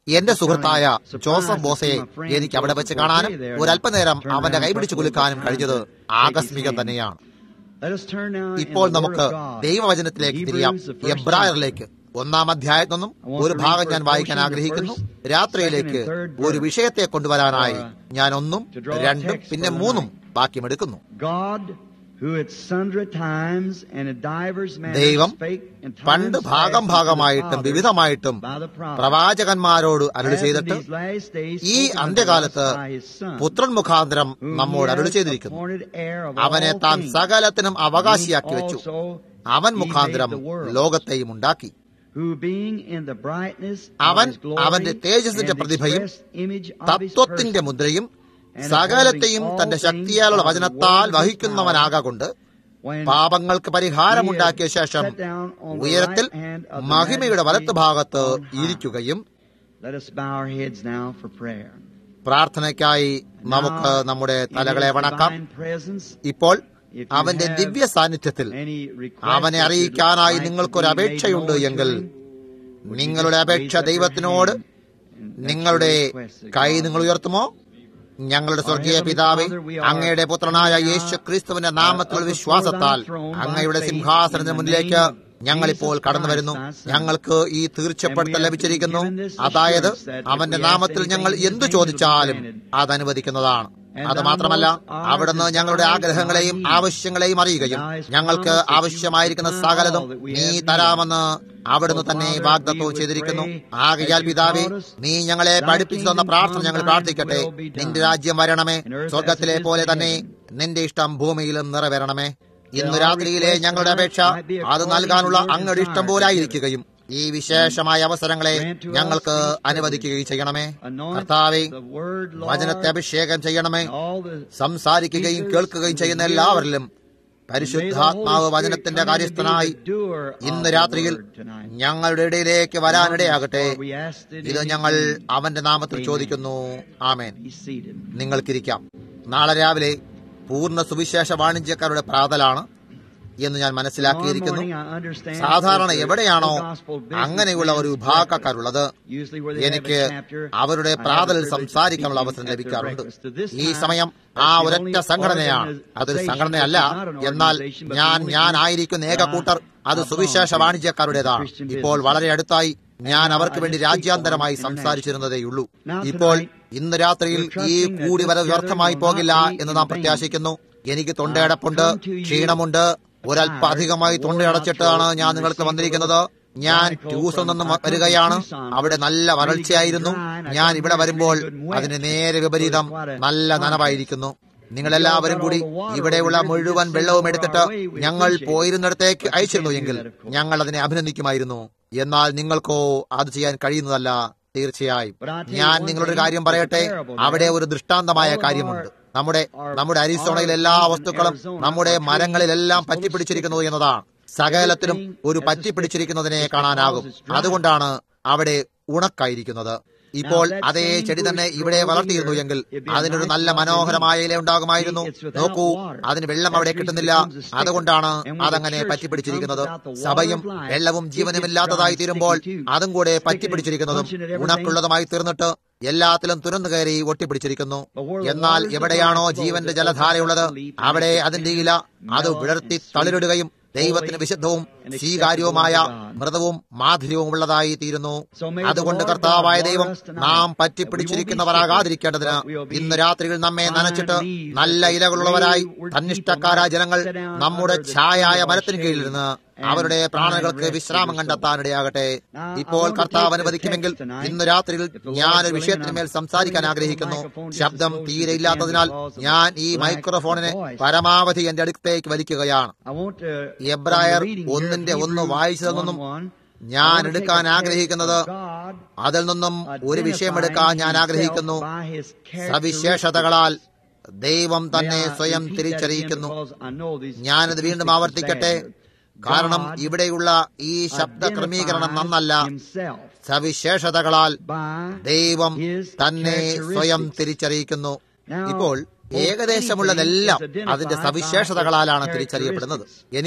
എന്റെ സുഹൃത്തായ ജോസഫ് ബോസയെ എനിക്ക് അവിടെ വെച്ച് കാണാനും ഒരല്പനേരം അവന്റെ കൈപിടിച്ചു കുലുക്കാനും കഴിഞ്ഞത് ആകസ്മികം തന്നെയാണ് ഇപ്പോൾ നമുക്ക് ദൈവവചനത്തിലേക്ക് തിരിയാം എബ്രായറിലേക്ക് ഒന്നാം അധ്യായത്തിൽ നിന്നും ഒരു ഭാഗം ഞാൻ വായിക്കാൻ ആഗ്രഹിക്കുന്നു രാത്രിയിലേക്ക് ഒരു വിഷയത്തെ കൊണ്ടുവരാനായി ഞാൻ ഒന്നും രണ്ടും പിന്നെ മൂന്നും വാക്യമെടുക്കുന്നു ദൈവം പണ്ട് ഭാഗം ഭാഗമായിട്ടും വിവിധമായിട്ടും പ്രവാചകന്മാരോട് അരുളി ചെയ്തിട്ട് ഈ അന്ത്യകാലത്ത് പുത്രൻ മുഖാന്തരം നമ്മോട് അരുളി ചെയ്തിരിക്കുന്നു അവനെ താൻ സകലത്തിനും അവകാശിയാക്കി വെച്ചു അവൻ മുഖാന്തരം ലോകത്തെയും ഉണ്ടാക്കി അവൻ അവന്റെ തേജസ്സിന്റെ പ്രതിഭയും തത്വത്തിന്റെ മുദ്രയും സകലത്തെയും തന്റെ ശക്തിയാലുള്ള വചനത്താൽ വഹിക്കുന്നവനാകൊണ്ട് പാപങ്ങൾക്ക് പരിഹാരമുണ്ടാക്കിയ ശേഷം ഉയരത്തിൽ മഹിമയുടെ വലത്ത് ഭാഗത്ത് ഇരിക്കുകയും പ്രാർത്ഥനയ്ക്കായി നമുക്ക് നമ്മുടെ തലകളെ വണക്കാം ഇപ്പോൾ അവന്റെ ദിവ്യ സാന്നിധ്യത്തിൽ അവനെ അറിയിക്കാനായി നിങ്ങൾക്കൊരു അപേക്ഷയുണ്ട് എങ്കിൽ നിങ്ങളുടെ അപേക്ഷ ദൈവത്തിനോട് നിങ്ങളുടെ കൈ നിങ്ങൾ ഉയർത്തുമോ ഞങ്ങളുടെ സ്വർഗീയ പിതാവെ അങ്ങയുടെ പുത്രനായ യേശു ക്രിസ്തുവിന്റെ നാമത്തിലുള്ള വിശ്വാസത്താൽ അങ്ങയുടെ സിംഹാസനത്തിന് മുന്നിലേക്ക് ഞങ്ങളിപ്പോൾ കടന്നു വരുന്നു ഞങ്ങൾക്ക് ഈ തീർച്ചപ്പെടുത്തൽ ലഭിച്ചിരിക്കുന്നു അതായത് അവന്റെ നാമത്തിൽ ഞങ്ങൾ എന്തു ചോദിച്ചാലും അത് അനുവദിക്കുന്നതാണ് അത് മാത്രമല്ല അവിടുന്ന് ഞങ്ങളുടെ ആഗ്രഹങ്ങളെയും ആവശ്യങ്ങളെയും അറിയുകയും ഞങ്ങൾക്ക് ആവശ്യമായിരിക്കുന്ന സകലതും നീ തരാമെന്ന് അവിടുന്ന് തന്നെ വാഗ്ദത്വം ചെയ്തിരിക്കുന്നു ആകയാൽ പിതാവേ നീ ഞങ്ങളെ പഠിപ്പിച്ചു തന്ന പ്രാർത്ഥന ഞങ്ങൾ പ്രാർത്ഥിക്കട്ടെ നിന്റെ രാജ്യം വരണമേ സ്വർഗത്തിലെ പോലെ തന്നെ നിന്റെ ഇഷ്ടം ഭൂമിയിലും നിറവേറണമേ ഇന്ന് രാത്രിയിലെ ഞങ്ങളുടെ അപേക്ഷ അത് നൽകാനുള്ള അങ്ങയുടെ ഇഷ്ടം പോലായിരിക്കുകയും ഈ വിശേഷമായ അവസരങ്ങളെ ഞങ്ങൾക്ക് അനുവദിക്കുകയും ചെയ്യണമേ കർത്താവെ വചനത്തെ അഭിഷേകം ചെയ്യണമേ സംസാരിക്കുകയും കേൾക്കുകയും ചെയ്യുന്ന എല്ലാവരിലും പരിശുദ്ധാത്മാവ് വചനത്തിന്റെ കാര്യസ്ഥനായി ഇന്ന് രാത്രിയിൽ ഞങ്ങളുടെ ഇടയിലേക്ക് വരാനിടയാകട്ടെ ഇത് ഞങ്ങൾ അവന്റെ നാമത്തിൽ ചോദിക്കുന്നു ആമേൻ നിങ്ങൾക്കിരിക്കാം നാളെ രാവിലെ പൂർണ്ണ സുവിശേഷ വാണിജ്യക്കാരുടെ പ്രാതലാണ് എന്ന് ഞാൻ മനസ്സിലാക്കിയിരിക്കുന്നു സാധാരണ എവിടെയാണോ അങ്ങനെയുള്ള ഒരു വിഭാഗക്കാരുള്ളത് എനിക്ക് അവരുടെ പ്രാതലിൽ സംസാരിക്കാനുള്ള അവസരം ലഭിക്കാറുണ്ട് ഈ സമയം ആ ഒരൊറ്റ സംഘടനയാണ് അതൊരു സംഘടനയല്ല എന്നാൽ ഞാൻ ഞാൻ ആയിരിക്കുന്ന ഏക കൂട്ടർ അത് സുവിശേഷ വാണിജ്യക്കാരുടേതാണ് ഇപ്പോൾ വളരെ അടുത്തായി ഞാൻ അവർക്ക് വേണ്ടി രാജ്യാന്തരമായി സംസാരിച്ചിരുന്നതേയുള്ളൂ ഇപ്പോൾ ഇന്ന് രാത്രിയിൽ ഈ കൂടി വരെ വ്യർത്ഥമായി പോകില്ല എന്ന് നാം പ്രത്യാശിക്കുന്നു എനിക്ക് തൊണ്ടയടപ്പുണ്ട് ക്ഷീണമുണ്ട് ഒരല്പം അധികമായി തൊണ്ടയടച്ചിട്ടാണ് ഞാൻ നിങ്ങൾക്ക് വന്നിരിക്കുന്നത് ഞാൻ ട്യൂസിൽ നിന്നും വരികയാണ് അവിടെ നല്ല വരൾച്ചയായിരുന്നു ഞാൻ ഇവിടെ വരുമ്പോൾ അതിന് നേരെ വിപരീതം നല്ല നനവായിരിക്കുന്നു നിങ്ങളെല്ലാവരും കൂടി ഇവിടെയുള്ള മുഴുവൻ വെള്ളവും എടുത്തിട്ട് ഞങ്ങൾ പോയിരുന്നിടത്തേക്ക് അയച്ചിരുന്നു എങ്കിൽ ഞങ്ങൾ അതിനെ അഭിനന്ദിക്കുമായിരുന്നു എന്നാൽ നിങ്ങൾക്കോ അത് ചെയ്യാൻ കഴിയുന്നതല്ല തീർച്ചയായും ഞാൻ നിങ്ങളൊരു കാര്യം പറയട്ടെ അവിടെ ഒരു ദൃഷ്ടാന്തമായ കാര്യമുണ്ട് നമ്മുടെ നമ്മുടെ അരിസോണയിൽ എല്ലാ വസ്തുക്കളും നമ്മുടെ മരങ്ങളിലെല്ലാം പറ്റിപ്പിടിച്ചിരിക്കുന്നു എന്നതാണ് സകലത്തിലും ഒരു പറ്റിപ്പിടിച്ചിരിക്കുന്നതിനെ കാണാനാകും അതുകൊണ്ടാണ് അവിടെ ഉണക്കായിരിക്കുന്നത് ഇപ്പോൾ അതേ ചെടി തന്നെ ഇവിടെ വളർത്തിയിരുന്നു എങ്കിൽ അതിനൊരു നല്ല മനോഹരമായ ഇല ഉണ്ടാകുമായിരുന്നു നോക്കൂ അതിന് വെള്ളം അവിടെ കിട്ടുന്നില്ല അതുകൊണ്ടാണ് അതങ്ങനെ പറ്റിപ്പിടിച്ചിരിക്കുന്നത് സഭയും വെള്ളവും ജീവനുമില്ലാത്തതായി തീരുമ്പോൾ അതും കൂടെ പറ്റിപ്പിടിച്ചിരിക്കുന്നതും ഉണക്കുള്ളതുമായി തീർന്നിട്ട് എല്ലാത്തിലും തുരന്നു കയറി ഒട്ടിപ്പിടിച്ചിരിക്കുന്നു എന്നാൽ എവിടെയാണോ ജീവന്റെ ജലധാരയുള്ളത് അവിടെ അതിന്റെ ഇല അത് വിടർത്തി തളിരിടുകയും ദൈവത്തിന് വിശുദ്ധവും സ്വീകാര്യവുമായ മൃദവും മാധുര്യവും ഉള്ളതായി തീരുന്നു അതുകൊണ്ട് കർത്താവായ ദൈവം നാം പറ്റിപ്പിടിച്ചിരിക്കുന്നവരാകാതിരിക്കേണ്ടതിന് ഇന്ന് രാത്രിയിൽ നമ്മെ നനച്ചിട്ട് നല്ല ഇലകളുള്ളവരായി തന്നിഷ്ടക്കാരായ ജനങ്ങൾ നമ്മുടെ ഛായായ മരത്തിന് കീഴിലിരുന്ന് അവരുടെ പ്രാണങ്ങൾക്ക് വിശ്രാമം കണ്ടെത്താനിടയാകട്ടെ ഇപ്പോൾ കർത്താവ് അനുവദിക്കുമെങ്കിൽ ഇന്ന് രാത്രിയിൽ ഞാനൊരു വിഷയത്തിന് മേൽ സംസാരിക്കാൻ ആഗ്രഹിക്കുന്നു ശബ്ദം തീരെ ഇല്ലാത്തതിനാൽ ഞാൻ ഈ മൈക്രോഫോണിനെ പരമാവധി എന്റെ അടുത്തേക്ക് വലിക്കുകയാണ് എബ്രായർ ഒന്നിന്റെ ഒന്ന് വായിച്ചതെന്നും ഞാൻ എടുക്കാൻ ആഗ്രഹിക്കുന്നത് അതിൽ നിന്നും ഒരു വിഷയമെടുക്കാൻ ഞാൻ ആഗ്രഹിക്കുന്നു സവിശേഷതകളാൽ ദൈവം തന്നെ സ്വയം തിരിച്ചറിയിക്കുന്നു ഞാനത് വീണ്ടും ആവർത്തിക്കട്ടെ കാരണം ഇവിടെയുള്ള ഈ ശബ്ദ ക്രമീകരണം നന്നല്ല സവിശേഷതകളാൽ ദൈവം തന്നെ സ്വയം തിരിച്ചറിയിക്കുന്നു ഇപ്പോൾ ഏകദേശമുള്ളതെല്ലാം അതിന്റെ സവിശേഷതകളാലാണ് തിരിച്ചറിയപ്പെടുന്നത് എനിക്ക്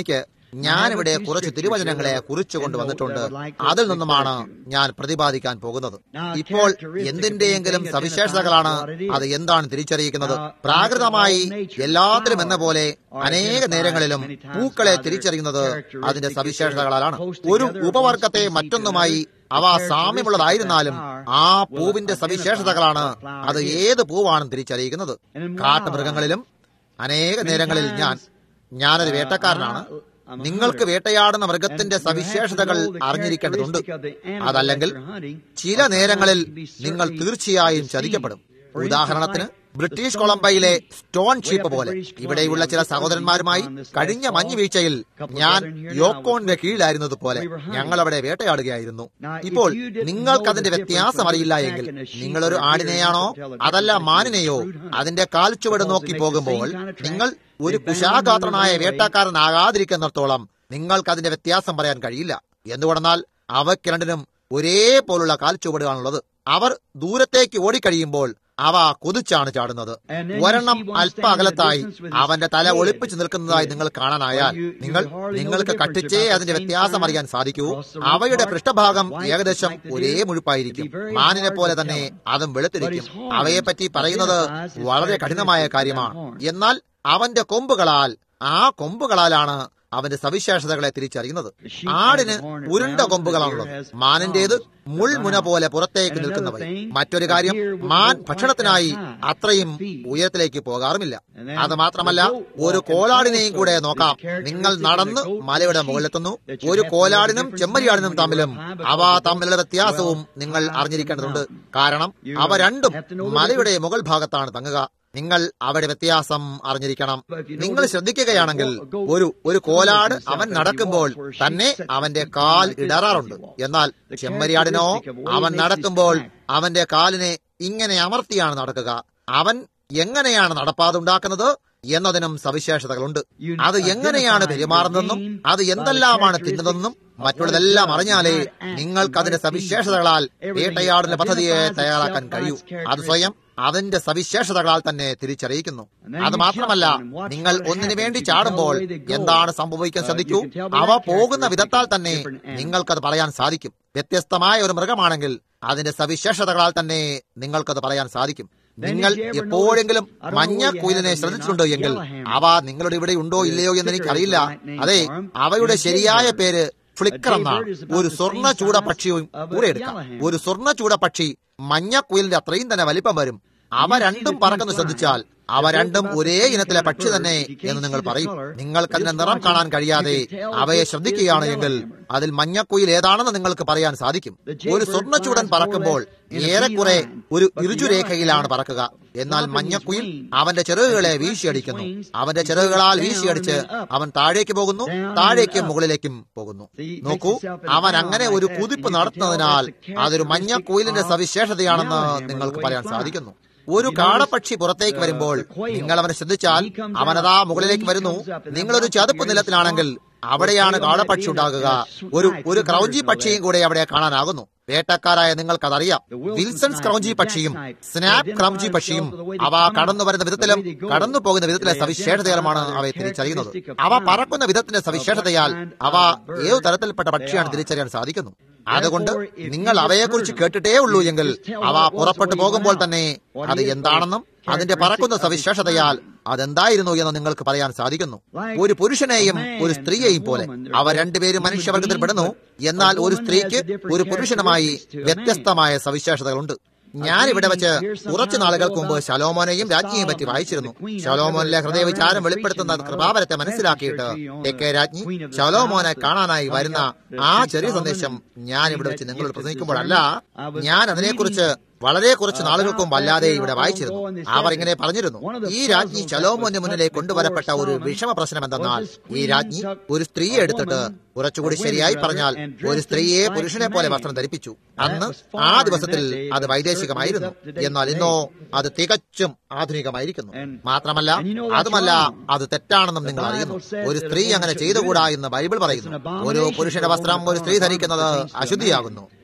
ഞാനിവിടെ കുറച്ച് തിരുവചനങ്ങളെ കുറിച്ചു കൊണ്ടുവന്നിട്ടുണ്ട് അതിൽ നിന്നുമാണ് ഞാൻ പ്രതിപാദിക്കാൻ പോകുന്നത് ഇപ്പോൾ എന്തിന്റെയെങ്കിലും സവിശേഷതകളാണ് അത് എന്താണ് തിരിച്ചറിയിക്കുന്നത് പ്രാകൃതമായി എല്ലാത്തിലും എന്ന പോലെ അനേക നേരങ്ങളിലും പൂക്കളെ തിരിച്ചറിയുന്നത് അതിന്റെ സവിശേഷതകളാലാണ് ഒരു ഉപവർഗത്തെ മറ്റൊന്നുമായി അവ സാമ്യമുള്ളതായിരുന്നാലും ആ പൂവിന്റെ സവിശേഷതകളാണ് അത് ഏത് പൂവാണെന്ന് തിരിച്ചറിയിക്കുന്നത് കാട്ടുമൃഗങ്ങളിലും അനേക നേരങ്ങളിൽ ഞാൻ ഞാനൊരു വേട്ടക്കാരനാണ് നിങ്ങൾക്ക് വേട്ടയാടുന്ന മൃഗത്തിന്റെ സവിശേഷതകൾ അറിഞ്ഞിരിക്കേണ്ടതുണ്ട് അതല്ലെങ്കിൽ ചില നേരങ്ങളിൽ നിങ്ങൾ തീർച്ചയായും ചതിക്കപ്പെടും ഉദാഹരണത്തിന് ബ്രിട്ടീഷ് കൊളംബയിലെ സ്റ്റോൺ ഷീപ്പ് പോലെ ഇവിടെയുള്ള ചില സഹോദരന്മാരുമായി കഴിഞ്ഞ മഞ്ഞ് വീഴ്ചയിൽ ഞാൻ യോക്കോണിന്റെ കീഴിലായിരുന്നത് പോലെ ഞങ്ങൾ അവിടെ വേട്ടയാടുകയായിരുന്നു ഇപ്പോൾ നിങ്ങൾക്ക് അതിന്റെ വ്യത്യാസം അറിയില്ല എങ്കിൽ നിങ്ങളൊരു ആടിനെയാണോ അതല്ല മാനിനെയോ അതിന്റെ കാൽച്ചുവട് നോക്കി പോകുമ്പോൾ നിങ്ങൾ ഒരു കുശാഗാത്രനായ വേട്ടക്കാരനാകാതിരിക്കുന്നിടത്തോളം നിങ്ങൾക്ക് അതിന്റെ വ്യത്യാസം പറയാൻ കഴിയില്ല എന്തുകൊണ്ടെന്നാൽ അവയ്ക്ക് രണ്ടിനും ഒരേപോലുള്ള കാൽച്ചുവടുകളാണുള്ളത് അവർ ദൂരത്തേക്ക് ഓടിക്കഴിയുമ്പോൾ അവ കുതിച്ചാണ് ചാടുന്നത് ഒരെണ്ണം അല്പ അകലത്തായി അവന്റെ തല ഒളിപ്പിച്ചു നിൽക്കുന്നതായി നിങ്ങൾ കാണാനായാൽ നിങ്ങൾ നിങ്ങൾക്ക് കട്ടിച്ചേ അതിന്റെ വ്യത്യാസം അറിയാൻ സാധിക്കൂ അവയുടെ പൃഷ്ഠഭാഗം ഏകദേശം ഒരേ മുഴുപ്പായിരിക്കും മാനിനെ പോലെ തന്നെ അതും വെളുത്തിരിക്കും അവയെപ്പറ്റി പറയുന്നത് വളരെ കഠിനമായ കാര്യമാണ് എന്നാൽ അവന്റെ കൊമ്പുകളാൽ ആ കൊമ്പുകളാലാണ് അവന്റെ സവിശേഷതകളെ തിരിച്ചറിയുന്നത് ആടിന് ഉരുണ്ട കൊമ്പുകളാണുള്ളത് മാനിന്റേത് മുൾമുന പോലെ പുറത്തേക്ക് നിൽക്കുന്നവ മറ്റൊരു കാര്യം മാൻ ഭക്ഷണത്തിനായി അത്രയും ഉയരത്തിലേക്ക് പോകാറുമില്ല അത് മാത്രമല്ല ഒരു കോലാടിനെയും കൂടെ നോക്കാം നിങ്ങൾ നടന്ന് മലയുടെ മുകളിലെത്തുന്നു ഒരു കോലാടിനും ചെമ്മരിയാടിനും തമ്മിലും അവ തമ്മിലുള്ള വ്യത്യാസവും നിങ്ങൾ അറിഞ്ഞിരിക്കേണ്ടതുണ്ട് കാരണം അവ രണ്ടും മലയുടെ മുകൾ ഭാഗത്താണ് തങ്ങുക നിങ്ങൾ അവിടെ വ്യത്യാസം അറിഞ്ഞിരിക്കണം നിങ്ങൾ ശ്രദ്ധിക്കുകയാണെങ്കിൽ ഒരു ഒരു കോലാട് അവൻ നടക്കുമ്പോൾ തന്നെ അവന്റെ കാൽ ഇടറാറുണ്ട് എന്നാൽ ചെമ്മരിയാടിനോ അവൻ നടക്കുമ്പോൾ അവന്റെ കാലിനെ ഇങ്ങനെ അമർത്തിയാണ് നടക്കുക അവൻ എങ്ങനെയാണ് നടപ്പാതുണ്ടാക്കുന്നത് എന്നതിനും സവിശേഷതകളുണ്ട് അത് എങ്ങനെയാണ് പെരുമാറുന്നതെന്നും അത് എന്തെല്ലാമാണ് തിന്നുന്നതെന്നും മറ്റുള്ളതെല്ലാം അറിഞ്ഞാലേ നിങ്ങൾക്ക് അതിന്റെ സവിശേഷതകളാൽ വേട്ടയാടുന്ന പദ്ധതിയെ തയ്യാറാക്കാൻ കഴിയൂ അത് സ്വയം അതിന്റെ സവിശേഷതകളാൽ തന്നെ തിരിച്ചറിയിക്കുന്നു അത് മാത്രമല്ല നിങ്ങൾ ഒന്നിനു വേണ്ടി ചാടുമ്പോൾ എന്താണ് സംഭവിക്കാൻ ശ്രദ്ധിക്കൂ അവ പോകുന്ന വിധത്താൽ തന്നെ നിങ്ങൾക്കത് പറയാൻ സാധിക്കും വ്യത്യസ്തമായ ഒരു മൃഗമാണെങ്കിൽ അതിന്റെ സവിശേഷതകളാൽ തന്നെ നിങ്ങൾക്കത് പറയാൻ സാധിക്കും നിങ്ങൾ എപ്പോഴെങ്കിലും മഞ്ഞ കുയിലിനെ ശ്രദ്ധിച്ചിട്ടുണ്ടോ എങ്കിൽ അവ നിങ്ങളുടെ ഇവിടെ ഉണ്ടോ ഇല്ലയോ എന്ന് എനിക്കറിയില്ല അതെ അവയുടെ ശരിയായ പേര് ഫ്ലിക്കർ എന്നാണ് ഒരു സ്വർണ്ണ ചൂട പക്ഷിയും കൂടെ എടുക്കാം ഒരു സ്വർണ്ണ ചൂട പക്ഷി മഞ്ഞ കുയിലിന്റെ അത്രയും തന്നെ വലിപ്പം വരും അവ രണ്ടും പറക്കുന്നു ശ്രദ്ധിച്ചാൽ അവ രണ്ടും ഒരേ ഇനത്തിലെ പക്ഷി തന്നെ എന്ന് നിങ്ങൾ പറയും നിങ്ങൾക്ക് അതിന്റെ നിറം കാണാൻ കഴിയാതെ അവയെ ശ്രദ്ധിക്കുകയാണ് എങ്കിൽ അതിൽ മഞ്ഞക്കുയിൽ ഏതാണെന്ന് നിങ്ങൾക്ക് പറയാൻ സാധിക്കും ഒരു സ്വർണ്ണച്ചൂടൻ പറക്കുമ്പോൾ ഏറെക്കുറെ ഒരു ഇരുചുരേഖയിലാണ് പറക്കുക എന്നാൽ മഞ്ഞക്കുയിൽ അവന്റെ ചിറകുകളെ വീശിയടിക്കുന്നു അവന്റെ ചിറകുകളാൽ വീശിയടിച്ച് അവൻ താഴേക്ക് പോകുന്നു താഴേക്കും മുകളിലേക്കും പോകുന്നു നോക്കൂ അവൻ അങ്ങനെ ഒരു കുതിപ്പ് നടത്തുന്നതിനാൽ അതൊരു മഞ്ഞക്കുയിലിന്റെ സവിശേഷതയാണെന്ന് നിങ്ങൾക്ക് പറയാൻ സാധിക്കുന്നു ഒരു കാടപ്പക്ഷി പുറത്തേക്ക് വരുമ്പോൾ നിങ്ങൾ അവനെ ശ്രദ്ധിച്ചാൽ അവനതാ മുകളിലേക്ക് വരുന്നു നിങ്ങളൊരു ചതുപ്പ് നിലത്തിലാണെങ്കിൽ അവിടെയാണ് കാടപ്പക്ഷി ഉണ്ടാകുക ഒരു ഒരു ക്രൗഞ്ചി പക്ഷിയും കൂടെ അവിടെ കാണാനാകുന്നു വേട്ടക്കാരായ നിങ്ങൾക്കതറിയാം വിൽസൺസ് ക്രൗഞ്ചി പക്ഷിയും സ്നാപ്പ് ക്രൗഞ്ചി പക്ഷിയും അവ കടന്നു വരുന്ന വിധത്തിലും കടന്നു പോകുന്ന വിധത്തിലെ സവിശേഷതകളുമാണ് അവയെ തിരിച്ചറിയുന്നത് അവ പറക്കുന്ന വിധത്തിന്റെ സവിശേഷതയാൽ അവ ഏതു തരത്തിൽപ്പെട്ട പക്ഷിയാണ് തിരിച്ചറിയാൻ സാധിക്കുന്നു അതുകൊണ്ട് നിങ്ങൾ അവയെക്കുറിച്ച് കേട്ടിട്ടേ ഉള്ളൂ എങ്കിൽ അവ പുറപ്പെട്ടു പോകുമ്പോൾ തന്നെ അത് എന്താണെന്നും അതിന്റെ പറക്കുന്ന സവിശേഷതയാൽ അതെന്തായിരുന്നു എന്ന് നിങ്ങൾക്ക് പറയാൻ സാധിക്കുന്നു ഒരു പുരുഷനെയും ഒരു സ്ത്രീയെയും പോലെ അവ രണ്ടുപേരും മനുഷ്യവർഗത്തിൽ പെടുന്നു എന്നാൽ ഒരു സ്ത്രീക്ക് ഒരു പുരുഷനുമായി വ്യത്യസ്തമായ സവിശേഷതകളുണ്ട് ഞാൻ ഇവിടെ വെച്ച് കുറച്ചു നാളുകൾക്ക് മുമ്പ് ശലോമോനെയും രാജ്ഞിയെയും പറ്റി വായിച്ചിരുന്നു ശലോമോനിലെ ഹൃദയവിചാരം വെളിപ്പെടുത്തുന്ന കൃപാവരത്തെ മനസ്സിലാക്കിയിട്ട് എക്കെ രാജ്ഞി ശലോമോനെ കാണാനായി വരുന്ന ആ ചെറിയ സന്ദേശം ഞാൻ ഇവിടെ വെച്ച് നിങ്ങളോട് പ്രസംഗിക്കുമ്പോഴല്ല ഞാൻ അതിനെക്കുറിച്ച് വളരെ കുറച്ച് നാളുകൾക്ക് മുമ്പ് അല്ലാതെ ഇവിടെ വായിച്ചിരുന്നു അവർ ഇങ്ങനെ പറഞ്ഞിരുന്നു ഈ രാജ്ഞി ശലോമോന്റെ മുന്നിലേക്ക് കൊണ്ടുവരപ്പെട്ട ഒരു വിഷമ പ്രശ്നം എന്തെന്നാൽ ഈ രാജ്ഞി ഒരു സ്ത്രീയെ എടുത്തിട്ട് കുറച്ചുകൂടി ശരിയായി പറഞ്ഞാൽ ഒരു സ്ത്രീയെ പുരുഷനെ പോലെ വസ്ത്രം ധരിപ്പിച്ചു അന്ന് ആ ദിവസത്തിൽ അത് വൈദേശികമായിരുന്നു എന്നാൽ ഇന്നോ അത് തികച്ചും ആധുനികമായിരിക്കുന്നു മാത്രമല്ല അതുമല്ല അത് തെറ്റാണെന്നും നിങ്ങൾ അറിയുന്നു ഒരു സ്ത്രീ അങ്ങനെ ചെയ്തുകൂടാ എന്ന് ബൈബിൾ പറയുന്നു ഒരു പുരുഷന്റെ വസ്ത്രം ഒരു സ്ത്രീ ധരിക്കുന്നത് അശുദ്ധിയാകുന്നു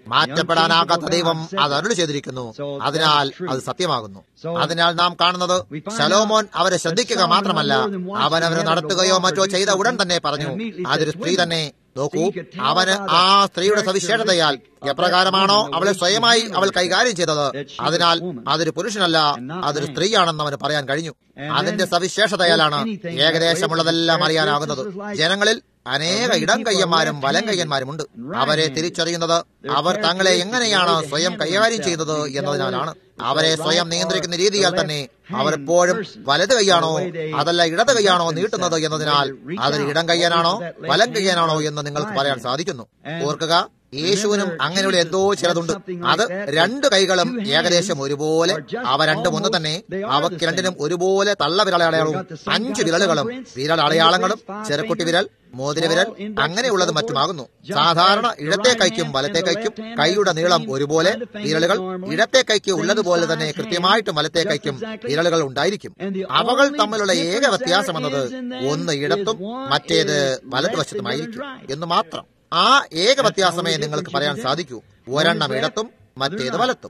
മാറ്റപ്പെടാനാകാത്ത ദൈവം അത് അരുളി ചെയ്തിരിക്കുന്നു അതിനാൽ അത് സത്യമാകുന്നു അതിനാൽ നാം കാണുന്നത് ശലോമോൻ അവരെ ശ്രദ്ധിക്കുക മാത്രമല്ല അവൻ അവരെ നടത്തുകയോ മറ്റോ ചെയ്ത ഉടൻ തന്നെ പറഞ്ഞു അതൊരു സ്ത്രീ തന്നെ നോക്കൂ അവന് ആ സ്ത്രീയുടെ സവിശേഷതയാൽ എപ്രകാരമാണോ അവളെ സ്വയമായി അവൾ കൈകാര്യം ചെയ്തത് അതിനാൽ അതൊരു പുരുഷനല്ല അതൊരു സ്ത്രീയാണെന്ന് അവന് പറയാൻ കഴിഞ്ഞു അതിന്റെ സവിശേഷതയാലാണ് ഏകദേശമുള്ളതെല്ലാം അറിയാനാകുന്നത് ജനങ്ങളിൽ അനേക ഇടം കയ്യന്മാരും വലം കയ്യന്മാരുമുണ്ട് അവരെ തിരിച്ചറിയുന്നത് അവർ തങ്ങളെ എങ്ങനെയാണ് സ്വയം കൈകാര്യം ചെയ്യുന്നത് എന്നതിനാലാണ് അവരെ സ്വയം നിയന്ത്രിക്കുന്ന രീതിയാൽ തന്നെ അവർ എപ്പോഴും വലത് കൈയാണോ അതല്ല ഇടത് കൈയാണോ നീട്ടുന്നത് എന്നതിനാൽ അതൊരു ഇടം കയ്യാനാണോ വലം കയ്യാനാണോ എന്ന് നിങ്ങൾക്ക് പറയാൻ സാധിക്കുന്നു ഓർക്കുക യേശുവിനും അങ്ങനെയുള്ള എന്തോ ചിലതുണ്ട് അത് രണ്ട് കൈകളും ഏകദേശം ഒരുപോലെ അവ രണ്ടും ഒന്ന് തന്നെ അവക്ക് രണ്ടിനും ഒരുപോലെ തള്ള വിരലടയാളവും അഞ്ച് വിരലുകളും വിരൽ അടയാളങ്ങളും ചെറുക്കുട്ടി വിരൽ മോതിര വിരൽ അങ്ങനെയുള്ളത് മറ്റുമാകുന്നു സാധാരണ ഇടത്തെ കൈക്കും വലത്തെ കൈക്കും കൈയുടെ നീളം ഒരുപോലെ വിരലുകൾ ഇടത്തെ കൈക്ക് ഉള്ളതുപോലെ തന്നെ കൃത്യമായിട്ടും വലത്തെ കൈക്കും വിരലുകൾ ഉണ്ടായിരിക്കും അവകൾ തമ്മിലുള്ള ഏക വ്യത്യാസം എന്നത് ഒന്ന് ഇടത്തും മറ്റേത് വലതുവശത്തുമായിരിക്കും എന്ന് മാത്രം ആ ഏക വ്യത്യാസമേ നിങ്ങൾക്ക് പറയാൻ സാധിക്കൂ ഒരെണ്ണം ഇടത്തും മറ്റേത് വലത്തും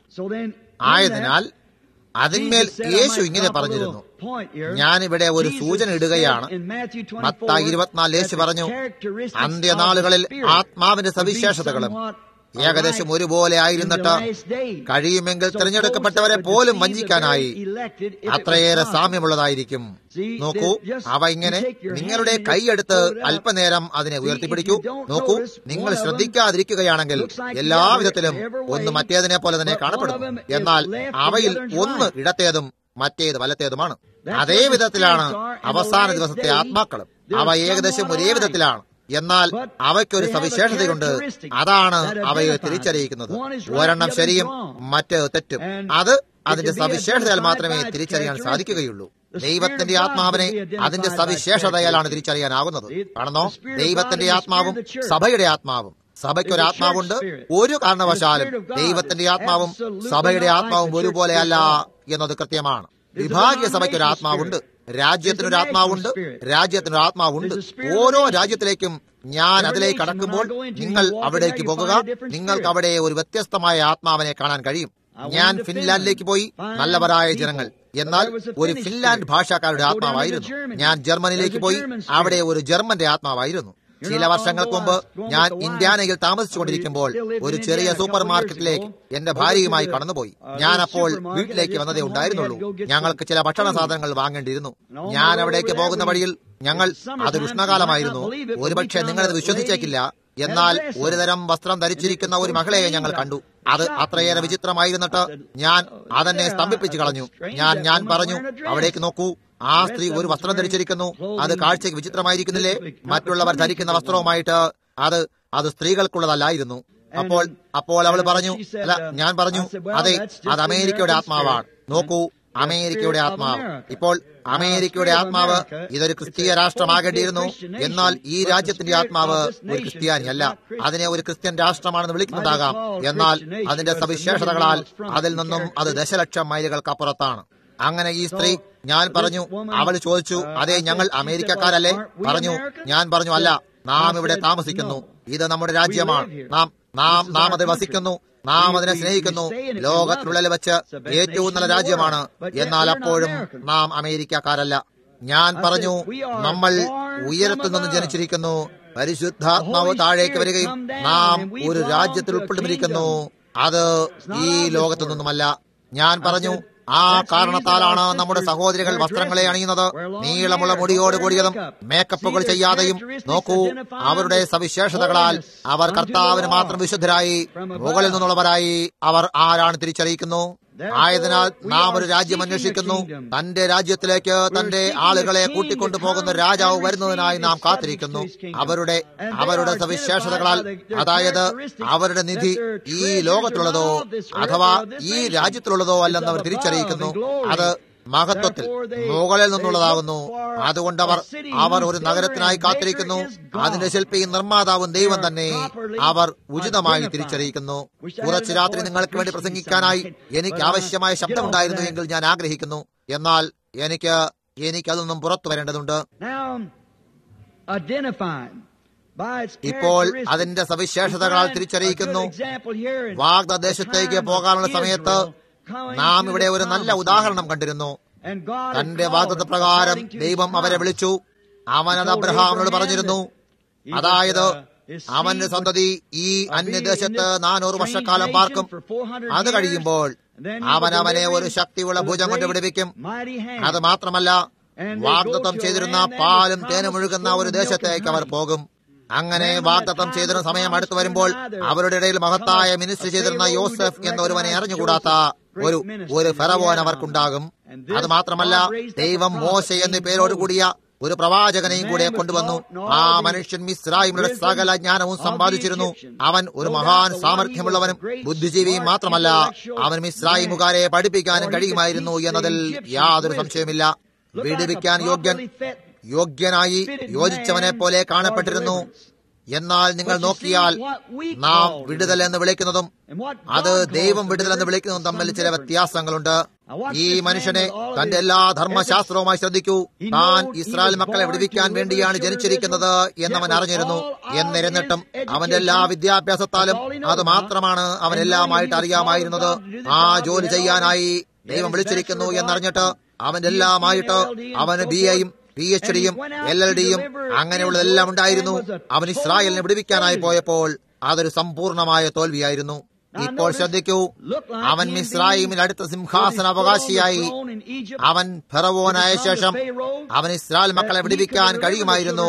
ആയതിനാൽ അതിന്മേൽ യേശു ഇങ്ങനെ പറഞ്ഞിരുന്നു ഞാനിവിടെ ഒരു സൂചന ഇടുകയാണ് മത്തായി ഇരുപത്തിനാല് യേശു പറഞ്ഞു അന്ത്യനാളുകളിൽ ആത്മാവിന്റെ സവിശേഷതകളും ഏകദേശം ഒരുപോലെ ആയിരുന്നിട്ട് കഴിയുമെങ്കിൽ തിരഞ്ഞെടുക്കപ്പെട്ടവരെ പോലും വഞ്ചിക്കാനായി അത്രയേറെ സാമ്യമുള്ളതായിരിക്കും നോക്കൂ അവ ഇങ്ങനെ നിങ്ങളുടെ കൈയെടുത്ത് അല്പനേരം അതിനെ ഉയർത്തിപ്പിടിക്കൂ നോക്കൂ നിങ്ങൾ ശ്രദ്ധിക്കാതിരിക്കുകയാണെങ്കിൽ എല്ലാവിധത്തിലും ഒന്ന് മറ്റേതിനെ പോലെ തന്നെ കാണപ്പെടുന്നു എന്നാൽ അവയിൽ ഒന്ന് ഇടത്തേതും മറ്റേത് വലത്തേതുമാണ് അതേ വിധത്തിലാണ് അവസാന ദിവസത്തെ ആത്മാക്കളും അവ ഏകദേശം ഒരേ വിധത്തിലാണ് എന്നാൽ അവയ്ക്കൊരു സവിശേഷതയുണ്ട് അതാണ് അവയെ തിരിച്ചറിയിക്കുന്നത് ഒരെണ്ണം ശരിയും മറ്റ് തെറ്റും അത് അതിന്റെ സവിശേഷതയാൽ മാത്രമേ തിരിച്ചറിയാൻ സാധിക്കുകയുള്ളൂ ദൈവത്തിന്റെ ആത്മാവിനെ അതിന്റെ സവിശേഷതയാലാണ് തിരിച്ചറിയാനാകുന്നത് കാണുന്നോ ദൈവത്തിന്റെ ആത്മാവും സഭയുടെ ആത്മാവും സഭയ്ക്ക് ഒരു ആത്മാവുണ്ട് ഒരു കാരണവശാലും ദൈവത്തിന്റെ ആത്മാവും സഭയുടെ ആത്മാവും ഒരുപോലെയല്ല എന്നത് കൃത്യമാണ് വിഭാഗീയ സഭയ്ക്ക് ഒരു ആത്മാവുണ്ട് രാജ്യത്തിനൊരു ആത്മാവുണ്ട് രാജ്യത്തിനൊരു ആത്മാവുണ്ട് ഓരോ രാജ്യത്തിലേക്കും ഞാൻ അതിലേക്ക് കടക്കുമ്പോൾ നിങ്ങൾ അവിടേക്ക് പോകുക നിങ്ങൾക്ക് അവിടെ ഒരു വ്യത്യസ്തമായ ആത്മാവിനെ കാണാൻ കഴിയും ഞാൻ ഫിൻലാൻഡിലേക്ക് പോയി നല്ലവരായ ജനങ്ങൾ എന്നാൽ ഒരു ഫിൻലാൻഡ് ഭാഷക്കാരുടെ ആത്മാവായിരുന്നു ഞാൻ ജർമ്മനിയിലേക്ക് പോയി അവിടെ ഒരു ജർമ്മന്റെ ആത്മാവായിരുന്നു ചില വർഷങ്ങൾക്ക് മുമ്പ് ഞാൻ ഇന്ത്യാനയിൽ താമസിച്ചുകൊണ്ടിരിക്കുമ്പോൾ ഒരു ചെറിയ സൂപ്പർ മാർക്കറ്റിലേക്ക് എന്റെ ഭാര്യയുമായി കടന്നുപോയി ഞാൻ അപ്പോൾ വീട്ടിലേക്ക് വന്നതേ ഉണ്ടായിരുന്നുള്ളൂ ഞങ്ങൾക്ക് ചില ഭക്ഷണ സാധനങ്ങൾ വാങ്ങേണ്ടിയിരുന്നു ഞാൻ അവിടേക്ക് പോകുന്ന വഴിയിൽ ഞങ്ങൾ അതൊരു ഉഷ്ണകാലമായിരുന്നു ഒരുപക്ഷെ നിങ്ങളത് വിശ്വസിച്ചേക്കില്ല എന്നാൽ ഒരുതരം വസ്ത്രം ധരിച്ചിരിക്കുന്ന ഒരു മകളെ ഞങ്ങൾ കണ്ടു അത് അത്രയേറെ വിചിത്രമായിരുന്നിട്ട് ഞാൻ അതെന്നെ സ്തംഭിപ്പിച്ചു കളഞ്ഞു ഞാൻ ഞാൻ പറഞ്ഞു അവിടേക്ക് നോക്കൂ ആ സ്ത്രീ ഒരു വസ്ത്രം ധരിച്ചിരിക്കുന്നു അത് കാഴ്ചയ്ക്ക് വിചിത്രമായിരിക്കുന്നില്ലേ മറ്റുള്ളവർ ധരിക്കുന്ന വസ്ത്രവുമായിട്ട് അത് അത് സ്ത്രീകൾക്കുള്ളതല്ലായിരുന്നു അപ്പോൾ അപ്പോൾ അവൾ പറഞ്ഞു അല്ല ഞാൻ പറഞ്ഞു അതെ അത് അമേരിക്കയുടെ ആത്മാവാണ് നോക്കൂ അമേരിക്കയുടെ ആത്മാവ് ഇപ്പോൾ അമേരിക്കയുടെ ആത്മാവ് ഇതൊരു ക്രിസ്തീയ രാഷ്ട്രമാകേണ്ടിയിരുന്നു എന്നാൽ ഈ രാജ്യത്തിന്റെ ആത്മാവ് ഒരു ക്രിസ്ത്യാനിയല്ല അതിനെ ഒരു ക്രിസ്ത്യൻ രാഷ്ട്രമാണെന്ന് വിളിക്കുന്നതാകാം എന്നാൽ അതിന്റെ സവിശേഷതകളാൽ അതിൽ നിന്നും അത് ദശലക്ഷം മൈലുകൾക്കപ്പുറത്താണ് അങ്ങനെ ഈ സ്ത്രീ ഞാൻ പറഞ്ഞു അവൾ ചോദിച്ചു അതെ ഞങ്ങൾ അമേരിക്കക്കാരല്ലേ പറഞ്ഞു ഞാൻ പറഞ്ഞു അല്ല നാം ഇവിടെ താമസിക്കുന്നു ഇത് നമ്മുടെ രാജ്യമാണ് നാം നാം നാം അത് വസിക്കുന്നു നാം അതിനെ സ്നേഹിക്കുന്നു ലോകത്തിനുള്ളിൽ വെച്ച് ഏറ്റവും നല്ല രാജ്യമാണ് എന്നാൽ അപ്പോഴും നാം അമേരിക്കക്കാരല്ല ഞാൻ പറഞ്ഞു നമ്മൾ ഉയരത്തിൽ നിന്ന് ജനിച്ചിരിക്കുന്നു പരിശുദ്ധാത്മാവ് താഴേക്ക് വരികയും നാം ഒരു രാജ്യത്തിൽ ഉൾപ്പെട്ടിരിക്കുന്നു അത് ഈ ലോകത്തു നിന്നുമല്ല ഞാൻ പറഞ്ഞു ആ കാരണത്താലാണ് നമ്മുടെ സഹോദരികൾ വസ്ത്രങ്ങളെ അണിയുന്നത് നീളമുള്ള മുടിയോട് കൂടിയതും മേക്കപ്പുകൾ ചെയ്യാതെയും നോക്കൂ അവരുടെ സവിശേഷതകളാൽ അവർ കർത്താവിന് മാത്രം വിശുദ്ധരായി മുകളിൽ നിന്നുള്ളവരായി അവർ ആരാണ് തിരിച്ചറിയിക്കുന്നു ആയതിനാൽ നാം ഒരു രാജ്യം അന്വേഷിക്കുന്നു തന്റെ രാജ്യത്തിലേക്ക് തന്റെ ആളുകളെ കൂട്ടിക്കൊണ്ടു പോകുന്ന രാജാവ് വരുന്നതിനായി നാം കാത്തിരിക്കുന്നു അവരുടെ അവരുടെ സവിശേഷതകളാൽ അതായത് അവരുടെ നിധി ഈ ലോകത്തിലുള്ളതോ അഥവാ ഈ രാജ്യത്തിലുള്ളതോ അല്ലെന്ന് അവർ തിരിച്ചറിയിക്കുന്നു അത് മഹത്വത്തിൽ മുകളിൽ നിന്നുള്ളതാകുന്നു അതുകൊണ്ട് അവർ അവർ ഒരു നഗരത്തിനായി കാത്തിരിക്കുന്നു അതിന്റെ ശില്പിയും നിർമ്മാതാവും ദൈവം തന്നെ അവർ ഉചിതമായി തിരിച്ചറിയിക്കുന്നു കുറച്ചു രാത്രി നിങ്ങൾക്ക് വേണ്ടി പ്രസംഗിക്കാനായി എനിക്ക് ആവശ്യമായ ശബ്ദമുണ്ടായിരുന്നു എങ്കിൽ ഞാൻ ആഗ്രഹിക്കുന്നു എന്നാൽ എനിക്ക് എനിക്ക് അതൊന്നും പുറത്തു വരേണ്ടതുണ്ട് ഇപ്പോൾ അതിന്റെ സവിശേഷതകളാൽ തിരിച്ചറിയിക്കുന്നു വാഗ്ദദേശത്തേക്ക് പോകാനുള്ള സമയത്ത് നാം ഇവിടെ ഒരു നല്ല ഉദാഹരണം കണ്ടിരുന്നു തന്റെ വാഗ്ദത്ത പ്രകാരം ദൈവം അവരെ വിളിച്ചു അവനത് അബ്രഹാമിനോട് പറഞ്ഞിരുന്നു അതായത് അവന്റെ സന്തതി ഈ അന്യദേശത്ത് നാനൂറ് വർഷക്കാലം പാർക്കും അത് കഴിയുമ്പോൾ അവൻ അവനെ ഒരു ശക്തിയുള്ള ഭുജം കൊണ്ട് വിടുവിക്കും അത് മാത്രമല്ല വാഗ്ദത്തം ചെയ്തിരുന്ന പാലും തേനും ഒഴുകുന്ന ഒരു ദേശത്തേക്ക് അവർ പോകും അങ്ങനെ വാഗ്ദത്തം ചെയ്തിരുന്ന സമയം അടുത്തു വരുമ്പോൾ അവരുടെ ഇടയിൽ മഹത്തായ മിനിസ്റ്റർ ചെയ്തിരുന്ന യോസഫ് എന്ന ഒരുവനെ അറിഞ്ഞുകൂടാത്ത ഒരു ഒരു ഫെറവോൻ അവർക്കുണ്ടാകും അത് മാത്രമല്ല ദൈവം മോശ എന്ന പേരോട് കൂടിയ ഒരു പ്രവാചകനെയും കൂടെ കൊണ്ടുവന്നു ആ മനുഷ്യൻ മിസ്രായിമുടെ സകല ജ്ഞാനവും സമ്പാദിച്ചിരുന്നു അവൻ ഒരു മഹാൻ സാമർഥ്യമുള്ളവനും ബുദ്ധിജീവിയും മാത്രമല്ല അവൻ മിസ്രായിമുകാരെ പഠിപ്പിക്കാനും കഴിയുമായിരുന്നു എന്നതിൽ യാതൊരു സംശയമില്ല വിടുവിക്കാൻ യോഗ്യൻ യോഗ്യനായി യോജിച്ചവനെ പോലെ കാണപ്പെട്ടിരുന്നു എന്നാൽ നിങ്ങൾ നോക്കിയാൽ നാം വിടുതൽ എന്ന് വിളിക്കുന്നതും അത് ദൈവം വിടുതൽ എന്ന് വിളിക്കുന്നതും തമ്മിൽ ചില വ്യത്യാസങ്ങളുണ്ട് ഈ മനുഷ്യനെ തന്റെ എല്ലാ ധർമ്മശാസ്ത്രവുമായി ശ്രദ്ധിക്കൂ താൻ ഇസ്രായേൽ മക്കളെ വിടുവിക്കാൻ വേണ്ടിയാണ് ജനിച്ചിരിക്കുന്നത് എന്നവൻ അറിഞ്ഞിരുന്നു എന്നിരുന്നിട്ടും അവന്റെ എല്ലാ വിദ്യാഭ്യാസത്താലും അത് മാത്രമാണ് അവൻ എല്ലാമായിട്ട് അറിയാമായിരുന്നത് ആ ജോലി ചെയ്യാനായി ദൈവം വിളിച്ചിരിക്കുന്നു എന്നറിഞ്ഞിട്ട് അവന്റെ എല്ലാമായിട്ട് അവന് ബി എയും പി എച്ച് ഡിയും എൽ എൽ ഡിയും അങ്ങനെയുള്ളതെല്ലാം ഉണ്ടായിരുന്നു അവൻ ഇസ്രായേലിനെ വിടുവിക്കാനായി പോയപ്പോൾ അതൊരു സമ്പൂർണമായ തോൽവിയായിരുന്നു ഇപ്പോൾ ശ്രദ്ധിക്കൂ അവൻ മിസ്രായിമിൽ അടുത്ത സിംഹാസന അവകാശിയായി അവൻ ഫെറവോനായ ശേഷം അവൻ ഇസ്രായേൽ മക്കളെ വിടുവിക്കാൻ കഴിയുമായിരുന്നു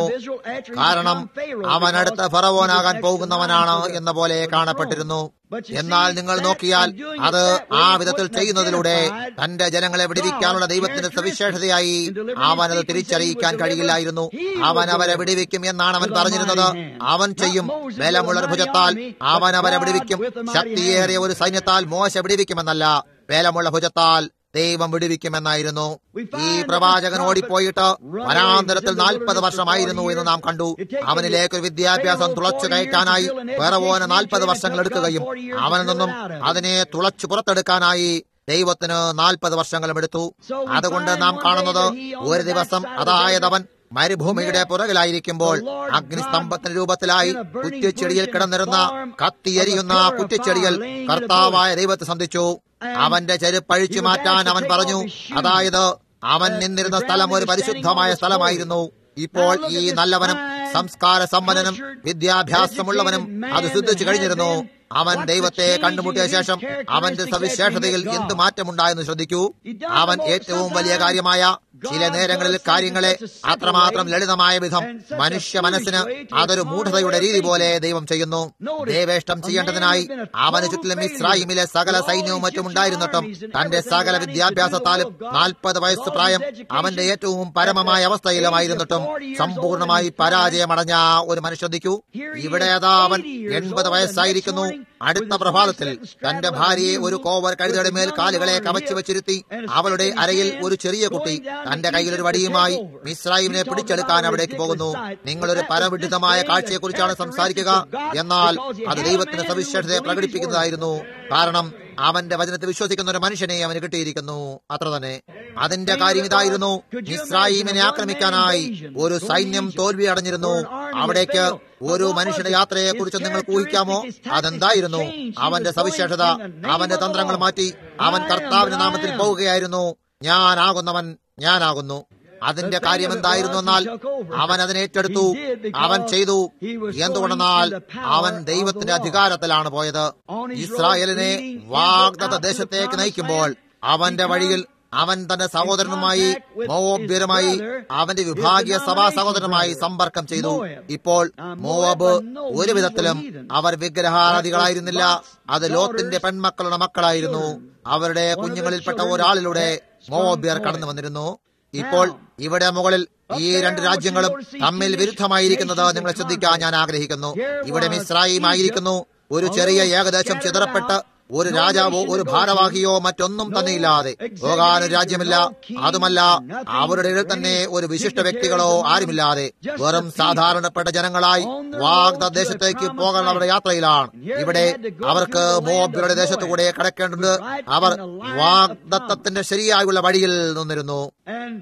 കാരണം അവൻ അടുത്ത ഫെറവോനാകാൻ പോകുന്നവനാണ് എന്ന പോലെ കാണപ്പെട്ടിരുന്നു എന്നാൽ നിങ്ങൾ നോക്കിയാൽ അത് ആ വിധത്തിൽ ചെയ്യുന്നതിലൂടെ തന്റെ ജനങ്ങളെ വിടുവിക്കാനുള്ള ദൈവത്തിന്റെ സവിശേഷതയായി അവൻ അത് തിരിച്ചറിയിക്കാൻ കഴിയില്ലായിരുന്നു അവൻ അവരെ വിടുവിക്കും എന്നാണ് അവൻ പറഞ്ഞിരുന്നത് അവൻ ചെയ്യും ബലമുള്ള ഭുജത്താൽ അവൻ അവരെ വിടുവിക്കും ശക്തിയേറിയ ഒരു സൈന്യത്താൽ മോശ വിടുവിക്കുമെന്നല്ല ബലമുള്ള ഭുജത്താൽ ദൈവം വിടുവിക്കുമെന്നായിരുന്നു ഈ പ്രവാചകൻ ഓടിപ്പോയിട്ട് വനാന്തരത്തിൽ നാൽപ്പത് വർഷമായിരുന്നു എന്ന് നാം കണ്ടു അവനിലേക്ക് ഒരു വിദ്യാഭ്യാസം തുളച്ചു കയറ്റാനായി പിറവോന് നാൽപ്പത് വർഷങ്ങൾ എടുക്കുകയും അവനിൽ നിന്നും അതിനെ തുളച്ചു പുറത്തെടുക്കാനായി ദൈവത്തിന് നാൽപ്പത് വർഷങ്ങളും എടുത്തു അതുകൊണ്ട് നാം കാണുന്നത് ഒരു ദിവസം അതായത് അവൻ മരുഭൂമിയുടെ പുറകിലായിരിക്കുമ്പോൾ അഗ്നിസ്തംഭത്തിന്റെ രൂപത്തിലായി കുറ്റിച്ചെടിയിൽ കിടന്നിരുന്ന കത്തിയെരിയുന്ന കുറ്റിച്ചെടിയിൽ കർത്താവായ ദൈവത്തെ സന്ധിച്ചു അവന്റെ ചെരുപ്പഴിച്ചു മാറ്റാൻ അവൻ പറഞ്ഞു അതായത് അവൻ നിന്നിരുന്ന സ്ഥലം ഒരു പരിശുദ്ധമായ സ്ഥലമായിരുന്നു ഇപ്പോൾ ഈ നല്ലവനും സംസ്കാര സമ്പന്നനും വിദ്യാഭ്യാസമുള്ളവനും അത് സിദ്ധിച്ചു കഴിഞ്ഞിരുന്നു അവൻ ദൈവത്തെ കണ്ടുമുട്ടിയ ശേഷം അവന്റെ സവിശേഷതയിൽ എന്ത് മാറ്റമുണ്ടായെന്ന് ശ്രദ്ധിക്കൂ അവൻ ഏറ്റവും വലിയ കാര്യമായ ചില നേരങ്ങളിൽ കാര്യങ്ങളെ അത്രമാത്രം ലളിതമായ വിധം മനുഷ്യ മനസ്സിന് അതൊരു മൂഢതയുടെ രീതി പോലെ ദൈവം ചെയ്യുന്നു ദേവേഷ്ടം ചെയ്യേണ്ടതിനായി അവന് ചുറ്റിലും ഇസ്രായിമിലെ സകല സൈന്യവും മറ്റും ഉണ്ടായിരുന്നിട്ടും തന്റെ സകല വിദ്യാഭ്യാസത്താലും നാൽപ്പത് വയസ്സ് പ്രായം അവന്റെ ഏറ്റവും പരമമായ അവസ്ഥയിലുമായിരുന്നിട്ടും സമ്പൂർണമായി പരാജയമടഞ്ഞ ഒരു മനുഷ്യ ശ്രദ്ധിക്കൂ ഇവിടെ അതാ അവൻ എൺപത് വയസ്സായിരിക്കുന്നു അടുത്ത പ്രഭാതത്തിൽ തന്റെ ഭാര്യയെ ഒരു കോവർ കഴുതയുടെ മേൽ കാലുകളെ കവച്ചു വെച്ചിരുത്തി അവളുടെ അരയിൽ ഒരു ചെറിയ കുട്ടി തന്റെ കയ്യിൽ ഒരു വടിയുമായി മിസ്രൈമിനെ പിടിച്ചെടുക്കാൻ അവിടേക്ക് പോകുന്നു നിങ്ങളൊരു പരവിഡിതമായ കാഴ്ചയെക്കുറിച്ചാണ് സംസാരിക്കുക എന്നാൽ അത് ദൈവത്തിന്റെ സവിശേഷതയെ പ്രകടിപ്പിക്കുന്നതായിരുന്നു കാരണം അവന്റെ വചനത്തെ വിശ്വസിക്കുന്ന ഒരു മനുഷ്യനെ അവന് കിട്ടിയിരിക്കുന്നു അത്ര തന്നെ അതിന്റെ കാര്യം ഇതായിരുന്നു ഇസ്രായേലിനെ ആക്രമിക്കാനായി ഒരു സൈന്യം തോൽവി അടഞ്ഞിരുന്നു അവിടേക്ക് ഒരു മനുഷ്യന്റെ യാത്രയെ കുറിച്ച് നിങ്ങൾക്ക് ഊഹിക്കാമോ അതെന്തായിരുന്നു അവന്റെ സവിശേഷത അവന്റെ തന്ത്രങ്ങൾ മാറ്റി അവൻ കർത്താവിന്റെ നാമത്തിൽ പോവുകയായിരുന്നു ഞാനാകുന്നവൻ ഞാനാകുന്നു അതിന്റെ കാര്യം എന്തായിരുന്നു എന്നാൽ അവൻ അതിനെ ഏറ്റെടുത്തു അവൻ ചെയ്തു എന്തുകൊണ്ടെന്നാൽ അവൻ ദൈവത്തിന്റെ അധികാരത്തിലാണ് പോയത് ഇസ്രായേലിനെ വാഗ്ദത്ത ദേശത്തേക്ക് നയിക്കുമ്പോൾ അവന്റെ വഴിയിൽ അവൻ തന്റെ സഹോദരനുമായി മോവോബ്യരുമായി അവന്റെ വിഭാഗീയ സഭാ സഹോദരനുമായി സമ്പർക്കം ചെയ്തു ഇപ്പോൾ മോവബ് ഒരു വിധത്തിലും അവർ വിഗ്രഹാരാധികളായിരുന്നില്ല അത് ലോത്തിന്റെ പെൺമക്കളുടെ മക്കളായിരുന്നു അവരുടെ കുഞ്ഞുങ്ങളിൽപ്പെട്ട ഒരാളിലൂടെ മോവോബ്യർ കടന്നു വന്നിരുന്നു ഇപ്പോൾ ഇവിടെ മുകളിൽ ഈ രണ്ട് രാജ്യങ്ങളും തമ്മിൽ വിരുദ്ധമായിരിക്കുന്നത് നിങ്ങൾ ശ്രദ്ധിക്കാൻ ഞാൻ ആഗ്രഹിക്കുന്നു ഇവിടെ മിസ്രായിം ആയിരിക്കുന്നു ഒരു ചെറിയ ഏകദേശം ചിതറപ്പെട്ട് ഒരു രാജാവോ ഒരു ഭാരവാഹിയോ മറ്റൊന്നും തന്നെയില്ലാതെ പോകാൻ ഒരു രാജ്യമില്ല അതുമല്ല അവരുടെ ഇടയിൽ തന്നെ ഒരു വിശിഷ്ട വ്യക്തികളോ ആരുമില്ലാതെ വെറും സാധാരണപ്പെട്ട ജനങ്ങളായി വാഗ്ദ ദേശത്തേക്ക് പോകാൻ അവരുടെ യാത്രയിലാണ് ഇവിടെ അവർക്ക് മോബിയുടെ ദേശത്തുകൂടെ കടക്കേണ്ടത് അവർ വാഗ്ദത്തത്തിന്റെ ശരിയായുള്ള വഴിയിൽ നിന്നിരുന്നു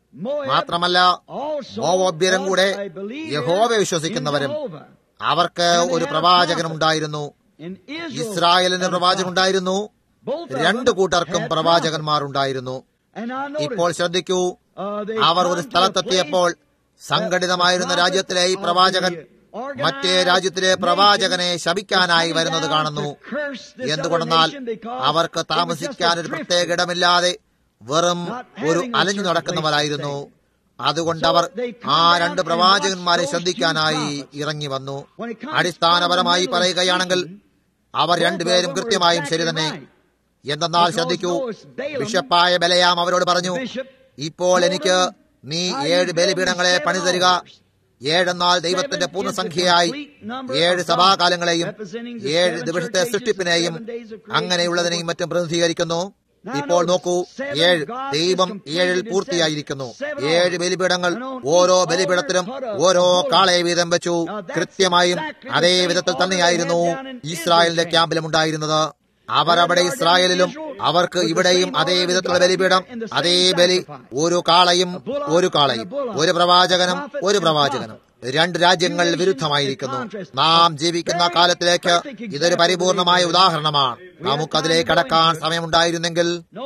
മാത്രമല്ല മോവോബ്യരും കൂടെ യഹോവ വിശ്വസിക്കുന്നവരും അവർക്ക് ഒരു പ്രവാചകനുണ്ടായിരുന്നു ഇസ്രായേലിന് പ്രവാചകനുണ്ടായിരുന്നു രണ്ടു കൂട്ടർക്കും പ്രവാചകന്മാരുണ്ടായിരുന്നു ഇപ്പോൾ ശ്രദ്ധിക്കൂ അവർ ഒരു സ്ഥലത്തെത്തിയപ്പോൾ സംഘടിതമായിരുന്ന രാജ്യത്തിലെ ഈ പ്രവാചകൻ മറ്റേ രാജ്യത്തിലെ പ്രവാചകനെ ശപിക്കാനായി വരുന്നത് കാണുന്നു എന്തുകൊണ്ടെന്നാൽ അവർക്ക് താമസിക്കാൻ ഒരു പ്രത്യേക ഇടമില്ലാതെ വെറും ഒരു അലഞ്ഞു നടക്കുന്നവരായിരുന്നു അതുകൊണ്ട് അവർ ആ രണ്ട് പ്രവാചകന്മാരെ ശ്രദ്ധിക്കാനായി ഇറങ്ങി വന്നു അടിസ്ഥാനപരമായി പറയുകയാണെങ്കിൽ അവർ രണ്ടുപേരും കൃത്യമായും ശരി തന്നെ എന്തെന്നാൽ ശ്രദ്ധിക്കൂ ബിഷപ്പായ ബലയാം അവരോട് പറഞ്ഞു ഇപ്പോൾ എനിക്ക് നീ ഏഴ് ബലിപീഠങ്ങളെ പണിതരിക ഏഴെന്നാൽ ദൈവത്തിന്റെ പൂർണ്ണസംഖ്യയായി ഏഴ് സഭാകാലങ്ങളെയും ഏഴ് ദിവസത്തെ സൃഷ്ടിപ്പിനെയും അങ്ങനെയുള്ളതിനെയും മറ്റും പ്രതിനിധീകരിക്കുന്നു ഇപ്പോൾ നോക്കൂ ഏഴ് ദൈവം ഏഴിൽ പൂർത്തിയായിരിക്കുന്നു ഏഴ് ബലിപീഠങ്ങൾ ഓരോ ബലിപീഠത്തിലും ഓരോ കാളയെ വീതം വെച്ചു കൃത്യമായും അതേ വിധത്തിൽ തന്നെയായിരുന്നു ഇസ്രായേലിന്റെ ക്യാമ്പിലും ഉണ്ടായിരുന്നത് അവർ അവിടെ ഇസ്രായേലിലും അവർക്ക് ഇവിടെയും അതേ വിധത്തിലുള്ള ബലിപീഠം അതേ ബലി ഒരു കാളയും ഒരു കാളയും ഒരു പ്രവാചകനും ഒരു പ്രവാചകനും രണ്ട് രാജ്യങ്ങൾ വിരുദ്ധമായിരിക്കുന്നു നാം ജീവിക്കുന്ന കാലത്തിലേക്ക് ഇതൊരു പരിപൂർണമായ ഉദാഹരണമാണ് നമുക്കതിലേക്ക് കടക്കാൻ സമയമുണ്ടായിരുന്നെങ്കിൽ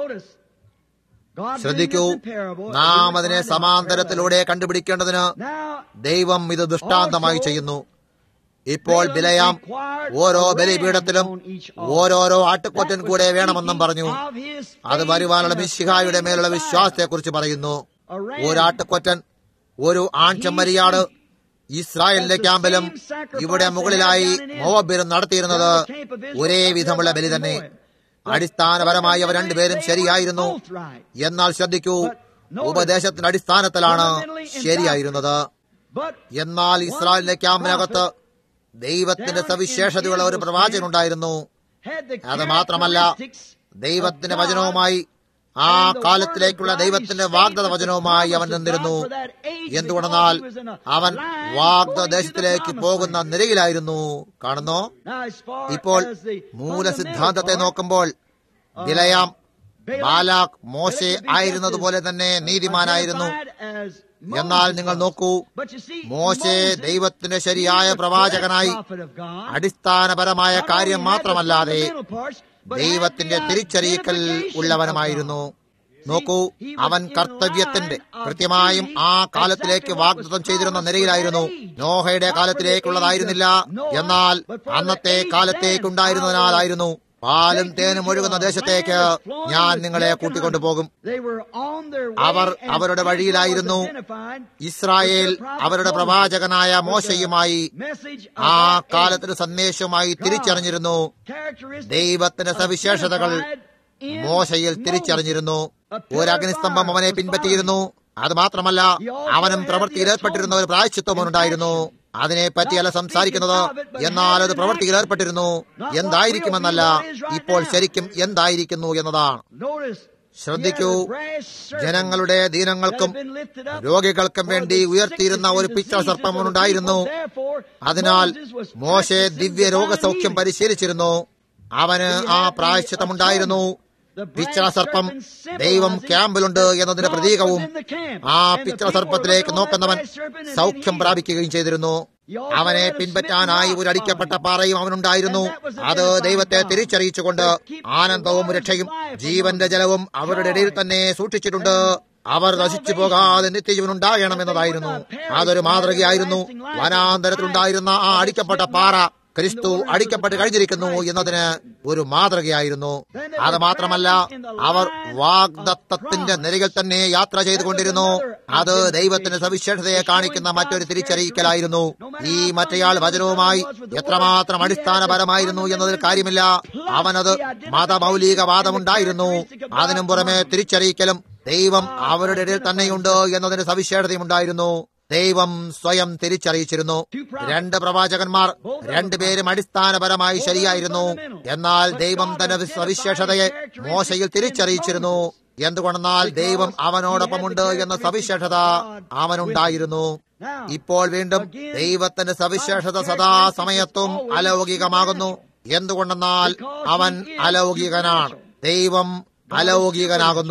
ശ്രദ്ധിക്കൂ നാം അതിനെ സമാന്തരത്തിലൂടെ കണ്ടുപിടിക്കേണ്ടതിന് ദൈവം ഇത് ദൃഷ്ടാന്തമായി ചെയ്യുന്നു ഇപ്പോൾ ബിലയാം ഓരോ ബലിപീഠത്തിലും ഓരോരോ ആട്ടുകൊറ്റൻ കൂടെ വേണമെന്നും പറഞ്ഞു അത് വരുവാനുള്ള മിശിഹായുടെ മേലുള്ള വിശ്വാസത്തെക്കുറിച്ച് പറയുന്നു ഒരാട്ടുകൊറ്റൻ ഒരു ആൺചെമ്മരിയാട് ഇസ്രായേലിന്റെ ക്യാമ്പിലും ഇവിടെ മുകളിലായി മോവബിലും നടത്തിയിരുന്നത് ഒരേ വിധമുള്ള ബലി തന്നെ അടിസ്ഥാനപരമായി അവർ രണ്ടുപേരും ശരിയായിരുന്നു എന്നാൽ ശ്രദ്ധിക്കൂ ഉപദേശത്തിന്റെ അടിസ്ഥാനത്തിലാണ് ശരിയായിരുന്നത് എന്നാൽ ഇസ്രായേലിന്റെ ക്യാമ്പിനകത്ത് ദൈവത്തിന്റെ സവിശേഷതയുള്ള ഒരു പ്രവാചകൻ ഉണ്ടായിരുന്നു അത് മാത്രമല്ല ദൈവത്തിന്റെ വചനവുമായി ആ കാലത്തിലേക്കുള്ള ദൈവത്തിന്റെ വാഗ്ദത്ത വചനവുമായി അവൻ നിന്നിരുന്നു എന്തുകൊണ്ടെന്നാൽ അവൻ വാഗ്ദ ദേശത്തിലേക്ക് പോകുന്ന നിരയിലായിരുന്നു കാണുന്നോ ഇപ്പോൾ മൂലസിദ്ധാന്തത്തെ നോക്കുമ്പോൾ ബിലയാം ബാലാഖ് മോശെ ആയിരുന്നതുപോലെ തന്നെ നീതിമാനായിരുന്നു എന്നാൽ നിങ്ങൾ നോക്കൂ മോശെ ദൈവത്തിന്റെ ശരിയായ പ്രവാചകനായി അടിസ്ഥാനപരമായ കാര്യം മാത്രമല്ലാതെ ദൈവത്തിന്റെ തിരിച്ചറിയിക്കൽ ഉള്ളവനുമായിരുന്നു നോക്കൂ അവൻ കർത്തവ്യത്തിന്റെ കൃത്യമായും ആ കാലത്തിലേക്ക് വാഗ്ദത്തം ചെയ്തിരുന്ന നിരയിലായിരുന്നു നോഹയുടെ കാലത്തിലേക്കുള്ളതായിരുന്നില്ല എന്നാൽ അന്നത്തെ കാലത്തേക്കുണ്ടായിരുന്നതിനാലായിരുന്നു പാലും തേനും ഒഴുകുന്ന ദേശത്തേക്ക് ഞാൻ നിങ്ങളെ കൂട്ടിക്കൊണ്ടുപോകും അവർ അവരുടെ വഴിയിലായിരുന്നു ഇസ്രായേൽ അവരുടെ പ്രവാചകനായ മോശയുമായി ആ കാലത്തിന് സന്ദേശവുമായി തിരിച്ചറിഞ്ഞിരുന്നു ദൈവത്തിന്റെ സവിശേഷതകൾ മോശയിൽ തിരിച്ചറിഞ്ഞിരുന്നു ഒരു അഗ്നിസ്തംഭം അവനെ പിൻപറ്റിയിരുന്നു അത് മാത്രമല്ല അവനും പ്രവൃത്തിയിൽ ഏർപ്പെട്ടിരുന്ന ഒരു പ്രായച്ചിത്വം ഉണ്ടായിരുന്നു അതിനെ പറ്റിയല്ല സംസാരിക്കുന്നത് എന്നാൽ അത് പ്രവൃത്തിയിൽ ഏർപ്പെട്ടിരുന്നു എന്തായിരിക്കുമെന്നല്ല ഇപ്പോൾ ശരിക്കും എന്തായിരിക്കുന്നു എന്നതാണ് ശ്രദ്ധിക്കൂ ജനങ്ങളുടെ ദീനങ്ങൾക്കും രോഗികൾക്കും വേണ്ടി ഉയർത്തിയിരുന്ന ഒരു പിച്ച സർപ്പമുണ്ടായിരുന്നു അതിനാൽ മോശെ ദിവ്യ രോഗസൗഖ്യം പരിശീലിച്ചിരുന്നു അവന് ആ പ്രായശ്ചിത്തമുണ്ടായിരുന്നു പിച്ചള സർപ്പം ദൈവം ക്യാമ്പിലുണ്ട് എന്നതിന്റെ പ്രതീകവും ആ പിച്ചള സർപ്പത്തിലേക്ക് നോക്കുന്നവൻ സൗഖ്യം പ്രാപിക്കുകയും ചെയ്തിരുന്നു അവനെ പിൻപറ്റാനായി ഒരു അടിക്കപ്പെട്ട പാറയും അവനുണ്ടായിരുന്നു അത് ദൈവത്തെ തിരിച്ചറിയിച്ചുകൊണ്ട് ആനന്ദവും രക്ഷയും ജീവന്റെ ജലവും അവരുടെ ഇടയിൽ തന്നെ സൂക്ഷിച്ചിട്ടുണ്ട് അവർ നശിച്ചു പോകാതെ നിത്യജീവൻ ഉണ്ടാകണം എന്നതായിരുന്നു അതൊരു മാതൃകയായിരുന്നു വനാന്തരത്തിലുണ്ടായിരുന്ന ആ അടിക്കപ്പെട്ട പാറ ക്രിസ്തു അടിക്കപ്പെട്ട് കഴിഞ്ഞിരിക്കുന്നു എന്നതിന് ഒരു മാതൃകയായിരുന്നു അത് മാത്രമല്ല അവർ വാഗ്ദത്തത്തിന്റെ നിരകൾ തന്നെ യാത്ര ചെയ്തുകൊണ്ടിരുന്നു അത് ദൈവത്തിന്റെ സവിശേഷതയെ കാണിക്കുന്ന മറ്റൊരു തിരിച്ചറിയിക്കലായിരുന്നു ഈ മറ്റേയാൾ വചനവുമായി എത്രമാത്രം അടിസ്ഥാനപരമായിരുന്നു എന്നതിൽ കാര്യമില്ല അവനത് മതമൗലികവാദമുണ്ടായിരുന്നു അതിനും പുറമെ തിരിച്ചറിയിക്കലും ദൈവം അവരുടെ ഇടയിൽ തന്നെയുണ്ട് എന്നതിന് സവിശേഷതയുമുണ്ടായിരുന്നു ദൈവം സ്വയം തിരിച്ചറിയിച്ചിരുന്നു രണ്ട് പ്രവാചകന്മാർ രണ്ടുപേരും അടിസ്ഥാനപരമായി ശരിയായിരുന്നു എന്നാൽ ദൈവം തന്റെ സവിശേഷതയെ മോശയിൽ തിരിച്ചറിയിച്ചിരുന്നു എന്തുകൊണ്ടെന്നാൽ ദൈവം അവനോടൊപ്പമുണ്ട് എന്ന സവിശേഷത അവനുണ്ടായിരുന്നു ഇപ്പോൾ വീണ്ടും ദൈവത്തിന്റെ സവിശേഷത സദാ സമയത്തും അലൗകികമാകുന്നു എന്തുകൊണ്ടെന്നാൽ അവൻ അലൗകികനാണ് ദൈവം അലൗകികനാകുന്നു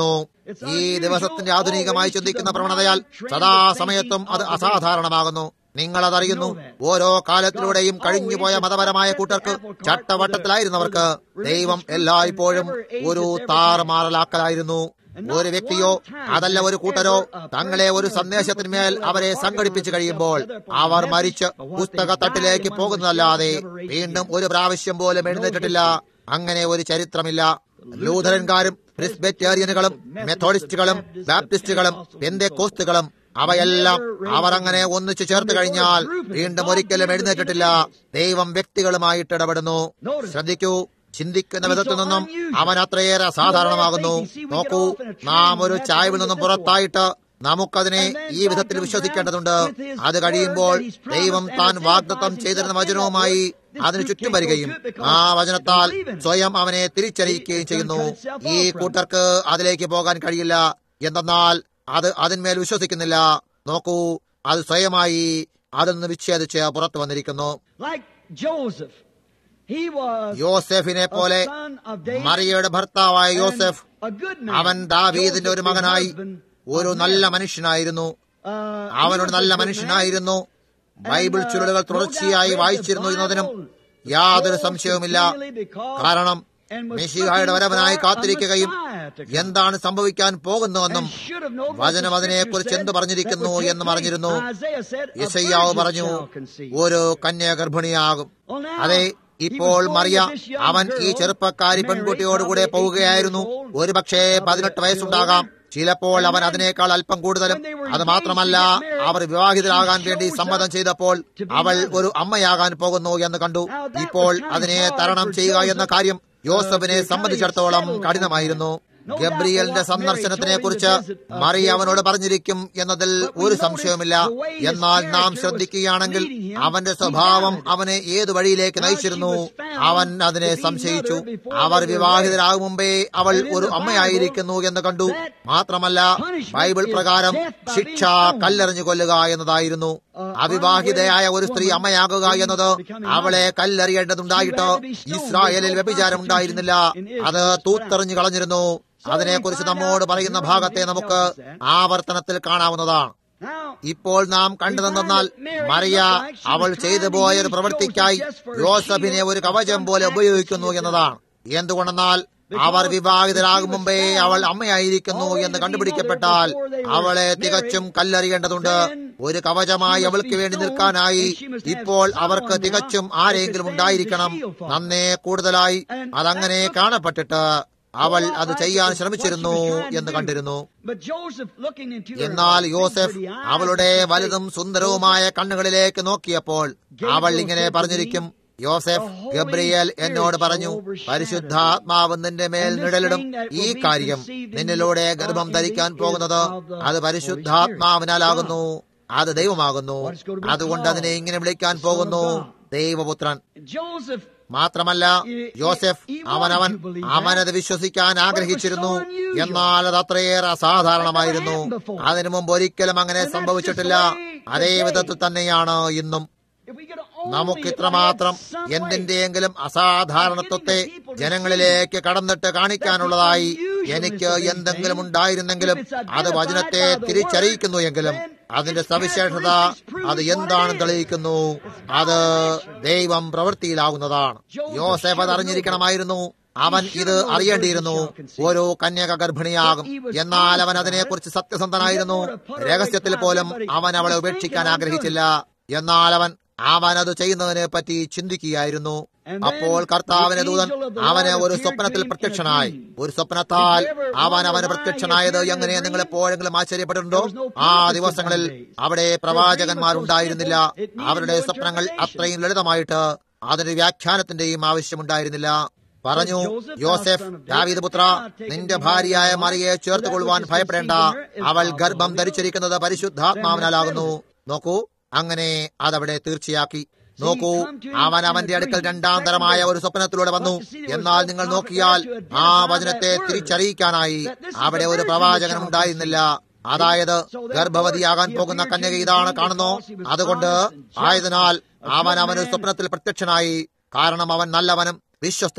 ഈ ദിവസത്തിന്റെ ആധുനികമായി ചിന്തിക്കുന്ന പ്രവണതയാൽ സദാസമയത്തും അത് അസാധാരണമാകുന്നു നിങ്ങൾ അതറിയുന്നു ഓരോ കാലത്തിലൂടെയും കഴിഞ്ഞുപോയ മതപരമായ കൂട്ടർക്ക് ചട്ടവട്ടത്തിലായിരുന്നവർക്ക് ദൈവം എല്ലായ്പ്പോഴും ഒരു താറുമാറലാക്കലായിരുന്നു ഒരു വ്യക്തിയോ അതല്ല ഒരു കൂട്ടരോ തങ്ങളെ ഒരു സന്ദേശത്തിന്മേൽ അവരെ സംഘടിപ്പിച്ചു കഴിയുമ്പോൾ അവർ മരിച്ച് പുസ്തകത്തട്ടിലേക്ക് പോകുന്നതല്ലാതെ വീണ്ടും ഒരു പ്രാവശ്യം പോലും എഴുന്നേറ്റിട്ടില്ല അങ്ങനെ ഒരു ചരിത്രമില്ല ലൂഥറൻകാരും ക്രിസ്ബെറ്റേറിയനുകളും മെത്തോഡിസ്റ്റുകളും ബാപ്റ്റിസ്റ്റുകളും പെന്തേക്കോസ്റ്റുകളും അവയെല്ലാം അവർ അങ്ങനെ ഒന്നിച്ചു ചേർത്ത് കഴിഞ്ഞാൽ വീണ്ടും ഒരിക്കലും എഴുന്നേറ്റിട്ടില്ല ദൈവം വ്യക്തികളുമായിട്ട് ഇടപെടുന്നു ശ്രദ്ധിക്കൂ ചിന്തിക്കുന്ന വിധത്തിൽ നിന്നും അവൻ അത്രയേറെ അസാധാരണമാകുന്നു നോക്കൂ നാം ഒരു ചായവിൽ നിന്നും പുറത്തായിട്ട് നമുക്കതിനെ ഈ വിധത്തിൽ വിശ്വസിക്കേണ്ടതുണ്ട് അത് കഴിയുമ്പോൾ ദൈവം താൻ വാഗ്ദത്തം ചെയ്തിരുന്ന വചനവുമായി അതിന് ചുറ്റും വരികയും ആ വചനത്താൽ സ്വയം അവനെ തിരിച്ചറിയിക്കുകയും ചെയ്യുന്നു ഈ കൂട്ടർക്ക് അതിലേക്ക് പോകാൻ കഴിയില്ല എന്തെന്നാൽ അത് അതിന്മേൽ വിശ്വസിക്കുന്നില്ല നോക്കൂ അത് സ്വയമായി അതിൽ നിന്ന് വിച്ഛേദിച്ച് പുറത്തു വന്നിരിക്കുന്നു Like Joseph, he was യോസെഫിനെ പോലെ a son of David മറിയയുടെ ഭർത്താവായ and Yosef a good man. അവൻ ദാവീദിന്റെ ഒരു Joseph, മകനായി his husband, ഒരു of നല്ല Mary. മനുഷ്യനായിരുന്നു Uh, he അവനൊരു was a നല്ല good മനുഷ്യനായിരുന്നു man. ബൈബിൾ And, uh, ചുരുളുകൾ no തുടർച്ചയായി doubt read വായിച്ചിരുന്നു the എന്നതിനും Bible യാതൊരു so സംശയവുമില്ല sincerely because കാരണം and was മെഷിഹായുടെ looking വരവനായി for a കാത്തിരിക്കുകയും Messiah to come. എന്താണ് സംഭവിക്കാൻ പോകുന്നുവെന്നും And should have known what the വചനം അതിനെക്കുറിച്ച് scripture എന്ത് said പറഞ്ഞിരിക്കുന്നു that would take എന്ന് place. പറഞ്ഞിരുന്നു Isaiah said, "A യശയ്യാവ് virgin പറഞ്ഞു shall conceive." ഒരു കന്യ ഗർഭിണിയാകും Well, now, അതെ he ഇപ്പോൾ was going Mariya with this young അവൻ ഈ girl, ചെറുപ്പക്കാരി Mary, പെൺകുട്ടിയോടുകൂടെ probably പോവുകയായിരുന്നു 18 years old, ഒരു പക്ഷേ probably പതിനെട്ട് a little വയസ്സുണ്ടാകാം older. ചിലപ്പോൾ And അവൻ then, അതിനേക്കാൾ അല്പം കൂടുതലും when they were അത് engaged മാത്രമല്ല to get married, our വിവാഹിതരാകാൻ she വേണ്ടി shows സമ്മതം up ചെയ്തപ്പോൾ to be അവൾ mother. ഒരു അമ്മയാകാൻ പോകുന്നു എന്ന് കണ്ടു Now, that ഇപ്പോൾ was kind of അതിനെ hard തരണം for ചെയ്യുക എന്ന Joseph, കാര്യം യോസഫിനെ uh, to സംബന്ധിച്ചിടത്തോളം kind of കഠിനമായിരുന്നു No doubt ഗബ്രിയലിന്റെ what Mary സന്ദർശനത്തിനെ told him കുറിച്ച് to visit, uh, Mariya Joseph. അവനോട് പറഞ്ഞിരിക്കും എന്നതിൽ But we ഒരു notice സംശയവുമില്ല the way his എന്നാൽ നാം character ശ്രദ്ധിക്കുകയാണെങ്കിൽ was leading him, അവന്റെ he സ്വഭാവം doubted it. അവനെ ഏത് വഴിയിലേക്ക് Now നയിച്ചിരുന്നു she was found അവൻ അതിനെ to be സംശയിച്ചു mother before our they were വിവാഹിതരാകും മുമ്പേ അവൾ And in ഒരു the അമ്മയായിരിക്കുന്നു എന്ന് കണ്ടു that മാത്രമല്ല punishment ബൈബിൾ is പ്രകാരം death by ശിക്ഷ being stoned. കല്ലെറിഞ്ഞു കൊല്ലുക എന്നതായിരുന്നു Uh, അവിവാഹിതയായ ഒരു സ്ത്രീ unwed അമ്മയാകുക woman എന്നത് becoming അവളെ mother. കല്ലെറിയേണ്ടതുണ്ടായിട്ട് She had to be stoned. ഇസ്രായേലിൽ There was no വ്യഭിചാരമുണ്ടായിരുന്നില്ല prostitution in Israel. അത് തൂത്തെറിഞ്ഞു കളഞ്ഞിരുന്നു So അതിനെക്കുറിച്ച് we find നമ്മോട് out പറയുന്ന Deuteronomy ഭാഗത്തെ നമുക്ക് tells us that. ആവർത്തനത്തിൽ കാണാവുന്നതാണ് Now, ഇപ്പോൾ നാം കണ്ടതെന്നാൽ മറിയ അവൾ ചെയ്തു പോയ ഒരു പ്രവൃത്തിക്കായി യോസഫിനെ ഒരു കവചം പോലെ ഉപയോഗിക്കുന്നു എന്നതാണ് എന്തുകൊണ്ടെന്നാൽ അവർ വിവാഹിതരാകും മുമ്പേ അവൾ അമ്മയായിരിക്കുന്നു എന്ന് കണ്ടുപിടിക്കപ്പെട്ടാൽ അവളെ തികച്ചും കല്ലെറിയേണ്ടതുണ്ട് ഒരു കവചമായി അവൾക്ക് വേണ്ടി നിൽക്കാനായി ഇപ്പോൾ അവർക്ക് തികച്ചും ആരെങ്കിലും ഉണ്ടായിരിക്കണം നന്നേ കൂടുതലായി അതങ്ങനെ കാണപ്പെട്ടിട്ട് അവൾ അത് ചെയ്യാൻ ശ്രമിച്ചിരുന്നു എന്ന് കണ്ടിരുന്നു but Joseph looking into her എന്നാൽ big യോസെഫ് pretty eyes അവളുടെ and വലുതും സുന്ദരവുമായ കണ്ണുകളിലേക്ക് നോക്കിയപ്പോൾ അവൾ ഇങ്ങനെ പറഞ്ഞിരിക്കും യോസെഫ് ഗബ്രിയേൽ എന്നോട് പറഞ്ഞു പരിശുദ്ധാത്മാവ് നിന്റെ മേൽ നിഴലിടും ഈ കാര്യം നിന്നിലൂടെ ഗർഭം ധരിക്കാൻ പോകുന്നത് അത് പരിശുദ്ധാത്മാവിനാലാകുന്നു അത് ദൈവമാകുന്നു അതുകൊണ്ട് അതിനെ ഇങ്ങനെ വിളിക്കാൻ പോകുന്നു ദൈവപുത്രൻ Joseph മാത്രമല്ല യോസെഫ് അവനവൻ അവനത് വിശ്വസിക്കാൻ ആഗ്രഹിച്ചിരുന്നു എന്നാൽ അത് അത്രയേറെ അസാധാരണമായിരുന്നു അതിനു മുമ്പ് ഒരിക്കലും അങ്ങനെ സംഭവിച്ചിട്ടില്ല അതേ വിധത്തിൽ തന്നെയാണ് ഇന്നും if we could only നമുക്ക് if I ഇത്രമാത്രം had some way എന്തിന്റെയെങ്കിലും അസാധാരണത്വത്തെ ജനങ്ങളിലേക്ക് കടന്നിട്ട് കാണിക്കാനുള്ളതായി എനിക്ക് എന്തെങ്കിലും ഉണ്ടായിരുന്നെങ്കിലും അത് വചനത്തെ തിരിച്ചറിയിക്കുന്നു എങ്കിലും അതിന്റെ സവിശേഷത അത് എന്താണെന്ന് തെളിയിക്കുന്നു അത് ദൈവം പ്രവൃത്തിയിലാകുന്നതാണ് യോസേഫ് അത് അറിഞ്ഞിരിക്കണമായിരുന്നു അവൻ ഇത് അറിയേണ്ടിയിരുന്നു ഓരോ കന്യക ഗർഭിണിയാകും എന്നാൽ അവൻ അതിനെക്കുറിച്ച് സത്യസന്ധനായിരുന്നു രഹസ്യത്തിൽ പോലും അവൻ അവളെ ഉപേക്ഷിക്കാൻ ആഗ്രഹിച്ചില്ല എന്നാൽ അവൻ അവൻ അത് ചെയ്യുന്നതിനെ പറ്റി ചിന്തിക്കുകയായിരുന്നു അപ്പോൾ കർത്താവിന്റെ ദൂതൻ അവന് ഒരു സ്വപ്നത്തിൽ പ്രത്യക്ഷനായി ഒരു സ്വപ്നത്താൽ അവൻ അവന് പ്രത്യക്ഷനായത് എങ്ങനെ നിങ്ങൾ എപ്പോഴെങ്കിലും ആശ്ചര്യപ്പെട്ടിട്ടുണ്ടോ ആ ദിവസങ്ങളിൽ അവിടെ പ്രവാചകന്മാരുണ്ടായിരുന്നില്ല അവരുടെ സ്വപ്നങ്ങൾ അത്രയും ലളിതമായിട്ട് അതിന്റെ വ്യാഖ്യാനത്തിന്റെയും ആവശ്യമുണ്ടായിരുന്നില്ല പറഞ്ഞു യോസെഫ് ദാവീദ് പുത്ര നിന്റെ ഭാര്യയായ മറിയെ ചേർത്തുകൊള്ളുവാൻ ഭയപ്പെടേണ്ട അവൾ ഗർഭം ധരിച്ചിരിക്കുന്നത് പരിശുദ്ധാത്മാവിനാലാകുന്നു നോക്കൂ അങ്ങനെ അതവിടെ തീർച്ചയാക്കി നോക്കൂ അവൻ അവന്റെ അടുക്കൽ രണ്ടാം തരമായ ഒരു സ്വപ്നത്തിലൂടെ വന്നു എന്നാൽ നിങ്ങൾ നോക്കിയാൽ ആ വചനത്തെ തിരിച്ചറിയിക്കാനായി അവിടെ ഒരു പ്രവാചകൻ ഉണ്ടായിരുന്നില്ല അതായത് ഗർഭവതിയാകാൻ പോകുന്ന കന്യക ഇതാണ് കാണുന്നു അതുകൊണ്ട് ആയതിനാൽ അവൻ അവന് സ്വപ്നത്തിൽ പ്രത്യക്ഷനായി കാരണം അവൻ നല്ലവനും വിശ്വസ്തനും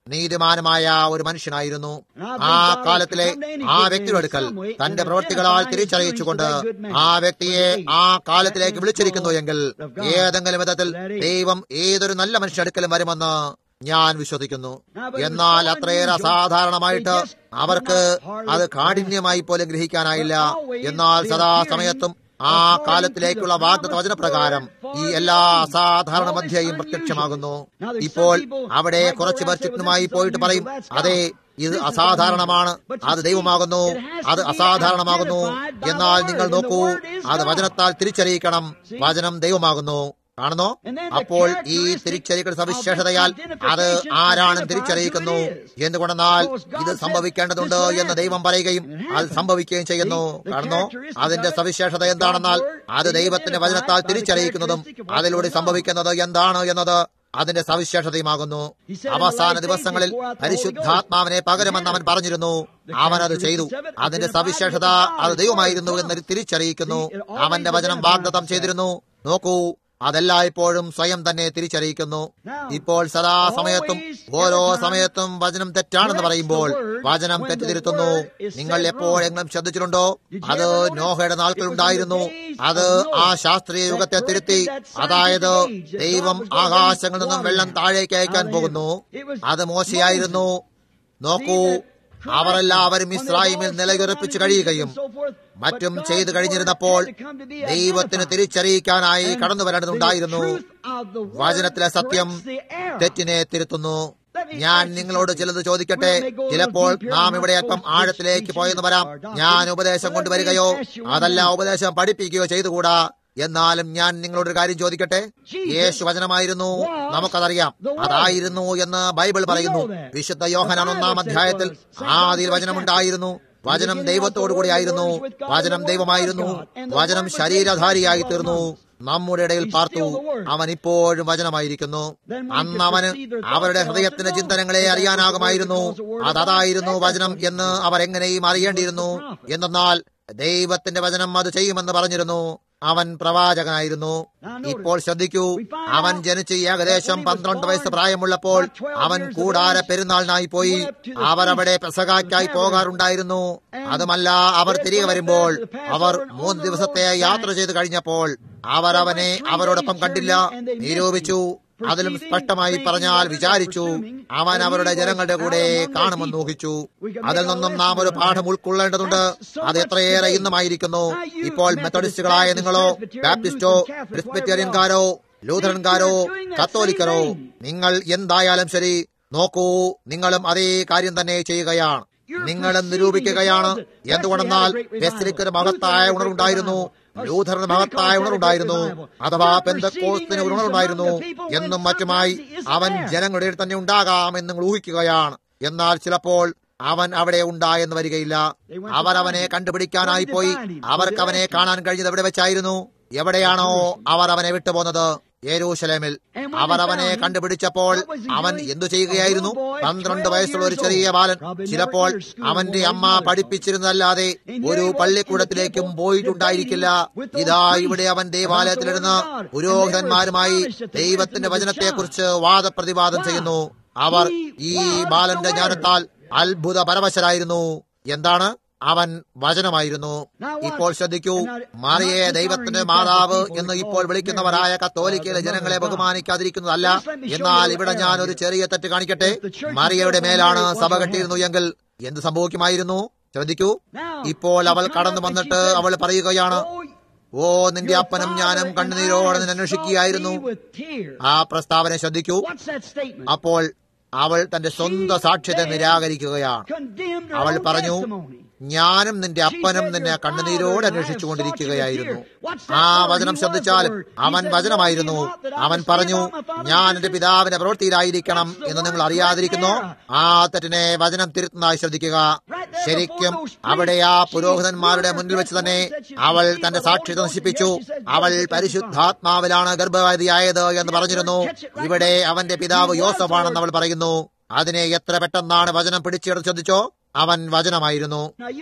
നീതിമാനമായ ഒരു മനുഷ്യനായിരുന്നു ആ കാലത്തിലെ ആ വ്യക്തിയുടെ അടുക്കൽ തന്റെ പ്രവൃത്തികളാൽ തിരിച്ചറിയിച്ചുകൊണ്ട് ആ വ്യക്തിയെ ആ കാലത്തിലേക്ക് വിളിച്ചിരിക്കുന്നു എങ്കിൽ ഏതെങ്കിലും വിധത്തിൽ ദൈവം ഏതൊരു നല്ല മനുഷ്യ അടുക്കലും വരുമെന്ന് ഞാൻ വിശ്വസിക്കുന്നു എന്നാൽ അത്രയേറെ അസാധാരണമായിട്ട് അവർക്ക് അത് കാഠിന്യമായി പോലും ഗ്രഹിക്കാനായില്ല എന്നാൽ സദാസമയത്തും ആ കാലത്തിലേക്കുള്ള വാഗ്ദത്ത വചനപ്രകാരം ഈ എല്ലാ അസാധാരണ മധ്യയും പ്രത്യക്ഷമാകുന്നു ഇപ്പോൾ അവിടെ കുറച്ചു പേർ ചുറ്റുമായി പോയിട്ട് പറയും അതെ ഇത് അസാധാരണമാണ് അത് ദൈവമാകുന്നു അത് അസാധാരണമാകുന്നു എന്നാൽ നിങ്ങൾ നോക്കൂ അത് വചനത്താൽ തിരിച്ചറിയിക്കണം വചനം ദൈവമാകുന്നു കാണുന്നോ അപ്പോൾ ഈ തിരിച്ചറിയൽ സവിശേഷതയാൽ അത് ആരാണെന്ന് തിരിച്ചറിയിക്കുന്നു എന്തുകൊണ്ടെന്നാൽ ഇത് സംഭവിക്കേണ്ടതുണ്ട് എന്ന് ദൈവം പറയുകയും അത് സംഭവിക്കുകയും ചെയ്യുന്നു കാണുന്നോ അതിന്റെ സവിശേഷത എന്താണെന്നാൽ അത് ദൈവത്തിന്റെ വചനത്താൽ തിരിച്ചറിയിക്കുന്നതും അതിലൂടെ സംഭവിക്കുന്നത് എന്താണ് എന്നത് അതിന്റെ സവിശേഷതയുമാകുന്നു അവസാന ദിവസങ്ങളിൽ പരിശുദ്ധാത്മാവിനെ പകരമെന്ന് അവൻ പറഞ്ഞിരുന്നു അവൻ അത് ചെയ്തു അതിന്റെ സവിശേഷത അത് ദൈവമായിരുന്നു എന്ന് തിരിച്ചറിയിക്കുന്നു അവന്റെ വചനം വാഗ്ദത്തം ചെയ്തിരുന്നു നോക്കൂ അതെല്ലായ്പ്പോഴും സ്വയം തന്നെ തിരിച്ചറിയിക്കുന്നു ഇപ്പോൾ സദാസമയത്തും ഓരോ സമയത്തും വചനം തെറ്റാണെന്ന് പറയുമ്പോൾ വചനം തെറ്റിതിരുത്തുന്നു നിങ്ങൾ എപ്പോഴെങ്കിലും ശ്രദ്ധിച്ചിട്ടുണ്ടോ അത് നോഹയുടെ നാൾക്കുണ്ടായിരുന്നു അത് ആ ശാസ്ത്രീയ യുഗത്തെ തിരുത്തി അതായത് ദൈവം ആകാശങ്ങളിൽ നിന്നും വെള്ളം താഴേക്ക് അയക്കാൻ പോകുന്നു അത് മോശയായിരുന്നു നോക്കൂ അവരെല്ലാവരും ഇസ്രായേലിൽ നിലയുറപ്പിച്ചു കഴിയുകയും മറ്റും ചെയ്തു കഴിഞ്ഞിരുന്നപ്പോൾ ദൈവത്തിന് തിരിച്ചറിയിക്കാനായി കടന്നു വരേണ്ടതുണ്ടായിരുന്നു വചനത്തിലെ സത്യം തെറ്റിനെ തിരുത്തുന്നു ഞാൻ നിങ്ങളോട് ചിലത് ചോദിക്കട്ടെ ചിലപ്പോൾ നാം ഇവിടെ അല്പം ആഴത്തിലേക്ക് പോയെന്ന് വരാം ഞാൻ ഉപദേശം കൊണ്ടുവരികയോ അതല്ല ഉപദേശം പഠിപ്പിക്കുകയോ ചെയ്തുകൂടാ എന്നാലും ഞാൻ നിങ്ങളോട് ഒരു കാര്യം ചോദിക്കട്ടെ യേശു വചനമായിരുന്നു നമുക്കതറിയാം അതായിരുന്നു എന്ന് ബൈബിൾ പറയുന്നു വിശുദ്ധ യോഹനാൻ ഒന്നാം അധ്യായത്തിൽ ആദിയിൽ വചനമുണ്ടായിരുന്നു വചനം ദൈവത്തോടു കൂടിയായിരുന്നു വചനം ദൈവമായിരുന്നു വചനം ശരീരധാരിയായി തീർന്നു നമ്മുടെ ഇടയിൽ പാർത്തു അവൻ ഇപ്പോഴും വചനമായിരിക്കുന്നു അന്ന് അവന് അവരുടെ ഹൃദയത്തിന്റെ ചിന്തനങ്ങളെ അറിയാനാകുമായിരുന്നു അതതായിരുന്നു വചനം എന്ന് അവർ എങ്ങനെയും അറിയേണ്ടിയിരുന്നു എന്തെന്നാൽ ദൈവത്തിന്റെ വചനം അത് ചെയ്യുമെന്ന് പറഞ്ഞിരുന്നു അവൻ പ്രവാചകനായിരുന്നു ഇപ്പോൾ ശ്രദ്ധിക്കൂ അവൻ ജനിച്ച് ഏകദേശം പന്ത്രണ്ട് വയസ്സ് പ്രായമുള്ളപ്പോൾ അവൻ കൂടാര പെരുന്നാളിനായി പോയി അവർ അവിടെ പെസകാക്കായി പോകാറുണ്ടായിരുന്നു അതുമല്ല അവർ തിരികെ വരുമ്പോൾ അവർ മൂന്ന് ദിവസത്തെ യാത്ര ചെയ്ത് കഴിഞ്ഞപ്പോൾ അവർ അവനെ അവരോടൊപ്പം കണ്ടില്ല നിരൂപിച്ചു അതിലും സ്പഷ്ടമായി പറഞ്ഞാൽ വിചാരിച്ചു അവൻ അവരുടെ ജനങ്ങളുടെ കൂടെ കാണുമെന്ന് ഊഹിച്ചു അതിൽ നിന്നും നാം ഒരു പാഠം ഉൾക്കൊള്ളേണ്ടതുണ്ട് അത് എത്രയേറെ ഇന്നുമായിരിക്കുന്നു ഇപ്പോൾ മെത്തഡിസ്റ്റുകളായ നിങ്ങളോ ബാപ്റ്റിസ്റ്റോ ക്രിസ്പെറ്റേറിയൻകാരോ ലൂഥറൻകാരോ കത്തോലിക്കരോ നിങ്ങൾ എന്തായാലും ശരി നോക്കൂ നിങ്ങളും അതേ കാര്യം തന്നെ ചെയ്യുകയാണ് നിങ്ങളും നിരൂപിക്കുകയാണ് എന്തുകൊണ്ടെന്നാൽ വെസ്ലിക്ക് ഒരു മഹത്തായ ഉണർവുണ്ടായിരുന്നു ലൂഥറിന് മഹത്തായ ഉണർവുണ്ടായിരുന്നു അഥവാ പെന്തക്കോസ്തിന് ഒരു ഉണർവുണ്ടായിരുന്നു എന്നും മറ്റുമായി അവൻ ജനങ്ങളുടെ ഇടയിൽ തന്നെ ഉണ്ടാകാമെന്ന് നിങ്ങൾ ഊഹിക്കുകയാണ് എന്നാൽ ചിലപ്പോൾ അവൻ അവിടെ ഉണ്ടായെന്ന് വരികയില്ല അവർ അവനെ കണ്ടുപിടിക്കാനായി പോയി അവർക്ക് അവനെ കാണാൻ കഴിഞ്ഞത് എവിടെ വെച്ചായിരുന്നു എവിടെയാണോ അവർ അവനെ വിട്ടുപോകുന്നത് യേരൂശലേമിൽ അവർ അവനെ കണ്ടുപിടിച്ചപ്പോൾ അവൻ എന്തു ചെയ്യുകയായിരുന്നു പന്ത്രണ്ട് വയസ്സുള്ള ഒരു ചെറിയ ബാലൻ ചിലപ്പോൾ അവന്റെ അമ്മ പഠിപ്പിച്ചിരുന്നല്ലാതെ ഒരു പള്ളിക്കൂടത്തിലേക്കും പോയിട്ടുണ്ടായിരിക്കില്ല ഇതാ ഇവിടെ അവൻ ദേവാലയത്തിലിരുന്ന് പുരോഹിതന്മാരുമായി ദൈവത്തിന്റെ വചനത്തെക്കുറിച്ച് വാദപ്രതിവാദം ചെയ്യുന്നു അവർ ഈ ബാലന്റെ ജ്ഞാനത്താൽ അത്ഭുത പരവശരായിരുന്നു എന്താണ് അവൻ വചനമായിരുന്നു ഇപ്പോൾ ശ്രദ്ധിക്കൂ മറിയെ ദൈവത്തിന്റെ മാതാവ് എന്ന് ഇപ്പോൾ വിളിക്കുന്നവരായ കത്തോലിക്കയിലെ ജനങ്ങളെ ബഹുമാനിക്കാതിരിക്കുന്നതല്ല എന്നാൽ ഇവിടെ ഞാൻ ഒരു ചെറിയ തെറ്റ് കാണിക്കട്ടെ മറിയയുടെ മേലാണ് സഭ കെട്ടിയിരുന്നു എങ്കിൽ എന്ത് സംഭവിക്കുമായിരുന്നു ശ്രദ്ധിക്കൂ ഇപ്പോൾ അവൾ കടന്നു വന്നിട്ട് അവൾ പറയുകയാണ് ഓ നിന്റെ അപ്പനും ഞാനും കണ്ണുനീരോടെ നിന്നെ അന്വേഷിക്കുകയായിരുന്നു ആ പ്രസ്താവന ശ്രദ്ധിക്കൂ അപ്പോൾ അവൾ തന്റെ സ്വന്തം സാക്ഷ്യത്തെ നിരാകരിക്കുകയാണ് അവൾ പറഞ്ഞു ഞാനും നിന്റെ അപ്പനും നിന്നെ കണ്ണുനീരോടെ അന്വേഷിച്ചുകൊണ്ടിരിക്കുകയായിരുന്നു ആ വചനം ശ്രദ്ധിച്ചാൽ അവൻ വചനമായിരുന്നു അവൻ പറഞ്ഞു ഞാൻ എന്റെ പിതാവിന്റെ പ്രവൃത്തിയിലായിരിക്കണം എന്ന് നിങ്ങൾ അറിയാതിരിക്കുന്നു ആ തെറ്റിനെ വചനം തിരുത്തുന്നതായി ശ്രദ്ധിക്കുക ശരിക്കും അവിടെ ആ പുരോഹിതന്മാരുടെ മുന്നിൽ വെച്ച് തന്നെ അവൾ തന്റെ സാക്ഷ്യത നശിപ്പിച്ചു അവൾ പരിശുദ്ധാത്മാവിലാണ് ഗർഭവതിയായത് എന്ന് പറഞ്ഞിരുന്നു ഇവിടെ അവന്റെ പിതാവ് യോസഫാണെന്ന് അവൾ പറയുന്നു അതിനെ എത്ര പെട്ടെന്നാണ് വചനം പിടിച്ചെടുത്ത് ശ്രദ്ധിച്ചോ അവൻ വചനമായിരുന്നു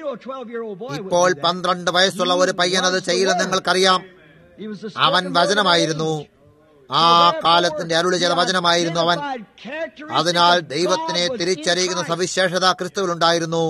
ഇപ്പോൾ പന്ത്രണ്ട് വയസ്സുള്ള ഒരു പയ്യൻ അത് ചെയ്യില്ലെന്ന് നിങ്ങൾക്കറിയാം അവൻ വചനമായിരുന്നു ആ കാലത്തിന്റെ അരുളി ചെയ്ത വചനമായിരുന്നു അവൻ അതിനാൽ ദൈവത്തിനെ തിരിച്ചറിയുന്ന സവിശേഷത ക്രിസ്തുവിലുണ്ടായിരുന്നു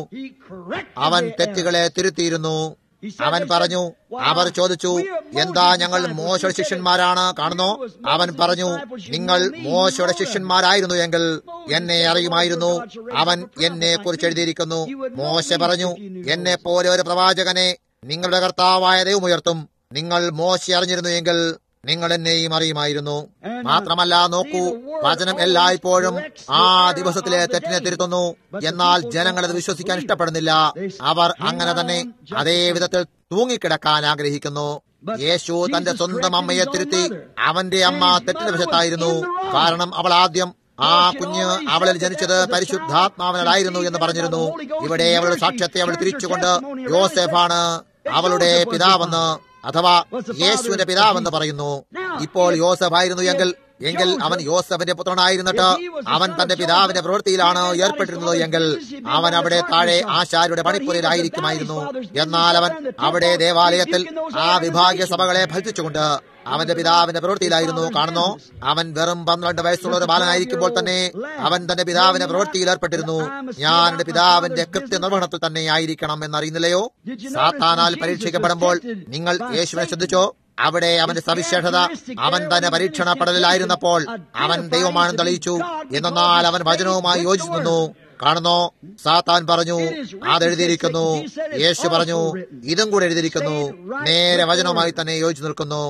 അവൻ തെറ്റുകളെ തിരുത്തിയിരുന്നു അവൻ പറഞ്ഞു അവർ ചോദിച്ചു എന്താ ഞങ്ങൾ മോശയുടെ ശിഷ്യന്മാരാണ് കാണുന്നോ അവൻ പറഞ്ഞു നിങ്ങൾ മോശയുടെ ശിഷ്യന്മാരായിരുന്നു എങ്കിൽ എന്നെ അറിയുമായിരുന്നു അവൻ എന്നെ കുറിച്ച് എഴുതിയിരിക്കുന്നു മോശ പറഞ്ഞു എന്നെ പോലെ ഒരു പ്രവാചകനെ നിങ്ങളുടെ കർത്താവായ ദൈവം ഉയർത്തും നിങ്ങൾ മോശ അറിഞ്ഞിരുന്നു എങ്കിൽ നിങ്ങൾ എന്നെയും അറിയുമായിരുന്നു മാത്രമല്ല നോക്കൂ വചനം എല്ലായ്പ്പോഴും ആ ദിവസത്തിലെ തെറ്റിനെ തിരുത്തുന്നു എന്നാൽ ജനങ്ങൾ അത് വിശ്വസിക്കാൻ ഇഷ്ടപ്പെടുന്നില്ല അവർ അങ്ങനെ തന്നെ അതേ വിധത്തിൽ തൂങ്ങിക്കിടക്കാൻ ആഗ്രഹിക്കുന്നു യേശു തന്റെ സ്വന്തം അമ്മയെ തിരുത്തി അവന്റെ അമ്മ തെറ്റിന്റെ വശത്തായിരുന്നു കാരണം അവൾ ആദ്യം ആ കുഞ്ഞ് അവളിൽ ജനിച്ചത് പരിശുദ്ധാത്മാവിനായിരുന്നു എന്ന് പറഞ്ഞിരുന്നു ഇവിടെ അവളുടെ സാക്ഷ്യത്തെ അവൾ തിരിച്ചുകൊണ്ട് യോസെഫാണ് അവളുടെ പിതാവെന്ന് അഥവാ യേശുവിന്റെ പിതാവെന്ന് പറയുന്നു ഇപ്പോൾ യോസഫ് ആയിരുന്നു എങ്കിൽ എങ്കിൽ അവൻ യോസഫിന്റെ പുത്രനായിരുന്നിട്ട് അവൻ തന്റെ പിതാവിന്റെ പ്രവൃത്തിയിലാണ് ഏർപ്പെട്ടിരുന്നത് എങ്കിൽ അവൻ അവിടെ താഴെ ആശാരിയുടെ പണിപ്പുരയിലായിരിക്കുമായിരുന്നു എന്നാൽ അവൻ അവിടെ ദേവാലയത്തിൽ ആ വിഭാഗീയ സഭകളെ ഫലിച്ചുകൊണ്ട് അവന്റെ പിതാവിന്റെ പ്രവൃത്തിയിലായിരുന്നു കാണുന്നു അവൻ വെറും പന്ത്രണ്ട് വയസ്സുള്ള ഒരു ബാലനായിരിക്കുമ്പോൾ തന്നെ അവൻ തന്റെ പിതാവിന്റെ പ്രവൃത്തിയിൽ ഏർപ്പെട്ടിരുന്നു ഞാൻ എന്റെ പിതാവിന്റെ കൃത്യനിർവഹണത്തിൽ തന്നെ ആയിരിക്കണം എന്നറിയുന്നില്ലയോ സാത്താനാൽ പരീക്ഷിക്കപ്പെടുമ്പോൾ നിങ്ങൾ യേശുവിനെ ശ്രദ്ധിച്ചോ അവിടെ അവന്റെ സവിശേഷത അവൻ തന്നെ പരീക്ഷണപ്പെടലിലായിരുന്നപ്പോൾ അവൻ ദൈവമാണെന്ന് തെളിയിച്ചു എന്നാൽ അവൻ വചനവുമായി യോജിച്ചു നിന്നു കാണുന്നോ സാത്താൻ പറഞ്ഞു അതെഴുതിയിരിക്കുന്നു യേശു പറഞ്ഞു ഇതും കൂടെ എഴുതിയിരിക്കുന്നു നേരെ വചനവുമായി തന്നെ യോജിച്ചു നിൽക്കുന്നു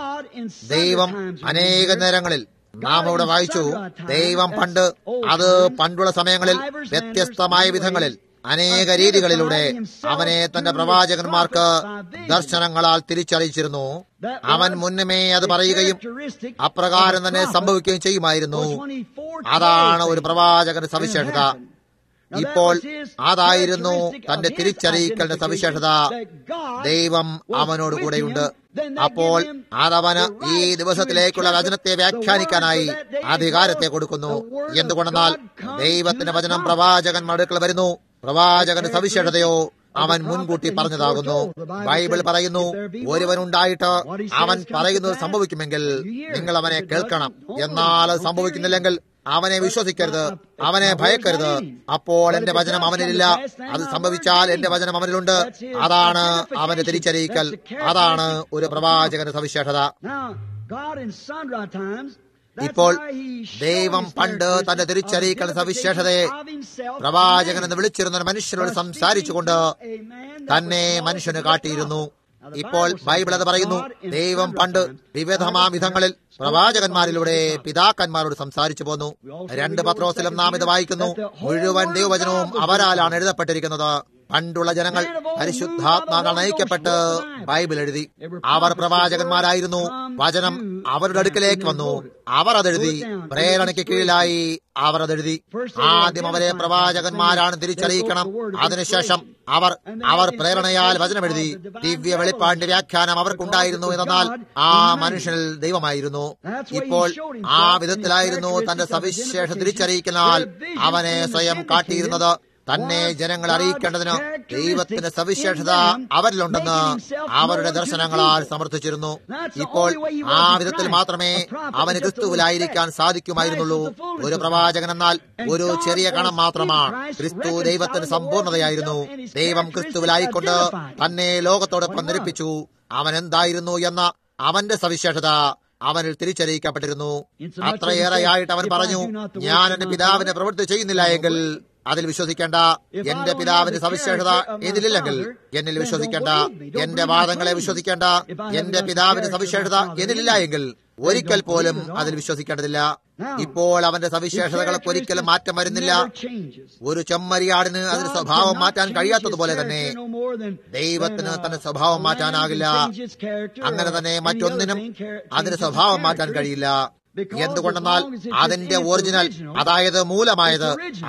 ദൈവം അനേക നേരങ്ങളിൽ നാം ഇവിടെ വായിച്ചു ദൈവം പണ്ട് അത് പണ്ടുള്ള സമയങ്ങളിൽ വ്യത്യസ്തമായ വിധങ്ങളിൽ അനേക രീതികളിലൂടെ അവനെ തന്റെ പ്രവാചകന്മാർക്ക് ദർശനങ്ങളാൽ തിരിച്ചറിയിച്ചിരുന്നു അവൻ മുന്നമേ അത് പറയുകയും അപ്രകാരം തന്നെ സംഭവിക്കുകയും ചെയ്യുമായിരുന്നു അതാണ് ഒരു പ്രവാചകന്റെ സവിശേഷത ഇപ്പോൾ അതായിരുന്നു തന്റെ തിരിച്ചറിയിക്കലിന്റെ സവിശേഷത ദൈവം അവനോട് കൂടെയുണ്ട് അപ്പോൾ അതവന് ഈ ദിവസത്തിലേക്കുള്ള വചനത്തെ വ്യാഖ്യാനിക്കാനായി അധികാരത്തെ കൊടുക്കുന്നു എന്തുകൊണ്ടെന്നാൽ ദൈവത്തിന്റെ വചനം പ്രവാചകന്മാരുടെ അടുക്കൽ വരുന്നു പ്രവാചകന്റെ സവിശേഷതയോ അവൻ മുൻകൂട്ടി പറഞ്ഞതാകുന്നു ബൈബിൾ പറയുന്നു ഒരുവനുണ്ടായിട്ട് അവൻ പറയുന്നത് സംഭവിക്കുമെങ്കിൽ നിങ്ങൾ അവനെ കേൾക്കണം എന്നാൽ അത് സംഭവിക്കുന്നില്ലെങ്കിൽ അവനെ വിശ്വസിക്കരുത് അവനെ ഭയക്കരുത് അപ്പോൾ എന്റെ വചനം അവനിലില്ല അത് സംഭവിച്ചാൽ എന്റെ വചനം അവനിലുണ്ട് അതാണ് അവന്റെ തിരിച്ചറിയിക്കൽ അതാണ് ഒരു പ്രവാചകന്റെ സവിശേഷത ഇപ്പോൾ ദൈവം പണ്ട് തന്റെ തിരിച്ചറിയിക്കൽ സവിശേഷതയെ പ്രവാചകൻ എന്ന് വിളിച്ചിരുന്ന ഒരു മനുഷ്യനോട് സംസാരിച്ചുകൊണ്ട് തന്നെ മനുഷ്യന് കാട്ടിയിരുന്നു ഇപ്പോൾ ബൈബിൾ അത് പറയുന്നു ദൈവം പണ്ട് വിവിധമാം വിധങ്ങളിൽ പ്രവാചകന്മാരിലൂടെ പിതാക്കന്മാരോട് സംസാരിച്ചു പോന്നു രണ്ട് പത്രോസിലും നാം ഇത് വായിക്കുന്നു മുഴുവൻ ദൈവവചനവും അവരാലാണ് എഴുതപ്പെട്ടിരിക്കുന്നത് പണ്ടുള്ള ജനങ്ങൾ പരിശുദ്ധാത്മാക്കൾ നയിക്കപ്പെട്ട് ബൈബിൾ എഴുതി അവർ പ്രവാചകന്മാരായിരുന്നു വചനം അവരുടെ അടുക്കലേക്ക് വന്നു അവർ അതെഴുതി പ്രേരണയ്ക്ക് കീഴിലായി അവർ അതെഴുതി ആദ്യം അവരെ പ്രവാചകന്മാരാണ് തിരിച്ചറിയിക്കണം അതിനുശേഷം അവർ അവർ പ്രേരണയാൽ വചനമെഴുതി ദിവ്യ വെളിപ്പാടിന്റെ വ്യാഖ്യാനം അവർക്കുണ്ടായിരുന്നു എന്നാൽ ആ മനുഷ്യനിൽ ദൈവമായിരുന്നു ഇപ്പോൾ ആ വിധത്തിലായിരുന്നു തന്റെ സവിശേഷ തിരിച്ചറിയിക്കനാൽ അവനെ സ്വയം കാട്ടിയിരുന്നത് തന്നെ ജനങ്ങൾ അറിയിക്കേണ്ടതിന് ദൈവത്തിന്റെ സവിശേഷത അവരിലുണ്ടെന്ന് അവരുടെ ദർശനങ്ങളാൽ സമർത്ഥിച്ചിരുന്നു ഇപ്പോൾ ആ വിധത്തിൽ മാത്രമേ അവന് ക്രിസ്തുവിലായിരിക്കാൻ സാധിക്കുമായിരുന്നുള്ളൂ ഒരു പ്രവാചകൻ എന്നാൽ ഒരു ചെറിയ കണം മാത്രമാണ് ക്രിസ്തു ദൈവത്തിന് സമ്പൂർണതയായിരുന്നു ദൈവം ക്രിസ്തുവിലായിക്കൊണ്ട് തന്നെ ലോകത്തോടൊപ്പം നിരപ്പിച്ചു അവൻ എന്തായിരുന്നു എന്ന അവന്റെ സവിശേഷത അവനിൽ തിരിച്ചറിയിക്കപ്പെട്ടിരുന്നു അത്രയേറെയായിട്ട് അവൻ പറഞ്ഞു ഞാൻ എന്റെ പിതാവിനെ പ്രവൃത്തി ചെയ്യുന്നില്ല എങ്കിൽ അതിൽ വിശ്വസിക്കേണ്ട എന്റെ പിതാവിന്റെ സവിശേഷത എന്നിലില്ലെങ്കിൽ എന്നിൽ വിശ്വസിക്കേണ്ട എന്റെ വാദങ്ങളെ വിശ്വസിക്കേണ്ട എന്റെ പിതാവിന്റെ സവിശേഷത എന്നിലില്ല എങ്കിൽ ഒരിക്കൽ പോലും അതിൽ വിശ്വസിക്കേണ്ടതില്ല ഇപ്പോൾ അവന്റെ സവിശേഷതകൾക്ക് ഒരിക്കലും മാറ്റം വരുന്നില്ല ഒരു ചെമ്മരിയാടിന് അതിന്റെ സ്വഭാവം മാറ്റാൻ കഴിയാത്തതുപോലെ തന്നെ ദൈവത്തിന് തന്റെ സ്വഭാവം മാറ്റാനാകില്ല അങ്ങനെ തന്നെ മറ്റൊന്നിനും അതിന്റെ സ്വഭാവം മാറ്റാൻ കഴിയില്ല എന്തുകൊണ്ടെന്നാൽ അതിന്റെ ഒറിജിനൽ അതായത് മൂലമായത് അതിൽ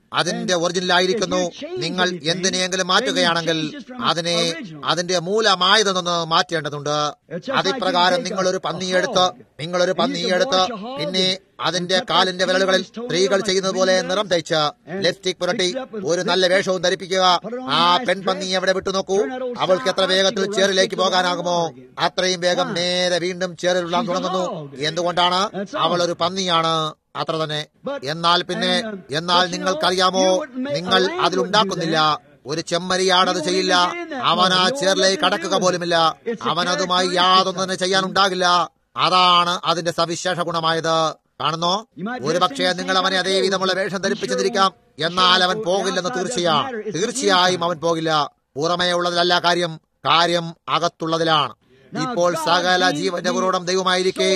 അതിന്റെ ഒറിജിനലായിരിക്കുന്നു നിങ്ങൾ എന്തിനെയെങ്കിലും മാറ്റുകയാണെങ്കിൽ അതിനെ അതിന്റെ മൂലമായതിൽ നിന്ന് മാറ്റേണ്ടതുണ്ട് അതിപ്രകാരം നിങ്ങളൊരു പന്നിയെടുത്ത് നിങ്ങളൊരു പന്നിയെടുത്ത് പിന്നെ അതിന്റെ കാലിന്റെ വിരലുകളിൽ സ്ത്രീകൾ ചെയ്യുന്നത് പോലെ നിറം തയ്ച്ച് ലിപ്സ്റ്റിക് പുരട്ടി ഒരു നല്ല വേഷവും ധരിപ്പിക്കുക ആ പെൺപന്നി എവിടെ വിട്ടു നോക്കൂ അവൾക്ക് എത്ര വേഗത്തിൽ ചേറിലേക്ക് പോകാനാകുമോ അത്രയും വേഗം നേരെ വീണ്ടും ചേറിലുള്ളാൻ തുടങ്ങുന്നു എന്തുകൊണ്ടാണ് അവൾ ഒരു പന്നിയാണ് അത്ര തന്നെ എന്നാൽ പിന്നെ എന്നാൽ നിങ്ങൾക്കറിയാമോ നിങ്ങൾ അതിലുണ്ടാക്കുന്നില്ല ഒരു ചെമ്മരിയാടത് ചെയ്യില്ല അവൻ ആ ചേറിലേക്ക് കടക്കുക പോലുമില്ല അവനതുമായി യാതൊന്നും തന്നെ ചെയ്യാനുണ്ടാകില്ല അതാണ് അതിന്റെ സവിശേഷ ഗുണമായത് കാണുന്നോ ഒരു പക്ഷേ നിങ്ങൾ അവനെ അതേ വിധമുള്ള വേഷം ധരിപ്പിച്ചെന്നിരിക്കാം എന്നാൽ അവൻ പോകില്ലെന്ന് തീർച്ചയാണ് തീർച്ചയായും അവൻ പോകില്ല പുറമേ ഉള്ളതിലല്ല കാര്യം കാര്യം അകത്തുള്ളതിലാണ് ഇപ്പോൾ സകല ജീവന്റെ ഉറവിടം ദൈവമായിരിക്കെ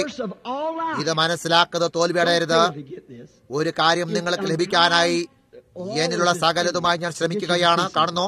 ഇത് മനസ്സിലാക്കുന്നത് തോൽവിയടയരുത് ഒരു കാര്യം നിങ്ങൾക്ക് ലഭിക്കാനായി എന്നിലുള്ള സകലതുമായി ഞാൻ ശ്രമിക്കുകയാണ് കാണുന്നു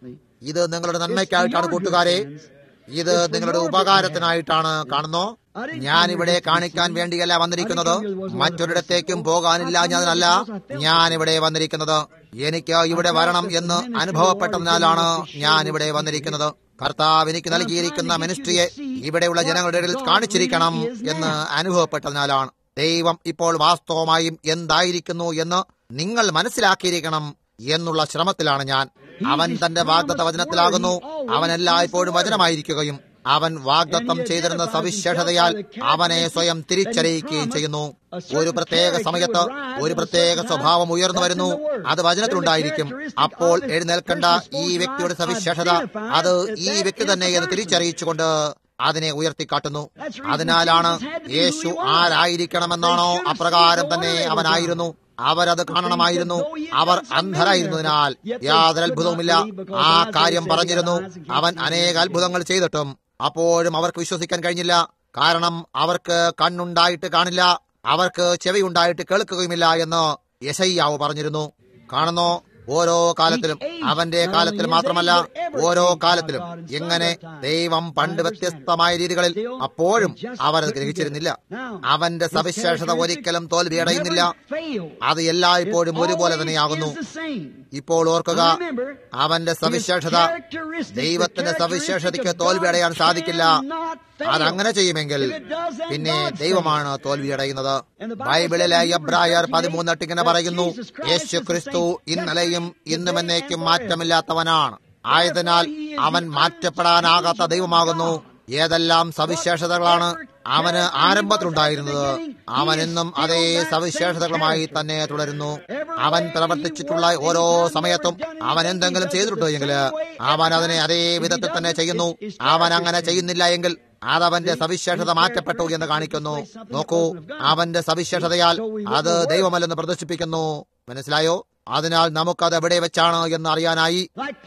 ഇത് നിങ്ങളുടെ നന്മയ്ക്കായിട്ടാണ് കൂട്ടുകാരെ ഇത് നിങ്ങളുടെ ഉപകാരത്തിനായിട്ടാണ് കാണുന്നോ ഞാൻ ഇവിടെ കാണിക്കാൻ വേണ്ടിയല്ല വന്നിരിക്കുന്നത് മറ്റൊരിടത്തേക്കും പോകാനില്ല ഞാനല്ല ഞാൻ ഇവിടെ വന്നിരിക്കുന്നത് എനിക്ക് ഇവിടെ വരണം എന്ന് അനുഭവപ്പെട്ടതിനാലാണ് ഞാൻ ഇവിടെ വന്നിരിക്കുന്നത് കർത്താവ് എനിക്ക് നൽകിയിരിക്കുന്ന മിനിസ്ട്രിയെ ഇവിടെയുള്ള ജനങ്ങളുടെ ഇടയിൽ കാണിച്ചിരിക്കണം എന്ന് അനുഭവപ്പെട്ടതിനാലാണ് ദൈവം ഇപ്പോൾ വാസ്തവമായും എന്തായിരിക്കുന്നു എന്ന് നിങ്ങൾ മനസ്സിലാക്കിയിരിക്കണം എന്നുള്ള ശ്രമത്തിലാണ് ഞാൻ അവൻ തന്റെ വാഗ്ദത്ത വചനത്തിലാകുന്നു അവൻ എല്ലായ്പ്പോഴും വചനമായിരിക്കുകയും അവൻ വാഗ്ദത്തം ചെയ്തിരുന്ന സവിശേഷതയാൽ അവനെ സ്വയം തിരിച്ചറിയിക്കുകയും ചെയ്യുന്നു ഒരു പ്രത്യേക സമയത്ത് ഒരു പ്രത്യേക സ്വഭാവം ഉയർന്നു വരുന്നു അത് വചനത്തിലുണ്ടായിരിക്കും അപ്പോൾ എഴുന്നേൽക്കേണ്ട ഈ വ്യക്തിയുടെ സവിശേഷത അത് ഈ വ്യക്തി തന്നെ എന്ന് തിരിച്ചറിയിച്ചുകൊണ്ട് അതിനെ ഉയർത്തിക്കാട്ടുന്നു അതിനാലാണ് യേശു ആരായിരിക്കണമെന്നാണോ അപ്രകാരം തന്നെ അവനായിരുന്നു അവരത് കാണണമായിരുന്നു അവർ അന്ധരായിരുന്നതിനാൽ യാതൊരു അത്ഭുതവുമില്ല ആ കാര്യം പറഞ്ഞിരുന്നു അവൻ അനേക അത്ഭുതങ്ങൾ ചെയ്തിട്ടും അപ്പോഴും അവർക്ക് വിശ്വസിക്കാൻ കഴിഞ്ഞില്ല കാരണം അവർക്ക് കണ്ണുണ്ടായിട്ട് കാണില്ല അവർക്ക് ചെവിയുണ്ടായിട്ട് കേൾക്കുകയുമില്ല എന്ന് യശയ്യാവ് പറഞ്ഞിരുന്നു കാണുന്നോ ഓരോ കാലത്തിലും അവന്റെ കാലത്തിൽ മാത്രമല്ല ഓരോ കാലത്തിലും എങ്ങനെ ദൈവം പണ്ട് വ്യത്യസ്തമായ രീതികളിൽ അപ്പോഴും അവർ അത് ഗ്രഹിച്ചിരുന്നില്ല അവന്റെ സവിശേഷത ഒരിക്കലും തോൽവിയടയുന്നില്ല അത് എല്ലായ്പ്പോഴും ഒരുപോലെ തന്നെയാകുന്നു ഇപ്പോൾ ഓർക്കുക അവന്റെ സവിശേഷത ദൈവത്തിന്റെ സവിശേഷതയ്ക്ക് തോൽവിയടയാൻ സാധിക്കില്ല അതങ്ങനെ ചെയ്യുമെങ്കിൽ പിന്നെ ദൈവമാണ് തോൽവിയടയുന്നത് ബൈബിളിലെ എബ്രായർ പതിമൂന്നെട്ട് ഇങ്ങനെ പറയുന്നു യേശു ക്രിസ്തു ഇന്നലെയും ഇന്നും എന്നേക്കും മാറ്റമില്ലാത്തവനാണ് ആയതിനാൽ അവൻ മാറ്റപ്പെടാനാകാത്ത ദൈവമാകുന്നു ഏതെല്ലാം സവിശേഷതകളാണ് അവന് ആരംഭത്തിലുണ്ടായിരുന്നത് അവൻ ഇന്നും അതേ സവിശേഷതകളുമായി തന്നെ തുടരുന്നു അവൻ പ്രവർത്തിച്ചിട്ടുള്ള ഓരോ സമയത്തും അവൻ എന്തെങ്കിലും ചെയ്തിട്ടുണ്ടോ എങ്കിൽ അവൻ അതിനെ അതേ വിധത്തിൽ തന്നെ ചെയ്യുന്നു അവൻ അങ്ങനെ ചെയ്യുന്നില്ല എങ്കിൽ അതവന്റെ സവിശേഷത മാറ്റപ്പെട്ടു എന്ന് കാണിക്കുന്നു നോക്കൂ അവന്റെ സവിശേഷതയാൽ അത് ദൈവമല്ലെന്ന് പ്രദർശിപ്പിക്കുന്നു മനസ്സിലായോ അതിനാൽ നമുക്കത് എവിടെ വെച്ചാണ് എന്ന് അറിയാനായി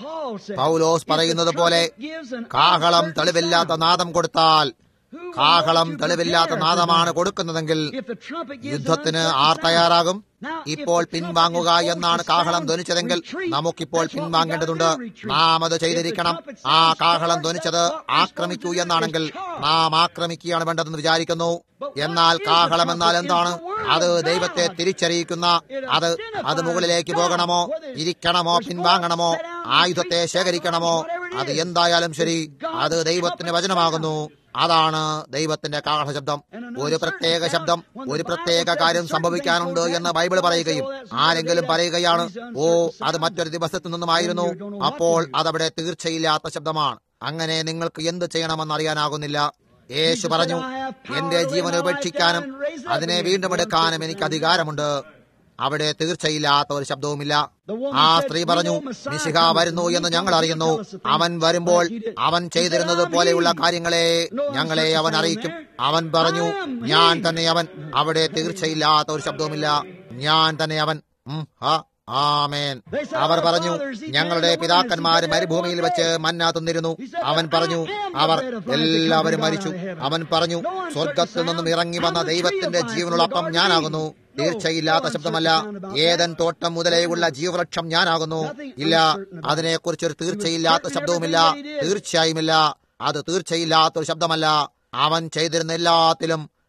പൗലോസ് പറയുന്നത് പോലെ കാഹളം തെളിവില്ലാത്ത നാദം കൊടുത്താൽ കാഹളം തെളിവില്ലാത്ത നാദമാണ് കൊടുക്കുന്നതെങ്കിൽ യുദ്ധത്തിന് ആർ തയ്യാറാകും ഇപ്പോൾ പിൻവാങ്ങുക എന്നാണ് കാഹളം ധ്വനിച്ചതെങ്കിൽ നമുക്കിപ്പോൾ പിൻവാങ്ങേണ്ടതുണ്ട് നാം അത് ചെയ്തിരിക്കണം ആ കാഹളം ധ്വനിച്ചത് ആക്രമിക്കൂ എന്നാണെങ്കിൽ നാം ആക്രമിക്കുകയാണ് വേണ്ടതെന്ന് വിചാരിക്കുന്നു എന്നാൽ കാഹളം എന്നാൽ എന്താണ് അത് ദൈവത്തെ തിരിച്ചറിയിക്കുന്ന അത് അത് മുകളിലേക്ക് പോകണമോ ഇരിക്കണമോ പിൻവാങ്ങണമോ ആയുധത്തെ ശേഖരിക്കണമോ അത് എന്തായാലും ശരി അത് ദൈവത്തിന്റെ വചനമാകുന്നു അതാണ് ദൈവത്തിന്റെ കാഹള ശബ്ദം ഒരു പ്രത്യേക ശബ്ദം ഒരു പ്രത്യേക കാര്യം സംഭവിക്കാനുണ്ട് എന്ന് ബൈബിൾ പറയുകയും ആരെങ്കിലും പറയുകയാണ് ഓ അത് മറ്റൊരു ദിവസത്തു നിന്നുമായിരുന്നു അപ്പോൾ അതവിടെ തീർച്ചയില്ലാത്ത ശബ്ദമാണ് അങ്ങനെ നിങ്ങൾക്ക് എന്ത് ചെയ്യണമെന്ന് അറിയാനാകുന്നില്ല യേശു പറഞ്ഞു എന്റെ ജീവൻ ഉപേക്ഷിക്കാനും അതിനെ വീണ്ടും എടുക്കാനും എനിക്ക് അധികാരമുണ്ട് അവിടെ തീർച്ചയില്ലാത്ത ഒരു ശബ്ദവുമില്ല ആ സ്ത്രീ പറഞ്ഞു മിശിഹ വരുന്നു എന്ന് ഞങ്ങൾ അറിയുന്നു അവൻ വരുമ്പോൾ അവൻ ചെയ്തിരുന്നത് പോലെയുള്ള കാര്യങ്ങളെ ഞങ്ങളെ അവൻ അറിയിക്കും അവൻ പറഞ്ഞു ഞാൻ തന്നെ അവൻ അവിടെ തീർച്ചയില്ലാത്ത ഒരു ശബ്ദവുമില്ല ഞാൻ തന്നെ അവൻ ഉം, ഹാ, ആമേൻ അവർ പറഞ്ഞു ഞങ്ങളുടെ പിതാക്കന്മാര് മരുഭൂമിയിൽ വെച്ച് മന്ന തിന്നിരുന്നു അവൻ പറഞ്ഞു അവർ എല്ലാവരും മരിച്ചു അവൻ പറഞ്ഞു സ്വർഗത്തിൽ നിന്നും ഇറങ്ങി വന്ന ദൈവത്തിന്റെ ജീവനുള്ള അപ്പം ഞാനാകുന്നു തീർച്ചയില്ലാത്ത ശബ്ദമല്ല ഏതൻ തോട്ടം മുതലേയുള്ള ജീവവൃക്ഷം ഞാനാകുന്നു ഇല്ല അതിനെക്കുറിച്ചൊരു തീർച്ചയില്ലാത്ത ശബ്ദവുമില്ല തീർച്ചയായുമില്ല അത് തീർച്ചയില്ലാത്തൊരു ശബ്ദമല്ല അവൻ ചെയ്തിരുന്ന എല്ലാത്തിലും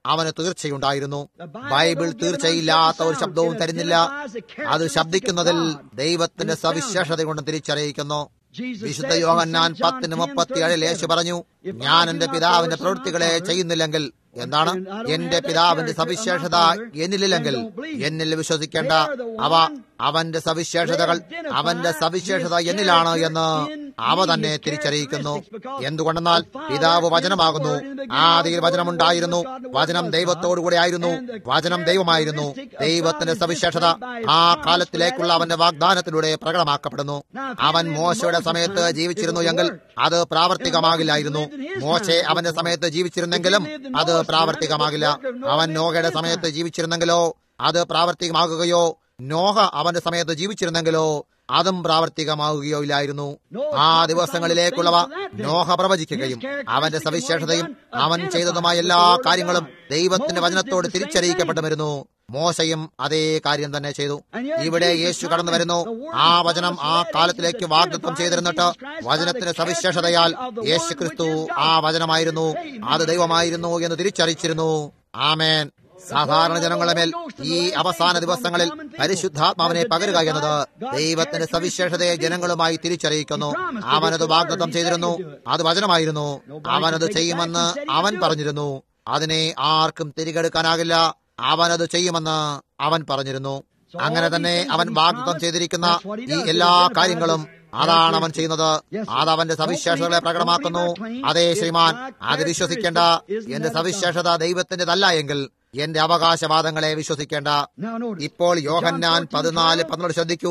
അവന് തീർച്ചയുണ്ടായിരുന്നു ബൈബിൾ തീർച്ചയില്ലാത്ത ഒരു ശബ്ദവും തരുന്നില്ല അത് ശബ്ദിക്കുന്നതിൽ ദൈവത്തിന്റെ സവിശേഷത കൊണ്ട് തിരിച്ചറിയിക്കുന്നു വിശുദ്ധ യോഹന്നാൻ പത്തിന് മുപ്പത്തിയേഴിൽ യേശു പറഞ്ഞു ഞാൻ എന്റെ പിതാവിന്റെ പ്രവൃത്തികളെ ചെയ്യുന്നില്ലെങ്കിൽ എന്താണ് എന്റെ പിതാവിന്റെ സവിശേഷത എന്നിലില്ലെങ്കിൽ എന്നിൽ വിശ്വസിക്കേണ്ട അവ അവന്റെ സവിശേഷതകൾ അവന്റെ സവിശേഷത എന്നിലാണ് എന്ന് അവ തന്നെ തിരിച്ചറിയിക്കുന്നു എന്തുകൊണ്ടെന്നാൽ പിതാവ് വചനമാകുന്നു ആദിയിൽ വചനമുണ്ടായിരുന്നു വചനം ദൈവത്തോടുകൂടെ ആയിരുന്നു വചനം ദൈവമായിരുന്നു ദൈവത്തിന്റെ സവിശേഷത ആ കാലത്തിലേക്കുള്ള അവന്റെ വാഗ്ദാനത്തിലൂടെ പ്രകടമാക്കപ്പെടുന്നു അവൻ മോശയുടെ സമയത്ത് ജീവിച്ചിരുന്നു എങ്കിൽ അത് പ്രാവർത്തികമാകില്ലായിരുന്നു മോശെ അവന്റെ സമയത്ത് ജീവിച്ചിരുന്നെങ്കിലും അത് പ്രാവർത്തികമാകില്ല അവൻ നോഹയുടെ സമയത്ത് ജീവിച്ചിരുന്നെങ്കിലോ അത് പ്രാവർത്തികമാകുകയോ നോഹ അവന്റെ സമയത്ത് ജീവിച്ചിരുന്നെങ്കിലോ അതും പ്രാവർത്തികമാവുകയോ ഇല്ലായിരുന്നു ആ ദിവസങ്ങളിലേക്കുള്ളവ നോഹ പ്രവചിക്കുകയും അവന്റെ സവിശേഷതയും അവൻ ചെയ്തതുമായ എല്ലാ കാര്യങ്ങളും ദൈവത്തിന്റെ വചനത്തോട് തിരിച്ചറിയിക്കപ്പെട്ടുവരുന്നു മോശയും അതേ കാര്യം തന്നെ ചെയ്തു ഇവിടെ യേശു കടന്നു വരുന്നു ആ വചനം ആ കാലത്തിലേക്ക് വാഗ്ദത്വം ചെയ്തിരുന്നിട്ട് വചനത്തിന്റെ സവിശേഷതയാൽ യേശു ക്രിസ്തു ആ വചനമായിരുന്നു അത് ദൈവമായിരുന്നു എന്ന് തിരിച്ചറിയിച്ചിരുന്നു ആമേൻ സാധാരണ ജനങ്ങളുടെ മേൽ ഈ അവസാന ദിവസങ്ങളിൽ പരിശുദ്ധാത്മാവിനെ പകരുക എന്നത് ദൈവത്തിന്റെ സവിശേഷതയെ ജനങ്ങളുമായി തിരിച്ചറിയിക്കുന്നു അവനത് വാഗ്ദത്തം ചെയ്തിരുന്നു അത് വചനമായിരുന്നു അവനത് ചെയ്യുമെന്ന് അവൻ പറഞ്ഞിരുന്നു അതിനെ ആർക്കും തിരികെടുക്കാനാകില്ല അവനത് ചെയ്യുമെന്ന് അവൻ പറഞ്ഞിരുന്നു അങ്ങനെ തന്നെ അവൻ വാഗ്ദത്തം ചെയ്തിരിക്കുന്ന ഈ എല്ലാ കാര്യങ്ങളും അതാണ് അവൻ ചെയ്യുന്നത് അത് അവന്റെ സവിശേഷതകളെ പ്രകടമാക്കുന്നു അതേ ശ്രീമാൻ അത് വിശ്വസിക്കേണ്ട എന്റെ സവിശേഷത ദൈവത്തിന്റെതല്ല എങ്കിൽ എന്റെ അവകാശവാദങ്ങളെ വിശ്വസിക്കേണ്ട ഇപ്പോൾ യോഹന്നാൻ പതിനാല് പതിനോട് ശ്രദ്ധിക്കൂ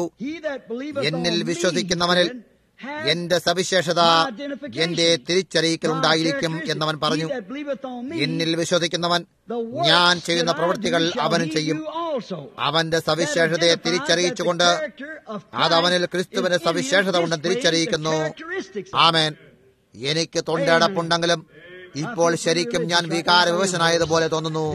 എന്നിൽ വിശ്വസിക്കുന്നവനിൽ എന്റെ സവിശേഷത എന്റെ തിരിച്ചറിയിക്കൽ ഉണ്ടായിരിക്കും എന്നവൻ പറഞ്ഞു എന്നിൽ വിശ്വസിക്കുന്നവൻ ഞാൻ ചെയ്യുന്ന പ്രവൃത്തികൾ അവനും ചെയ്യും അവന്റെ സവിശേഷതയെ തിരിച്ചറിയിച്ചുകൊണ്ട് അത് അവനിൽ ക്രിസ്തുവിന്റെ സവിശേഷത കൊണ്ട് തിരിച്ചറിയിക്കുന്നു ആമേൻ എനിക്ക് തൊണ്ടടപ്പുണ്ടെങ്കിലും ഇപ്പോൾ ശരിക്കും ഞാൻ വികാരവിവശനായതുപോലെ തോന്നുന്നു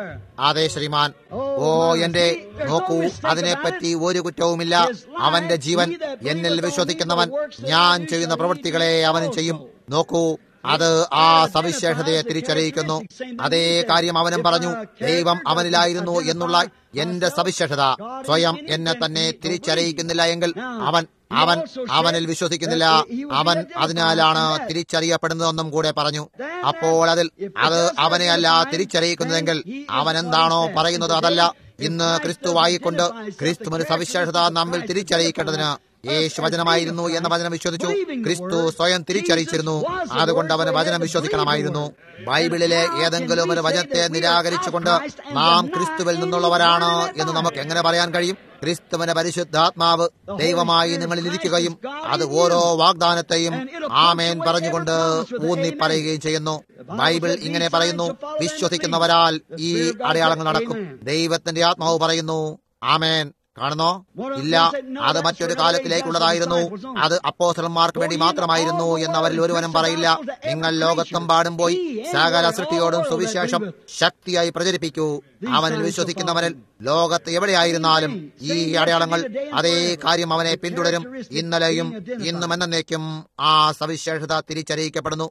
അതെ ശ്രീമാൻ ഓ എന്റെ നോക്കൂ അതിനെപ്പറ്റി ഒരു കുറ്റവുമില്ല അവന്റെ ജീവൻ എന്നിൽ വിശ്വസിക്കുന്നവൻ ഞാൻ ചെയ്യുന്ന പ്രവൃത്തികളെ അവനും ചെയ്യും നോക്കൂ അത് ആ സവിശേഷതയെ തിരിച്ചറിയിക്കുന്നു അതേ കാര്യം അവനും പറഞ്ഞു ദൈവം അവനിലായിരുന്നു എന്നുള്ള എന്റെ സവിശേഷത സ്വയം എന്നെ തന്നെ തിരിച്ചറിയിക്കുന്നില്ല എങ്കിൽ അവൻ അവൻ അവനിൽ വിശ്വസിക്കുന്നില്ല അവൻ അതിനാലാണ് തിരിച്ചറിയപ്പെടുന്നതെന്നും കൂടെ പറഞ്ഞു അപ്പോൾ അതിൽ അത് അവനെ അല്ല തിരിച്ചറിയിക്കുന്നതെങ്കിൽ അവൻ എന്താണോ പറയുന്നത് അതല്ല ഇന്ന് ക്രിസ്തുവായിക്കൊണ്ട് ക്രിസ്തുവിന് സവിശേഷത നമ്മിൽ തിരിച്ചറിയിക്കേണ്ടതിന് യേശു വചനമായിരുന്നു എന്ന വചനം വിശ്വസിച്ചു ക്രിസ്തു സ്വയം തിരിച്ചറിയിച്ചിരുന്നു അതുകൊണ്ട് അവന് വചനം വിശ്വസിക്കണമായിരുന്നു ബൈബിളിലെ ഏതെങ്കിലും ഒരു വചനത്തെ നിരാകരിച്ചുകൊണ്ട് നാം ക്രിസ്തുവിൽ നിന്നുള്ളവരാണ് എന്ന് നമുക്ക് എങ്ങനെ പറയാൻ കഴിയും ക്രിസ്തുവിന്റെ പരിശുദ്ധാത്മാവ് ദൈവമായി നിങ്ങളിൽ ഇരിക്കുകയും അത് ഓരോ വാഗ്ദാനത്തെയും ആമേൻ പറഞ്ഞുകൊണ്ട് ഊന്നി പറയുകയും ചെയ്യുന്നു ബൈബിൾ ഇങ്ങനെ പറയുന്നു വിശ്വസിക്കുന്നവരാൽ ഈ അടയാളങ്ങൾ നടക്കും ദൈവത്തിന്റെ ആത്മാവ് പറയുന്നു ആമേൻ കാണുന്നോ ഇല്ല അത് മറ്റൊരു കാലത്തിലേക്കുള്ളതായിരുന്നു അത് അപ്പോസലന്മാർക്ക് വേണ്ടി മാത്രമായിരുന്നു എന്ന് അവരിൽ ഒരുവനും പറയില്ല നിങ്ങൾ ലോകത്തെമ്പാടും പോയി സകല സൃഷ്ടിയോടും സുവിശേഷം ശക്തിയായി പ്രചരിപ്പിക്കൂ അവനിൽ വിശ്വസിക്കുന്നവനിൽ ലോകത്ത് എവിടെയായിരുന്നാലും ഈ അടയാളങ്ങൾ അതേ കാര്യം അവനെ പിന്തുടരും ഇന്നലെയും ഇന്നും എന്നേക്കും ആ സവിശേഷത തിരിച്ചറിയിക്കപ്പെടുന്നു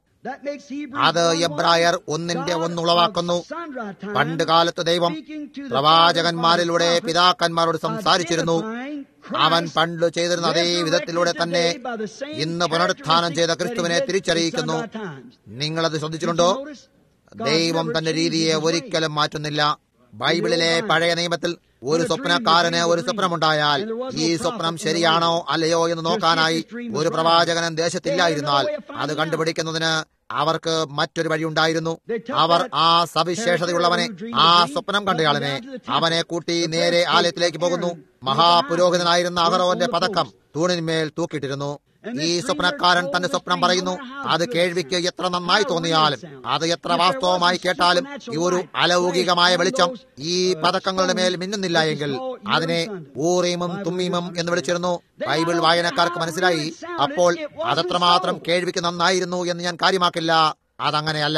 അത് എബ്രായർ ഒന്നിന്റെ ഒന്നുളവാക്കുന്നു പണ്ട് കാലത്ത് ദൈവം പ്രവാചകന്മാരിലൂടെ പിതാക്കന്മാരോട് സംസാരിച്ചിരുന്നു അവൻ പണ്ട് ചെയ്തിരുന്ന അതേ വിധത്തിലൂടെ തന്നെ ഇന്ന് പുനരുത്ഥാനം ചെയ്ത ക്രിസ്തുവിനെ തിരിച്ചറിയിക്കുന്നു നിങ്ങളത് ശ്രദ്ധിച്ചിട്ടുണ്ടോ ദൈവം തന്റെ രീതിയെ ഒരിക്കലും മാറ്റുന്നില്ല ബൈബിളിലെ പഴയ നിയമത്തിൽ ഒരു സ്വപ്നക്കാരന് ഒരു സ്വപ്നമുണ്ടായാൽ ഈ സ്വപ്നം ശരിയാണോ അല്ലയോ എന്ന് നോക്കാനായി ഒരു പ്രവാചകനും ദേശത്തില്ലായിരുന്നാൽ അത് കണ്ടുപിടിക്കുന്നതിന് അവർക്ക് മറ്റൊരു വഴിയുണ്ടായിരുന്നു അവർ ആ സവിശേഷതയുള്ളവനെ ആ സ്വപ്നം കണ്ടയാളിനെ അവനെ കൂട്ടി നേരെ ആലയത്തിലേക്ക് പോകുന്നു മഹാപുരോഹിതനായിരുന്ന അഹറോന്റെ പതക്കം തൂണിന്മേൽ തൂക്കിയിട്ടിരുന്നു ഈ സ്വപ്നക്കാരൻ തന്റെ സ്വപ്നം പറയുന്നു അത് കേൾവിക്ക് എത്ര നന്നായി തോന്നിയാലും അത് എത്ര വാസ്തവമായി കേട്ടാലും ഈ ഒരു അലൗകികമായ വെളിച്ചം ഈ പതക്കങ്ങളുടെ മേൽ മിന്നുന്നില്ല എങ്കിൽ അതിനെ ഊറീമും തുമ്മീമും എന്ന് വിളിച്ചിരുന്നു ബൈബിൾ വായനക്കാർക്ക് മനസ്സിലായി അപ്പോൾ അതത്രമാത്രം കേൾവിക്ക് നന്നായിരുന്നു എന്ന് ഞാൻ കാര്യമാക്കില്ല അതങ്ങനെയല്ല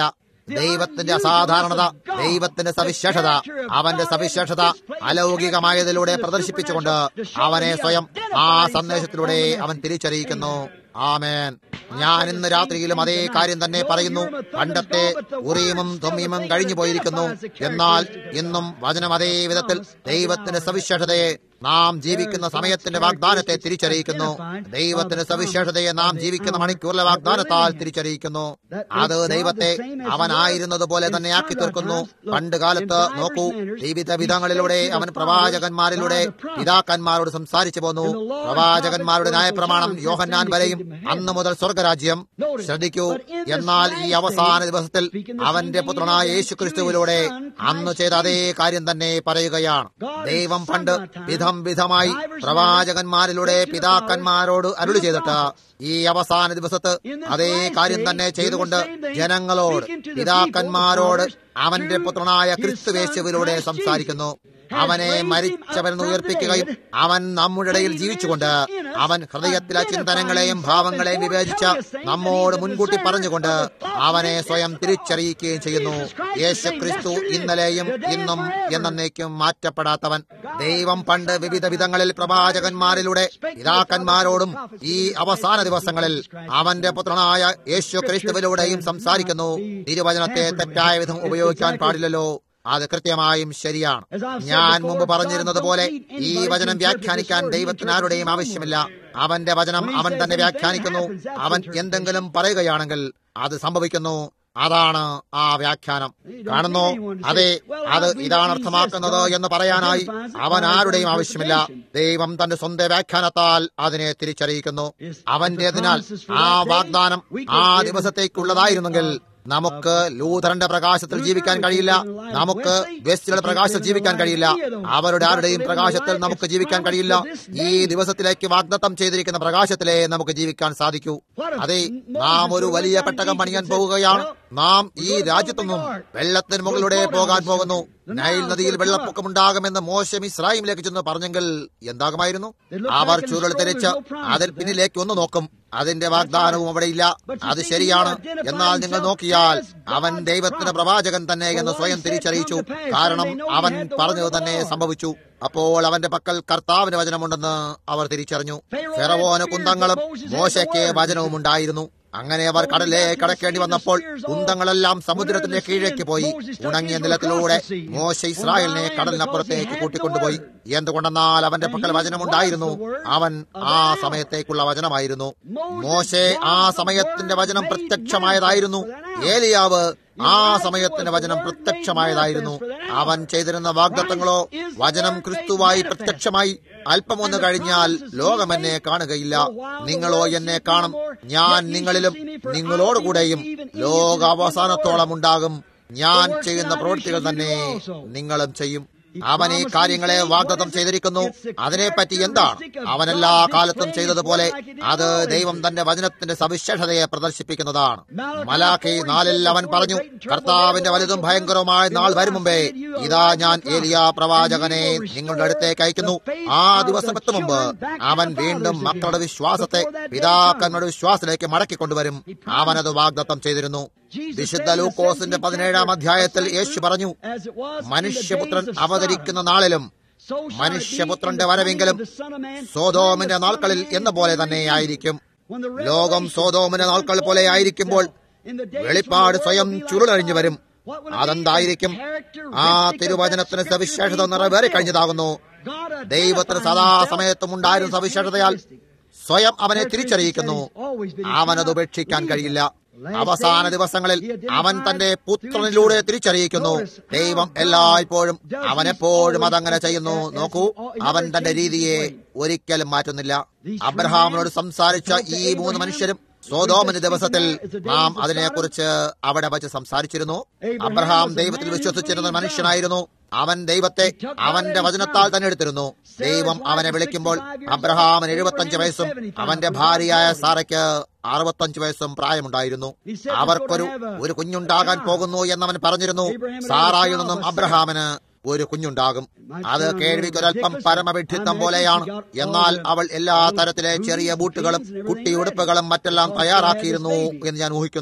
ദൈവത്തിന്റെ അസാധാരണത ദൈവത്തിന്റെ സവിശേഷത അവന്റെ സവിശേഷത അലൗകികമായതിലൂടെ പ്രദർശിപ്പിച്ചുകൊണ്ട് അവനെ സ്വയം ആ സന്ദേശത്തിലൂടെ അവൻ തിരിച്ചറിയിക്കുന്നു ആമേൻ ഞാൻ ഇന്ന് രാത്രിയിലും അതേ കാര്യം തന്നെ പറയുന്നു പണ്ടത്തെ ഉറിയുമും തൊമ്മിയുമും കഴിഞ്ഞു പോയിരിക്കുന്നു എന്നാൽ ഇന്നും വചനം അതേ വിധത്തിൽ ദൈവത്തിന്റെ സവിശേഷതയെ നാം ജീവിക്കുന്ന സമയത്തിന്റെ വാഗ്ദാനത്തെ തിരിച്ചറിയിക്കുന്നു ദൈവത്തിന്റെ സവിശേഷതയെ നാം ജീവിക്കുന്ന മണിക്കൂറിലെ വാഗ്ദാനത്താൽ തിരിച്ചറിയിക്കുന്നു അത് ദൈവത്തെ അവനായിരുന്നത് പോലെ തന്നെ ആക്കി തീർക്കുന്നു പണ്ട് കാലത്ത് നോക്കൂ വിവിധ വിധങ്ങളിലൂടെ അവൻ പ്രവാചകന്മാരിലൂടെ പിതാക്കന്മാരോട് സംസാരിച്ചു പോന്നു പ്രവാചകന്മാരുടെ ന്യായപ്രമാണം യോഹന്നാൻ വരെയും അന്ന് മുതൽ സ്വർഗരാജ്യം ശ്രദ്ധിക്കൂ എന്നാൽ ഈ അവസാന ദിവസത്തിൽ അവന്റെ പുത്രനായ യേശു ക്രിസ്തുവിലൂടെ അന്ന് ചെയ്ത അതേ കാര്യം തന്നെ പറയുകയാണ് ദൈവം പണ്ട് വിധം വിധമായി പ്രവാചകന്മാരിലൂടെ പിതാക്കന്മാരോട് അരുളി ചെയ്തിട്ട് ഈ അവസാന ദിവസത്ത് അതേ കാര്യം തന്നെ ചെയ്തുകൊണ്ട് ജനങ്ങളോട് പിതാക്കന്മാരോട് അവന്റെ പുത്രനായ ക്രിസ്തുവേശുവിലൂടെ സംസാരിക്കുന്നു അവനെ മരിച്ചവരെന്ന് ഉയർപ്പിക്കുകയും അവൻ നമ്മുടെ ഇടയിൽ ജീവിച്ചുകൊണ്ട് അവൻ ഹൃദയത്തിലെ ചിന്തനങ്ങളെയും ഭാവങ്ങളെയും വിവേചിച്ച് നമ്മോട് മുൻകൂട്ടി പറഞ്ഞുകൊണ്ട് അവനെ സ്വയം തിരിച്ചറിയിക്കുകയും ചെയ്യുന്നു യേശു ക്രിസ്തു ഇന്നലെയും ഇന്നും എന്നേക്കും മാറ്റപ്പെടാത്തവൻ ദൈവം പണ്ട് വിവിധ വിധങ്ങളിൽ പ്രവാചകന്മാരിലൂടെ പിതാക്കന്മാരോടും ഈ അവസാന ദിവസങ്ങളിൽ അവന്റെ പുത്രനായ യേശു ക്രിസ്തുവിലൂടെയും സംസാരിക്കുന്നു തിരുവചനത്തെ തെറ്റായ വിധം ഉപയോഗിക്കാൻ പാടില്ലല്ലോ അത് കൃത്യമായും ശരിയാണ് ഞാൻ മുമ്പ് പറഞ്ഞിരുന്നത് പോലെ ഈ വചനം വ്യാഖ്യാനിക്കാൻ ദൈവത്തിന് ആരുടെയും ആവശ്യമില്ല അവന്റെ വചനം അവൻ തന്നെ വ്യാഖ്യാനിക്കുന്നു അവൻ എന്തെങ്കിലും പറയുകയാണെങ്കിൽ അത് സംഭവിക്കുന്നു അതാണ് ആ വ്യാഖ്യാനം കാണുന്നു അതെ അത് ഇതാണ് അർത്ഥമാക്കുന്നത് എന്ന് പറയാനായി അവൻ ആരുടെയും ആവശ്യമില്ല ദൈവം തന്റെ സ്വന്തം വ്യാഖ്യാനത്താൽ അതിനെ തിരിച്ചറിയിക്കുന്നു അവന്റേതിനാൽ ആ വാഗ്ദാനം ആ ദിവസത്തേക്കുള്ളതായിരുന്നെങ്കിൽ നമുക്ക് ലൂഥറിന്റെ പ്രകാശത്തിൽ ജീവിക്കാൻ കഴിയില്ല നമുക്ക് വെസ്റ്റിയുടെ പ്രകാശത്തിൽ ജീവിക്കാൻ കഴിയില്ല അവരുടെ ആരുടെയും പ്രകാശത്തിൽ നമുക്ക് ജീവിക്കാൻ കഴിയില്ല ഈ ദിവസത്തിലേക്ക് വാഗ്ദത്തം ചെയ്തിരിക്കുന്ന പ്രകാശത്തിലേ നമുക്ക് ജീവിക്കാൻ സാധിക്കൂ അതെ നാം ഒരു വലിയ പെട്ടകം പണിയാൻ പോവുകയാണ് നാം ഈ രാജ്യത്തൊന്നും വെള്ളത്തിന് മുകളിലൂടെ പോകാൻ പോകുന്നു നൈൽ നദിയിൽ വെള്ളപ്പൊക്കമുണ്ടാകുമെന്ന് മോശം ഇസ്രായേലിലേക്ക് ചെന്ന് പറഞ്ഞെങ്കിൽ എന്താകുമായിരുന്നു അവർ ചുരുൾ തിരിച്ച് അതിൽ പിന്നിലേക്ക് ഒന്ന് നോക്കും അതിന്റെ വാഗ്ദാനവും അവിടെയില്ല അത് ശരിയാണ് എന്നാൽ നിങ്ങൾ നോക്കിയാൽ അവൻ ദൈവത്തിന്റെ പ്രവാചകൻ തന്നെ എന്ന് സ്വയം തിരിച്ചറിയിച്ചു കാരണം അവൻ പറഞ്ഞത് തന്നെ സംഭവിച്ചു അപ്പോൾ അവന്റെ പക്കൽ കർത്താവിന് വചനമുണ്ടെന്ന് അവർ തിരിച്ചറിഞ്ഞു ഫെറവോന് കുന്തങ്ങളും മോശയ്ക്ക് വചനവും ഉണ്ടായിരുന്നു അങ്ങനെ അവർ കടലേ കടക്കേണ്ടി വന്നപ്പോൾ കുന്തങ്ങളെല്ലാം സമുദ്രത്തിന്റെ കീഴേക്ക് പോയി ഉണങ്ങിയ നിലത്തിലൂടെ മോശ ഇസ്രായേലിനെ കടലിനപ്പുറത്തേക്ക് കൂട്ടിക്കൊണ്ടുപോയി എന്തുകൊണ്ടെന്നാൽ അവന്റെ പക്കൽ വചനമുണ്ടായിരുന്നു അവൻ ആ സമയത്തേക്കുള്ള വചനമായിരുന്നു മോശെ ആ സമയത്തിന്റെ വചനം പ്രത്യക്ഷമായതായിരുന്നു ഏലിയാവ് ആ സമയത്തിന്റെ വചനം പ്രത്യക്ഷമായതായിരുന്നു അവൻ ചെയ്തിരുന്ന വാഗ്ദത്തങ്ങളോ വചനം ക്രിസ്തുവായി പ്രത്യക്ഷമായി അല്പമൊന്ന് കഴിഞ്ഞാൽ ലോകം എന്നെ കാണുകയില്ല നിങ്ങളോ എന്നെ കാണും ഞാൻ നിങ്ങളിലും നിങ്ങളോടുകൂടെയും ലോകാവസാനത്തോളം ഉണ്ടാകും ഞാൻ ചെയ്യുന്ന പ്രവൃത്തികൾ തന്നെ നിങ്ങളും ചെയ്യും അവൻ ഈ കാര്യങ്ങളെ വാഗ്ദത്തം ചെയ്തിരിക്കുന്നു അതിനെപ്പറ്റി എന്താണ് അവൻ എല്ലാ കാലത്തും ചെയ്തതുപോലെ അത് ദൈവം തന്റെ വചനത്തിന്റെ സവിശേഷതയെ പ്രദർശിപ്പിക്കുന്നതാണ് മലാഖി നാലിൽ അവൻ പറഞ്ഞു കർത്താവിന്റെ വലുതും ഭയങ്കരവുമായ നാൾ വരും മുമ്പേ ഇതാ ഞാൻ ഏലിയ പ്രവാചകനെ നിങ്ങളുടെ അടുത്തേക്ക് അയക്കുന്നു ആ ദിവസം എത്തും മുമ്പ് അവൻ വീണ്ടും മക്കളുടെ വിശ്വാസത്തെ പിതാക്കന്മാരുടെ വിശ്വാസത്തിലേക്ക് മടക്കിക്കൊണ്ടുവരും അവനത് വാഗ്ദത്തം ചെയ്തിരുന്നു വിശുദ്ധ ലൂക്കോസിന്റെ പതിനേഴാം അധ്യായത്തിൽ യേശു പറഞ്ഞു മനുഷ്യപുത്രൻ അവതരിക്കുന്ന നാളിലും മനുഷ്യപുത്രന്റെ വരവെങ്കിലും സോതോമിന്റെ നാൾക്കളിൽ എന്ന പോലെ തന്നെ ആയിരിക്കും ലോകം സോതോമിന്റെ നാൾക്കൾ പോലെ ആയിരിക്കുമ്പോൾ വെളിപ്പാട് സ്വയം ചുരുളഴിഞ്ഞു വരും അതെന്തായിരിക്കും ആ തിരുവചനത്തിന് സവിശേഷത നിറവേറി കഴിഞ്ഞതാകുന്നു ദൈവത്തിന് സദാസമയത്തും ഉണ്ടായിരുന്ന സവിശേഷതയാൽ സ്വയം അവനെ തിരിച്ചറിയിക്കുന്നു അവനത് ഉപേക്ഷിക്കാൻ കഴിയില്ല അവസാന ദിവസങ്ങളിൽ അവൻ തന്റെ പുത്രനിലൂടെ തിരിച്ചറിയിക്കുന്നു ദൈവം എല്ലായ്പ്പോഴും അവൻ എപ്പോഴും അതങ്ങനെ ചെയ്യുന്നു നോക്കൂ അവൻ തന്റെ രീതിയെ ഒരിക്കലും മാറ്റുന്നില്ല അബ്രഹാമിനോട് സംസാരിച്ച ഈ മൂന്ന് മനുഷ്യരും സോതോമിന് ദിവസത്തിൽ നാം അതിനെക്കുറിച്ച് അവിടെ വച്ച് സംസാരിച്ചിരുന്നു അബ്രഹാം ദൈവത്തിൽ വിശ്വസിച്ചിരുന്ന മനുഷ്യനായിരുന്നു അവൻ ദൈവത്തെ അവന്റെ വചനത്താൽ തന്നെ എടുത്തിരുന്നു ദൈവം അവനെ വിളിക്കുമ്പോൾ അബ്രഹാമിന് എഴുപത്തഞ്ച് വയസ്സും അവന്റെ ഭാര്യയായ സാറയ്ക്ക് അറുപത്തഞ്ച് വയസ്സും പ്രായമുണ്ടായിരുന്നു അവർക്കൊരു ഒരു കുഞ്ഞുണ്ടാകാൻ പോകുന്നു എന്നവൻ പറഞ്ഞിരുന്നു സാറായിൽ നിന്നും അബ്രഹാമിന് ഒരു കുഞ്ഞുണ്ടാകും അത് കേൾവിക്കൊരൽപ്പം പരമവിഡ്ഢിത്തം പോലെയാണ് എന്നാൽ അവൾ എല്ലാ തരത്തിലെ ചെറിയ ബൂട്ടുകളും കുട്ടിയുടുപ്പുകളും മറ്റെല്ലാം തയ്യാറാക്കിയിരുന്നു എന്ന് ഞാൻ ഊഹിക്കുന്നു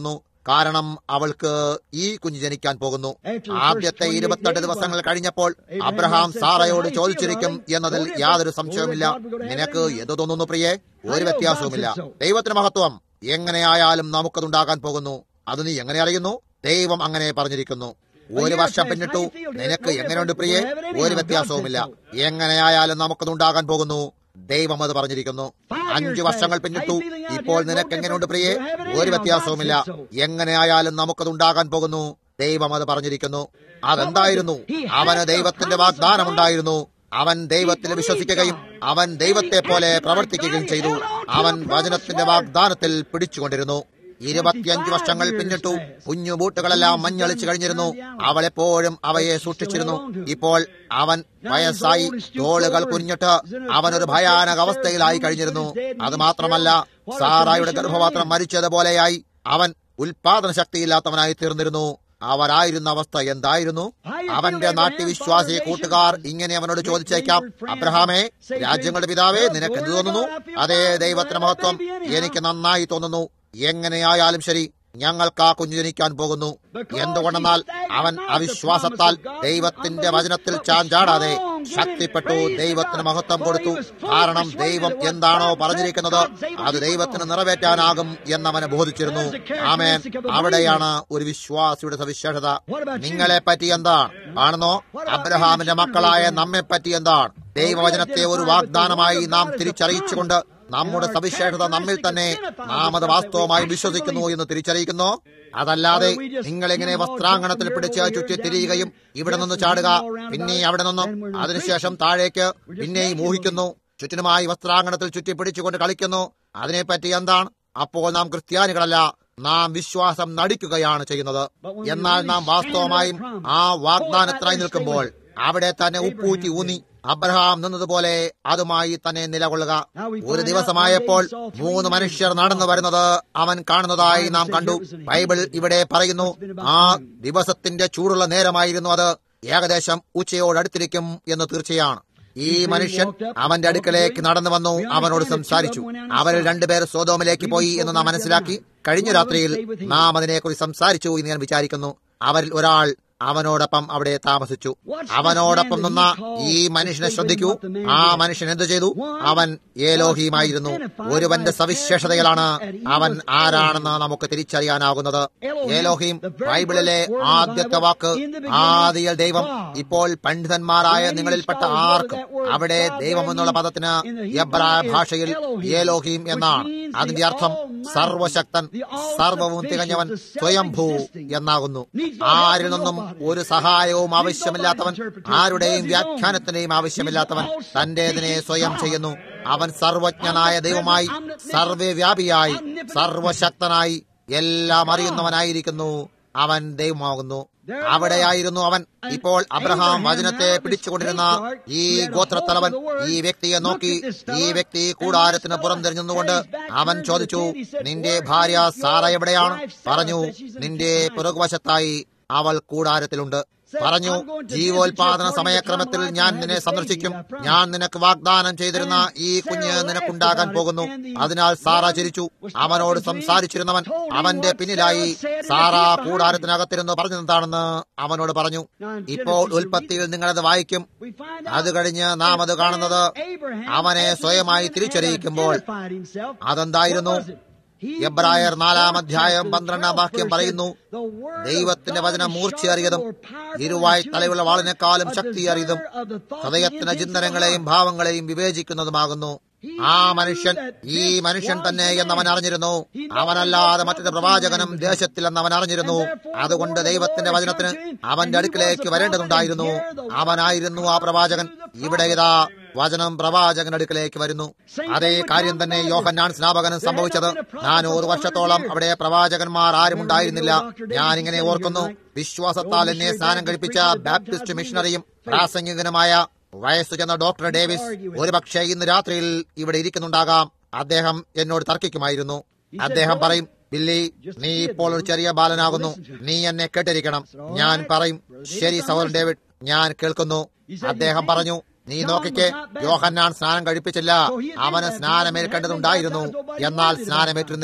കാരണം അവൾക്ക് ഈ കുഞ്ഞ് ജനിക്കാൻ പോകുന്നു ആദ്യത്തെ ഇരുപത്തെട്ട് ദിവസങ്ങൾ കഴിഞ്ഞപ്പോൾ അബ്രഹാം സാറയോട് ചോദിച്ചിരിക്കും എന്നതിൽ യാതൊരു സംശയവുമില്ല നിനക്ക് എന്ത് തോന്നുന്നു പ്രിയെ ഒരു വ്യത്യാസവുമില്ല ദൈവത്തിന് മഹത്വം എങ്ങനെയായാലും നമുക്കതുണ്ടാകാൻ പോകുന്നു അത് നീ എങ്ങനെ അറിയുന്നു ദൈവം അങ്ങനെ പറഞ്ഞിരിക്കുന്നു ഒരു വർഷം പിന്നിട്ടു നിനക്ക് എങ്ങനെയുണ്ട് പ്രിയെ ഒരു വ്യത്യാസവുമില്ല എങ്ങനെയായാലും നമുക്കതുണ്ടാകാൻ പോകുന്നു ദൈവം അത് പറഞ്ഞിരിക്കുന്നു അഞ്ചു വർഷങ്ങൾ പിന്നിട്ടു ഇപ്പോൾ നിനക്ക് എങ്ങനെയുണ്ട് പ്രിയെ ഒരു വ്യത്യാസവുമില്ല എങ്ങനെയായാലും നമുക്കതുണ്ടാകാൻ പോകുന്നു ദൈവം അത് പറഞ്ഞിരിക്കുന്നു അതെന്തായിരുന്നു അവന് ദൈവത്തിന്റെ വാഗ്ദാനമുണ്ടായിരുന്നു അവൻ ദൈവത്തിൽ വിശ്വസിക്കുകയും അവൻ ദൈവത്തെ പോലെ പ്രവർത്തിക്കുകയും ചെയ്തു അവൻ വചനത്തിന്റെ വാഗ്ദാനത്തിൽ പിടിച്ചുകൊണ്ടിരുന്നു ഇരുപത്തിയഞ്ച് വർഷങ്ങൾ പിന്നിട്ടു കുഞ്ഞു ബൂട്ടുകളെല്ലാം മഞ്ഞളിച്ചു കഴിഞ്ഞിരുന്നു അവൾ എപ്പോഴും അവയെ സൂക്ഷിച്ചിരുന്നു ഇപ്പോൾ അവൻ വയസ്സായി തോളുകൾ കുനിഞ്ഞിട്ട് അവനൊരു ഭയാനക അവസ്ഥയിലായി കഴിഞ്ഞിരുന്നു അത് മാത്രമല്ല സാറായുടെ ഗർഭപാത്രം മരിച്ചതുപോലെയായി അവൻ ഉൽപാദന ശക്തിയില്ലാത്തവനായി തീർന്നിരുന്നു അവരായിരുന്ന അവസ്ഥ എന്തായിരുന്നു അവന്റെ നാട്യവിശ്വാസി കൂട്ടുകാർ ഇങ്ങനെ അവനോട് ചോദിച്ചേക്കാം അബ്രഹാമേ രാജ്യങ്ങളുടെ പിതാവേ നിനക്ക് എന്ത് തോന്നുന്നു അതേ ദൈവത്തിന് മഹത്വം എനിക്ക് നന്നായി തോന്നുന്നു എങ്ങനെയായാലും ശരി ഞങ്ങൾക്ക് ആ കുഞ്ഞു ജനിക്കാൻ പോകുന്നു എന്തുകൊണ്ടെന്നാൽ അവൻ അവിശ്വാസത്താൽ ദൈവത്തിന്റെ വചനത്തിൽ ചാഞ്ചാടാതെ ശക്തിപ്പെട്ടു ദൈവത്തിന് മഹത്വം കൊടുത്തു കാരണം ദൈവം എന്താണോ പറഞ്ഞിരിക്കുന്നത് അത് ദൈവത്തിന് നിറവേറ്റാനാകും എന്നവനെ ബോധിച്ചിരുന്നു ആമേൻ അവിടെയാണ് ഒരു വിശ്വാസിയുടെ സവിശേഷത നിങ്ങളെ പറ്റി എന്താണ് ആണെന്നോ അബ്രഹാമിന്റെ മക്കളായ നമ്മെ പറ്റി എന്താണ് ദൈവവചനത്തെ ഒരു വാഗ്ദാനമായി നാം തിരിച്ചറിയിച്ചുകൊണ്ട് നമ്മുടെ സവിശേഷത നമ്മിൽ തന്നെ നാം അത് വാസ്തവമായി വിശ്വസിക്കുന്നു എന്ന് തിരിച്ചറിയിക്കുന്നു അതല്ലാതെ നിങ്ങൾ എങ്ങനെ വസ്ത്രാങ്കണത്തിൽ പിടിച്ച് ചുറ്റി തിരിയുകയും ഇവിടെ നിന്ന് ചാടുക പിന്നെ അവിടെ നിന്നും അതിനുശേഷം താഴേക്ക് പിന്നെയും ഊഹിക്കുന്നു ചുറ്റിനുമായി വസ്ത്രാങ്കണത്തിൽ ചുറ്റി പിടിച്ചുകൊണ്ട് കളിക്കുന്നു അതിനെപ്പറ്റി എന്താണ് അപ്പോൾ നാം ക്രിസ്ത്യാനികളല്ല നാം വിശ്വാസം നടിക്കുകയാണ് ചെയ്യുന്നത് എന്നാൽ നാം വാസ്തവമായും ആ വാഗ്ദാനത്തിനായി നിൽക്കുമ്പോൾ അവിടെ തന്നെ ഉപ്പൂറ്റി ഊന്നി അബ്രഹാം നിന്നതുപോലെ അതുമായി തന്നെ നിലകൊള്ളുക ഒരു ദിവസമായപ്പോൾ മൂന്ന് മനുഷ്യർ നടന്നു വരുന്നത് അവൻ കാണുന്നതായി നാം കണ്ടു ബൈബിൾ ഇവിടെ പറയുന്നു ആ ദിവസത്തിന്റെ ചൂടുള്ള നേരമായിരുന്നു അത് ഏകദേശം ഉച്ചയോടടുത്തിരിക്കും എന്ന് തീർച്ചയാണ് ഈ മനുഷ്യൻ അവന്റെ അടുക്കലേക്ക് നടന്നു വന്നു അവനോട് സംസാരിച്ചു അവരിൽ രണ്ടുപേർ സോതോമിലേക്ക് പോയി എന്ന് നാം മനസ്സിലാക്കി കഴിഞ്ഞ രാത്രിയിൽ നാം അതിനെക്കുറിച്ച് സംസാരിച്ചു എന്ന് ഞാൻ വിചാരിക്കുന്നു അവരിൽ ഒരാൾ അവനോടൊപ്പം അവിടെ താമസിച്ചു അവനോടൊപ്പം നിന്ന ഈ മനുഷ്യനെ ശ്രദ്ധിക്കൂ ആ മനുഷ്യൻ എന്തു ചെയ്തു അവൻ ഏലോഹിയുമായിരുന്നു ഒരുവന്റെ സവിശേഷതകളാണ് അവൻ ആരാണെന്ന് നമുക്ക് തിരിച്ചറിയാനാകുന്നത് ഏലോഹിം ബൈബിളിലെ ആദ്യത്തെ വാക്ക് ആദിയിൽ ദൈവം ഇപ്പോൾ പണ്ഡിതന്മാരായ നിങ്ങളിൽപ്പെട്ട ആർക്കും അവിടെ ദൈവം എന്നുള്ള പദത്തിന് എബ്രായ ഭാഷയിൽ ഏലോഹിം എന്നാണ് അതിന്റെ അർത്ഥം സർവശക്തൻ സർവവും തികഞ്ഞവൻ സ്വയംഭൂ എന്നാകുന്നു ആരിൽ നിന്നും ഒരു സഹായവും ആവശ്യമില്ലാത്തവൻ ആരുടെയും വ്യാഖ്യാനത്തിന്റെയും ആവശ്യമില്ലാത്തവൻ തന്റേതിനെ സ്വയം ചെയ്യുന്നു അവൻ സർവജ്ഞനായ ദൈവമായി സർവവ്യാപിയായി സർവശക്തനായി എല്ലാം അറിയുന്നവനായിരിക്കുന്നു അവൻ ദൈവമാകുന്നു അവിടെയായിരുന്നു അവൻ ഇപ്പോൾ അബ്രഹാം വചനത്തെ പിടിച്ചുകൊണ്ടിരുന്ന ഈ ഗോത്രത്തലവൻ ഈ വ്യക്തിയെ നോക്കി ഈ വ്യക്തി കൂടാരത്തിന് പുറംതിരിഞ്ഞുകൊണ്ട് അവൻ ചോദിച്ചു നിന്റെ ഭാര്യ സാറ എവിടെയാണ് പറഞ്ഞു നിന്റെ പുറകുവശത്തായി അവൾ കൂടാരത്തിലുണ്ട് പറഞ്ഞു ജീവോത്പാദന സമയക്രമത്തിൽ ഞാൻ നിന്നെ സന്ദർശിക്കും ഞാൻ നിനക്ക് വാഗ്ദാനം ചെയ്തിരുന്ന ഈ കുഞ്ഞ് നിനക്കുണ്ടാകാൻ പോകുന്നു അതിനാൽ സാറ ചിരിച്ചു അവനോട് സംസാരിച്ചിരുന്നവൻ അവന്റെ പിന്നിലായി സാറ കൂടാരത്തിനകത്തിരുന്ന് പറഞ്ഞതെന്താണെന്ന് അവനോട് പറഞ്ഞു ഇപ്പോൾ ഉൽപ്പത്തിയിൽ നിങ്ങളത് വായിക്കും അത് കഴിഞ്ഞ് നാം അത് കാണുന്നത് അവനെ സ്വയമായി തിരിച്ചറിയിക്കുമ്പോൾ അതെന്തായിരുന്നു എബ്രായർ നാലാം അധ്യായം പന്ത്രണ്ടാം വാക്യം പറയുന്നു ദൈവത്തിന്റെ വചനം മൂർച്ചയേറിയതും ഇരുവായി തലയുള്ള വാളിനേക്കാളും ശക്തിയേറിയതും ഹൃദയത്തിന്റെ ചിന്തനങ്ങളെയും ഭാവങ്ങളെയും വിവേചിക്കുന്നതുമാകുന്നു ആ മനുഷ്യൻ ഈ മനുഷ്യൻ തന്നെ എന്നവൻ അറിഞ്ഞിരുന്നു അവനല്ലാതെ മറ്റൊരു പ്രവാചകനും ദേശത്തിലെന്ന് അവൻ അറിഞ്ഞിരുന്നു അതുകൊണ്ട് ദൈവത്തിന്റെ വചനത്തിന് അവന്റെ അടുക്കിലേക്ക് വരേണ്ടതുണ്ടായിരുന്നു അവനായിരുന്നു ആ പ്രവാചകൻ ഇവിടെ ഇതാ വചനം പ്രവാചകൻ അടുക്കിലേക്ക് വരുന്നു അതേ കാര്യം തന്നെ യോഹന്നാൻ സ്നാപകനും സംഭവിച്ചത് നാനൂറ് വർഷത്തോളം അവിടെ പ്രവാചകന്മാർ ആരും ഉണ്ടായിരുന്നില്ല ഞാൻ ഇങ്ങനെ ഓർക്കുന്നു വിശ്വാസത്താൽ എന്നെ സ്നാനം കഴിപ്പിച്ച ബാപ്റ്റിസ്റ്റ് മിഷണറിയും പ്രാസംഗികനുമായ വയസ്സു ചെന്ന ഡോക്ടർ ഡേവിസ് ഒരുപക്ഷെ ഇന്ന് രാത്രിയിൽ ഇവിടെ ഇരിക്കുന്നുണ്ടാകാം അദ്ദേഹം എന്നോട് തർക്കിക്കുമായിരുന്നു അദ്ദേഹം പറയും ബില്ലി നീ ഇപ്പോൾ ഒരു ചെറിയ ബാലനാകുന്നു നീ എന്നെ കേട്ടിരിക്കണം ഞാൻ പറയും ശരി സഹോദരൻ ഡേവിഡ് ഞാൻ കേൾക്കുന്നു അദ്ദേഹം പറഞ്ഞു നീ നോക്കിക്കേ യോഹന്നാൻ സ്നാനം കഴിപ്പിച്ചില്ല അവന് സ്നാനമേൽക്കേണ്ടതുണ്ടായിരുന്നു എന്നാൽ സ്നാനമേറ്റിരുന്നില്ല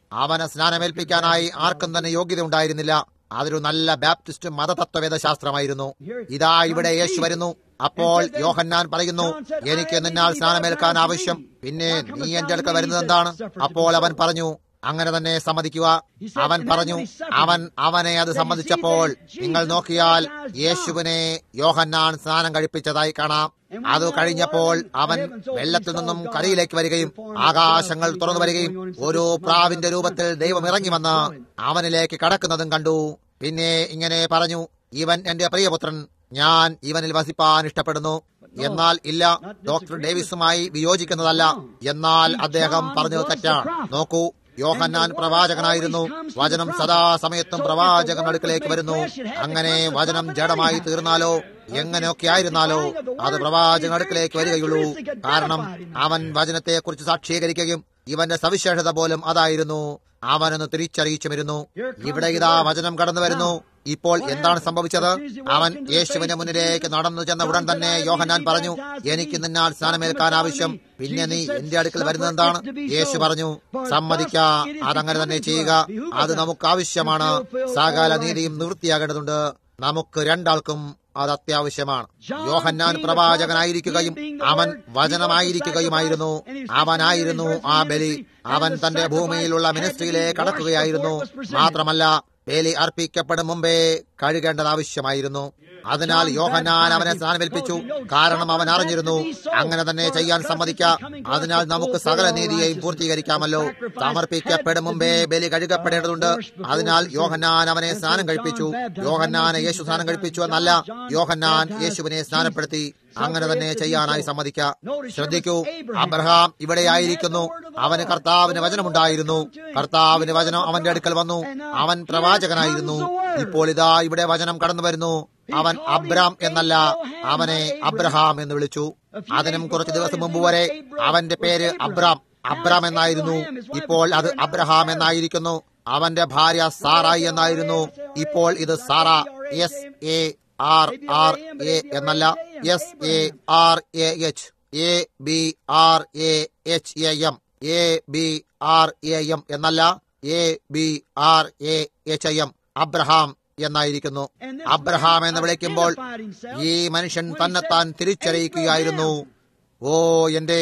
അവനെ സ്നാനമേൽപ്പിക്കാനായി ആർക്കും തന്നെ യോഗ്യത ഉണ്ടായിരുന്നില്ല അതൊരു നല്ല ബാപ്റ്റിസ്റ്റ് മതതത്വവേദ ശാസ്ത്രമായിരുന്നു ഇതാ ഇവിടെ യേശു വരുന്നു അപ്പോൾ യോഹന്നാൻ പറയുന്നു എനിക്ക് നിന്നാൽ സ്നാനമേൽക്കാൻ ആവശ്യം പിന്നെ നീ എന്റെ അടുക്ക വരുന്നത് എന്താണ് അപ്പോൾ അവൻ പറഞ്ഞു അങ്ങനെ തന്നെ സമ്മതിക്കുക അവൻ പറഞ്ഞു അവൻ അവനെ അത് സമ്മതിച്ചപ്പോൾ നിങ്ങൾ നോക്കിയാൽ യേശുവിനെ യോഹന്നാൻ സ്നാനം കഴിപ്പിച്ചതായി കാണാം അത് കഴിഞ്ഞപ്പോൾ അവൻ വെള്ളത്തിൽ നിന്നും കരയിലേക്ക് വരികയും ആകാശങ്ങൾ തുറന്നു വരികയും ഒരു പ്രാവിന്റെ രൂപത്തിൽ ദൈവം ഇറങ്ങി വന്ന് അവനിലേക്ക് കടക്കുന്നതും കണ്ടു പിന്നെ ഇങ്ങനെ പറഞ്ഞു ഇവൻ എന്റെ പ്രിയപുത്രൻ ഞാൻ ഇവനിൽ വസിപ്പാൻ ഇഷ്ടപ്പെടുന്നു എന്നാൽ ഇല്ല ഡോക്ടർ ഡേവിസുമായി വിയോജിക്കുന്നതല്ല എന്നാൽ അദ്ദേഹം പറഞ്ഞു തെറ്റാണ് നോക്കൂ യോഹന്നാൻ പ്രവാചകനായിരുന്നു വചനം സദാസമയത്തും പ്രവാചകൻ അടുക്കലേക്ക് വരുന്നു അങ്ങനെ വചനം ജഡമായി തീർന്നാലോ എങ്ങനെയൊക്കെ ആയിരുന്നാലോ അത് പ്രവാചകൻ അടുക്കലേക്ക് വരികയുള്ളൂ കാരണം അവൻ വചനത്തെക്കുറിച്ച് സാക്ഷീകരിക്കുകയും ഇവന്റെ സവിശേഷത പോലും അതായിരുന്നു അവനൊന്ന് തിരിച്ചറിയിച്ചുമിരുന്നു ഇവിടെ ഇതാ വചനം കടന്നു വരുന്നു ഇപ്പോൾ എന്താണ് സംഭവിച്ചത് അവൻ യേശുവിന്റെ മുന്നിലേക്ക് നടന്നു ചെന്ന ഉടൻ തന്നെ യോഹന്നാൻ പറഞ്ഞു എനിക്ക് നിന്നാൽ സ്നാനമേൽക്കാൻ ആവശ്യം പിന്നെ നീ എന്റെ അടുക്കൽ വരുന്നത് എന്താണ് യേശു പറഞ്ഞു സമ്മതിക്ക അതങ്ങനെ തന്നെ ചെയ്യുക അത് നമുക്ക് ആവശ്യമാണ് സകല നീതിയും നിവൃത്തിയാകേണ്ടതുണ്ട് നമുക്ക് രണ്ടാൾക്കും അത് അത്യാവശ്യമാണ് യോഹന്നാൻ പ്രവാചകനായിരിക്കുകയും അവൻ വചനമായിരിക്കുകയുമായിരുന്നു അവനായിരുന്നു ആ ബലി അവൻ തന്റെ ഭൂമിയിലുള്ള മിനിസ്ട്രിയിലേക്ക് കടക്കുകയായിരുന്നു മാത്രമല്ല ബലി അർപ്പിക്കപ്പെടും മുമ്പേ കഴുകേണ്ടത് ആവശ്യമായിരുന്നു അതിനാൽ യോഹന്നാൻ അവനെ സ്നാനമേൽപ്പിച്ചു കാരണം അവൻ അറിഞ്ഞിരുന്നു അങ്ങനെ തന്നെ ചെയ്യാൻ സമ്മതിക്ക അതിനാൽ നമുക്ക് സകല നീതിയെയും പൂർത്തീകരിക്കാമല്ലോ സമർപ്പിക്കപ്പെടും മുമ്പേ ബലി കഴുകപ്പെടേണ്ടതുണ്ട് അതിനാൽ യോഹന്നാൻ അവനെ സ്നാനം കഴിപ്പിച്ചു യോഹന്നാനെ യേശു സ്നാനം കഴിപ്പിച്ചു എന്നല്ല യോഹന്നാൻ യേശുവിനെ സ്നാനപ്പെടുത്തി അങ്ങനെ തന്നെ ചെയ്യാനായി സമ്മതിക്ക ശ്രദ്ധിക്കൂ അബ്രഹാം ഇവിടെയായിരിക്കുന്നു അവന് കർത്താവിന് വചനമുണ്ടായിരുന്നു കർത്താവിന് വചനം അവന്റെ അടുക്കൽ വന്നു അവൻ പ്രവാചകനായിരുന്നു ഇപ്പോൾ ഇതാ ഇവിടെ വചനം കടന്നു വരുന്നു അവൻ അബ്രാം എന്നല്ല അവനെ അബ്രഹാം എന്ന് വിളിച്ചു അതിനും കുറച്ച് ദിവസം മുമ്പ് വരെ അവന്റെ പേര് അബ്രാം അബ്രാം എന്നായിരുന്നു ഇപ്പോൾ അത് അബ്രഹാം എന്നായിരിക്കുന്നു അവന്റെ ഭാര്യ സാറായി എന്നായിരുന്നു ഇപ്പോൾ ഇത് Sara S A R R A എന്നല്ല S A R A H A B R A H A M A B R A M എന്നല്ല A B R A H M Abraham എന്നായിരിക്കുന്നു Abraham എന്ന് വിളിക്കുമ്പോൾ ഈ മനുഷ്യൻ തന്നെത്താൻ തിരിച്ചറിയിക്കുകയായിരുന്നു ഓ എന്റെ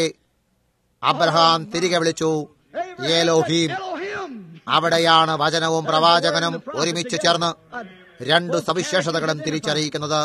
Abraham തിരികെ വിളിച്ചു ഏലോഹീം അവിടെയാണ് വചനവും പ്രവാചകനും ഒരുമിച്ച് ചേർന്ന് രണ്ടു സവിശേഷതകളും തിരിച്ചറിയിക്കുന്നത്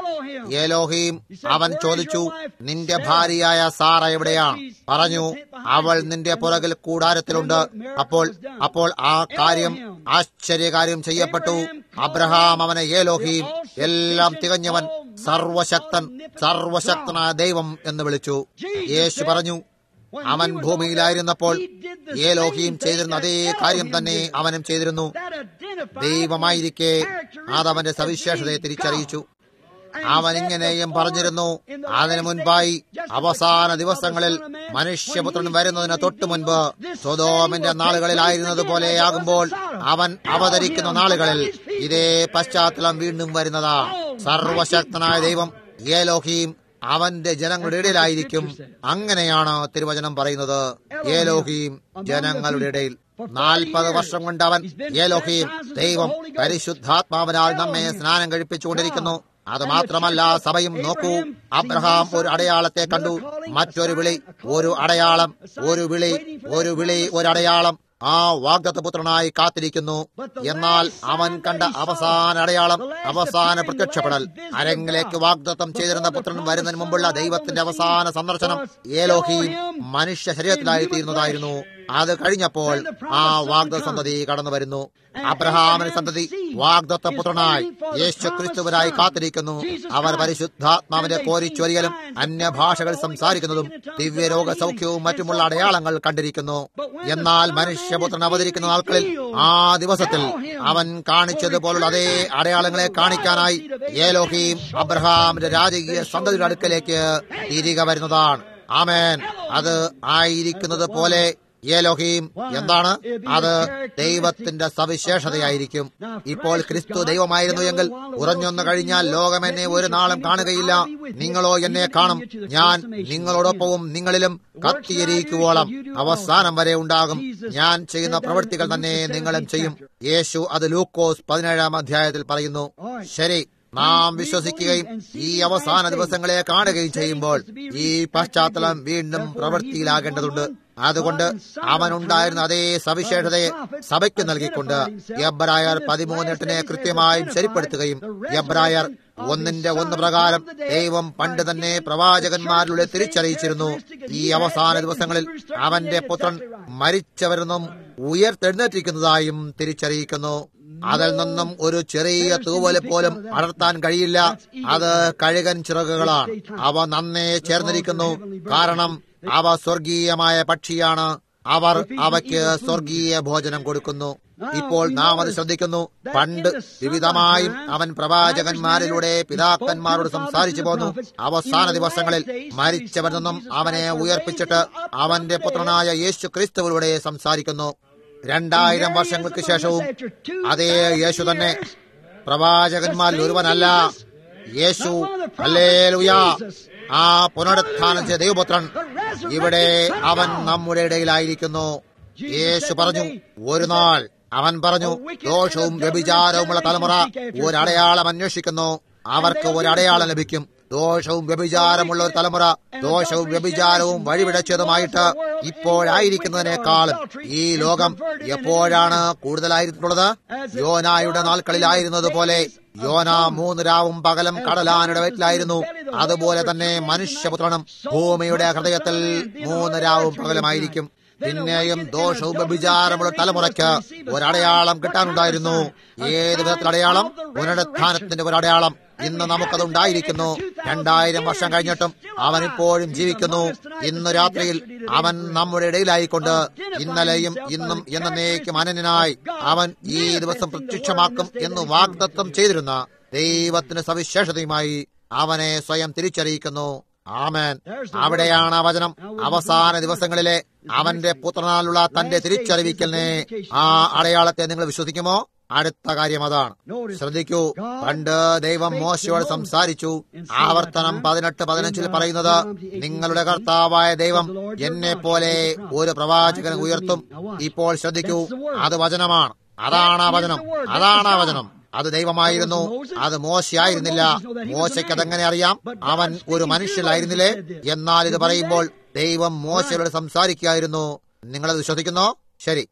ഏലോഹീം അവൻ ചോദിച്ചു നിന്റെ ഭാര്യയായ സാറ എവിടെയാണ് പറഞ്ഞു അവൾ നിന്റെ പുറകിൽ കൂടാരത്തിലുണ്ട് അപ്പോൾ അപ്പോൾ ആ കാര്യം ആശ്ചര്യകാര്യം ചെയ്യപ്പെട്ടു അബ്രഹാം അവനെ ഏലോഹീം എല്ലാം തികഞ്ഞവൻ സർവശക്തൻ സർവശക്തനായ ദൈവം എന്ന് വിളിച്ചു യേശു പറഞ്ഞു അവൻ ഭൂമിയിലായിരുന്നപ്പോൾ ഏലോഹിയും ചെയ്തിരുന്ന അതേ കാര്യം തന്നെ അവനും ചെയ്തിരുന്നു ദൈവമായിരിക്കെ അതവന്റെ സവിശേഷതയെ തിരിച്ചറിയിച്ചു അവൻ ഇങ്ങനെയും പറഞ്ഞിരുന്നു അതിനു മുൻപായി അവസാന ദിവസങ്ങളിൽ മനുഷ്യപുത്രൻ വരുന്നതിന് തൊട്ടു മുൻപ് സ്വതോമിന്റെ നാളുകളിലായിരുന്നത് പോലെയാകുമ്പോൾ അവൻ അവതരിക്കുന്ന നാളുകളിൽ ഇതേ പശ്ചാത്തലം വീണ്ടും വരുന്നതാ സർവശക്തനായ ദൈവം ഏലോഹിയും അവന്റെ ജനങ്ങളുടെ ഇടയിലായിരിക്കും അങ്ങനെയാണ് തിരുവചനം പറയുന്നത് ഏലോഹിയും ജനങ്ങളുടെ ഇടയിൽ നാൽപ്പത് വർഷം കൊണ്ട് അവൻ ഏലോഹിയും ദൈവം പരിശുദ്ധാത്മാവിനാൽ നമ്മെ സ്നാനം കഴിപ്പിച്ചുകൊണ്ടിരിക്കുന്നു അത് മാത്രമല്ല സഭയും നോക്കൂ അബ്രഹാം ഒരു അടയാളത്തെ കണ്ടു മറ്റൊരു വിളി ഒരു അടയാളം ഒരു വിളി ഒരു വിളി ഒരു അടയാളം ആ വാഗ്ദത്തപുത്രനായി കാത്തിരിക്കുന്നു എന്നാൽ അവൻ കണ്ട അവസാന അടയാളം അവസാന പ്രത്യക്ഷപ്പെടൽ അരങ്ങിലേക്ക് വാഗ്ദത്തം ചെയ്തിരുന്ന പുത്രൻ വരുന്നതിന് മുമ്പുള്ള ദൈവത്തിന്റെ അവസാന സന്ദർശനം ഏലോഹിയും മനുഷ്യ ശരീരത്തിലായി തീരുന്നതായിരുന്നു അത് കഴിഞ്ഞപ്പോൾ ആ വാഗ്ദത്ത സന്തതി കടന്നു വരുന്നു അബ്രഹാമിന് സന്തതി വാഗ്ദത്ത പുത്രനായി യേശു ക്രിസ്തുവരായി കാത്തിരിക്കുന്നു അവർ പരിശുദ്ധാത്മാവിന്റെ കോരിച്ചൊരിയലും അന്യഭാഷകൾ സംസാരിക്കുന്നതും ദിവ്യരോഗ സൗഖ്യവും മറ്റുമുള്ള അടയാളങ്ങൾ കണ്ടിരിക്കുന്നു എന്നാൽ മനുഷ്യപുത്രൻ അവതരിക്കുന്ന നാൾക്കളിൽ ആ ദിവസത്തിൽ അവൻ കാണിച്ചതുപോലുള്ള അതേ അടയാളങ്ങളെ കാണിക്കാനായി ഏലോഹിയും അബ്രഹാമിന്റെ രാജകീയ സന്തതിയുടെ അടുക്കലേക്ക് തിരികെ വരുന്നതാണ് ആമേൻ അത് ആയിരിക്കുന്നത് പോലെ ഏലോഹീം എന്താണ് അത് ദൈവത്തിന്റെ സവിശേഷതയായിരിക്കും ഇപ്പോൾ ക്രിസ്തു ദൈവമായിരുന്നു എങ്കിൽ ഉറഞ്ഞൊന്നു കഴിഞ്ഞാൽ ലോകം എന്നെ ഒരു നാളും കാണുകയില്ല നിങ്ങളോ എന്നെ കാണും ഞാൻ നിങ്ങളോടൊപ്പവും നിങ്ങളിലും കത്തിയിരിക്കുവോളം അവസാനം വരെ ഉണ്ടാകും ഞാൻ ചെയ്യുന്ന പ്രവൃത്തികൾ തന്നെ നിങ്ങളും ചെയ്യും യേശു അത് ലൂക്കോസ് പതിനേഴാം അധ്യായത്തിൽ പറയുന്നു ശരി നാം വിശ്വസിക്കുകയും ഈ അവസാന ദിവസങ്ങളെ കാണുകയും ചെയ്യുമ്പോൾ ഈ പശ്ചാത്തലം വീണ്ടും പ്രവൃത്തിയിലാകേണ്ടതുണ്ട് അതുകൊണ്ട് അവനുണ്ടായിരുന്ന അതേ സവിശേഷതയെ സഭയ്ക്ക് നൽകിക്കൊണ്ട് എബ്രായർ പതിമൂന്നെട്ടിനെ കൃത്യമായും ശരിപ്പെടുത്തുകയും എബ്രായർ ഒന്നിന്റെ ഒന്ന് പ്രകാരം ദൈവം പണ്ട് തന്നെ പ്രവാചകന്മാരിലൂടെ തിരിച്ചറിയിച്ചിരുന്നു ഈ അവസാന ദിവസങ്ങളിൽ അവന്റെ പുത്രൻ മരിച്ചവരെന്നും ഉയർത്തെഴുന്നേറ്റിരിക്കുന്നതായും തിരിച്ചറിയിക്കുന്നു അതിൽ നിന്നും ഒരു ചെറിയ തൂവല് പോലും അടർത്താൻ കഴിയില്ല അത് കഴുകൻ ചിറകുകളാണ് അവ നന്നേ ചേർന്നിരിക്കുന്നു കാരണം അവ സ്വർഗീയമായ പക്ഷിയാണ് അവർ അവയ്ക്ക് സ്വർഗീയ ഭോജനം കൊടുക്കുന്നു ഇപ്പോൾ നാം അത് ശ്രദ്ധിക്കുന്നു പണ്ട് വിവിധമായും അവൻ പ്രവാചകന്മാരിലൂടെ പിതാക്കന്മാരോട് സംസാരിച്ചു പോന്നു അവസാന ദിവസങ്ങളിൽ മരിച്ചവരിൽ നിന്നും അവനെ ഉയർപ്പിച്ചിട്ട് അവന്റെ പുത്രനായ യേശു ക്രിസ്തുവിലൂടെ സംസാരിക്കുന്നു രണ്ടായിരം വർഷങ്ങൾക്ക് ശേഷവും അതേ യേശു തന്നെ പ്രവാചകന്മാരിൽ ഒരുവനല്ല യേശു അല്ലേലുയാ ആ പുനരുത്ഥാനം ചെയ്ത ദൈവപുത്രൻ ഇവിടെ അവൻ നമ്മുടെ ഇടയിലായിരിക്കുന്നു യേശു പറഞ്ഞു ഒരു നാൾ അവൻ പറഞ്ഞു ദോഷവും വ്യഭിചാരവുമുള്ള തലമുറ ഒരടയാളം അന്വേഷിക്കുന്നു അവർക്ക് ഒരടയാളം ലഭിക്കും ദോഷവും വ്യഭിചാരമുള്ള ഒരു തലമുറ ദോഷവും വ്യഭിചാരവും വഴിവിടച്ചതുമായിട്ട് ഇപ്പോഴായിരിക്കുന്നതിനേക്കാളും ഈ ലോകം എപ്പോഴാണ് കൂടുതലായിട്ടുള്ളത് യോനായുടെ നാൾക്കളിലായിരുന്നത് പോലെ യോന മൂന്ന് രാവും പകലും കടലാനയുടെ വയറ്റിലായിരുന്നു അതുപോലെ തന്നെ മനുഷ്യപുത്രനും ഭൂമിയുടെ ഹൃദയത്തിൽ മൂന്ന് രാവും പകലുമായിരിക്കും പിന്നെയും ദോഷവും വ്യഭിചാരമുള്ള തലമുറയ്ക്ക് ഒരടയാളം കിട്ടാനുണ്ടായിരുന്നു ഏത് വിധത്തിൽ അടയാളം പുനരുത്ഥാനത്തിന്റെ ഒരു അടയാളം ഇന്ന് നമുക്കത് ഉണ്ടായിരിക്കുന്നു രണ്ടായിരം വർഷം കഴിഞ്ഞിട്ടും അവൻ ഇപ്പോഴും ജീവിക്കുന്നു ഇന്ന് രാത്രിയിൽ അവൻ നമ്മുടെ ഇടയിലായിക്കൊണ്ട് ഇന്നലെയും ഇന്നും എന്നേക്കും അനന്യനായി അവൻ ഈ ദിവസം പ്രത്യക്ഷമാക്കും എന്ന് വാഗ്ദത്വം ചെയ്തിരുന്ന ദൈവത്തിന് സവിശേഷതയുമായി അവനെ സ്വയം തിരിച്ചറിയിക്കുന്നു ആമേൻ അവിടെയാണ് ആ വചനം അവസാന ദിവസങ്ങളിലെ അവന്റെ പുത്രനാലുള്ള തന്റെ തിരിച്ചറിവിക്കലിനെ ആ അടയാളത്തെ നിങ്ങൾ വിശ്വസിക്കുമോ അടുത്ത കാര്യം അതാണ് ശ്രദ്ധിക്കൂ പണ്ട് ദൈവം മോശയോട് സംസാരിച്ചു ആവർത്തനം പതിനെട്ട് പതിനഞ്ചിൽ പറയുന്നത് നിങ്ങളുടെ കർത്താവായ ദൈവം എന്നെ പോലെ ഒരു പ്രവാചകൻ ഉയർത്തും ഇപ്പോൾ ശ്രദ്ധിക്കൂ അത് വചനമാണ് അതാണ് ആ വചനം അതാണ് ആ വചനം അത് ദൈവമായിരുന്നു അത് മോശയായിരുന്നില്ല മോശയ്ക്ക് അതെങ്ങനെ അറിയാം അവൻ ഒരു മനുഷ്യനായിരുന്നില്ലേ എന്നാൽ ഇത് പറയുമ്പോൾ ദൈവം മോശയോട് സംസാരിക്കുകയായിരുന്നു നിങ്ങളത് വിശ്വസിക്കുന്നോ ശരി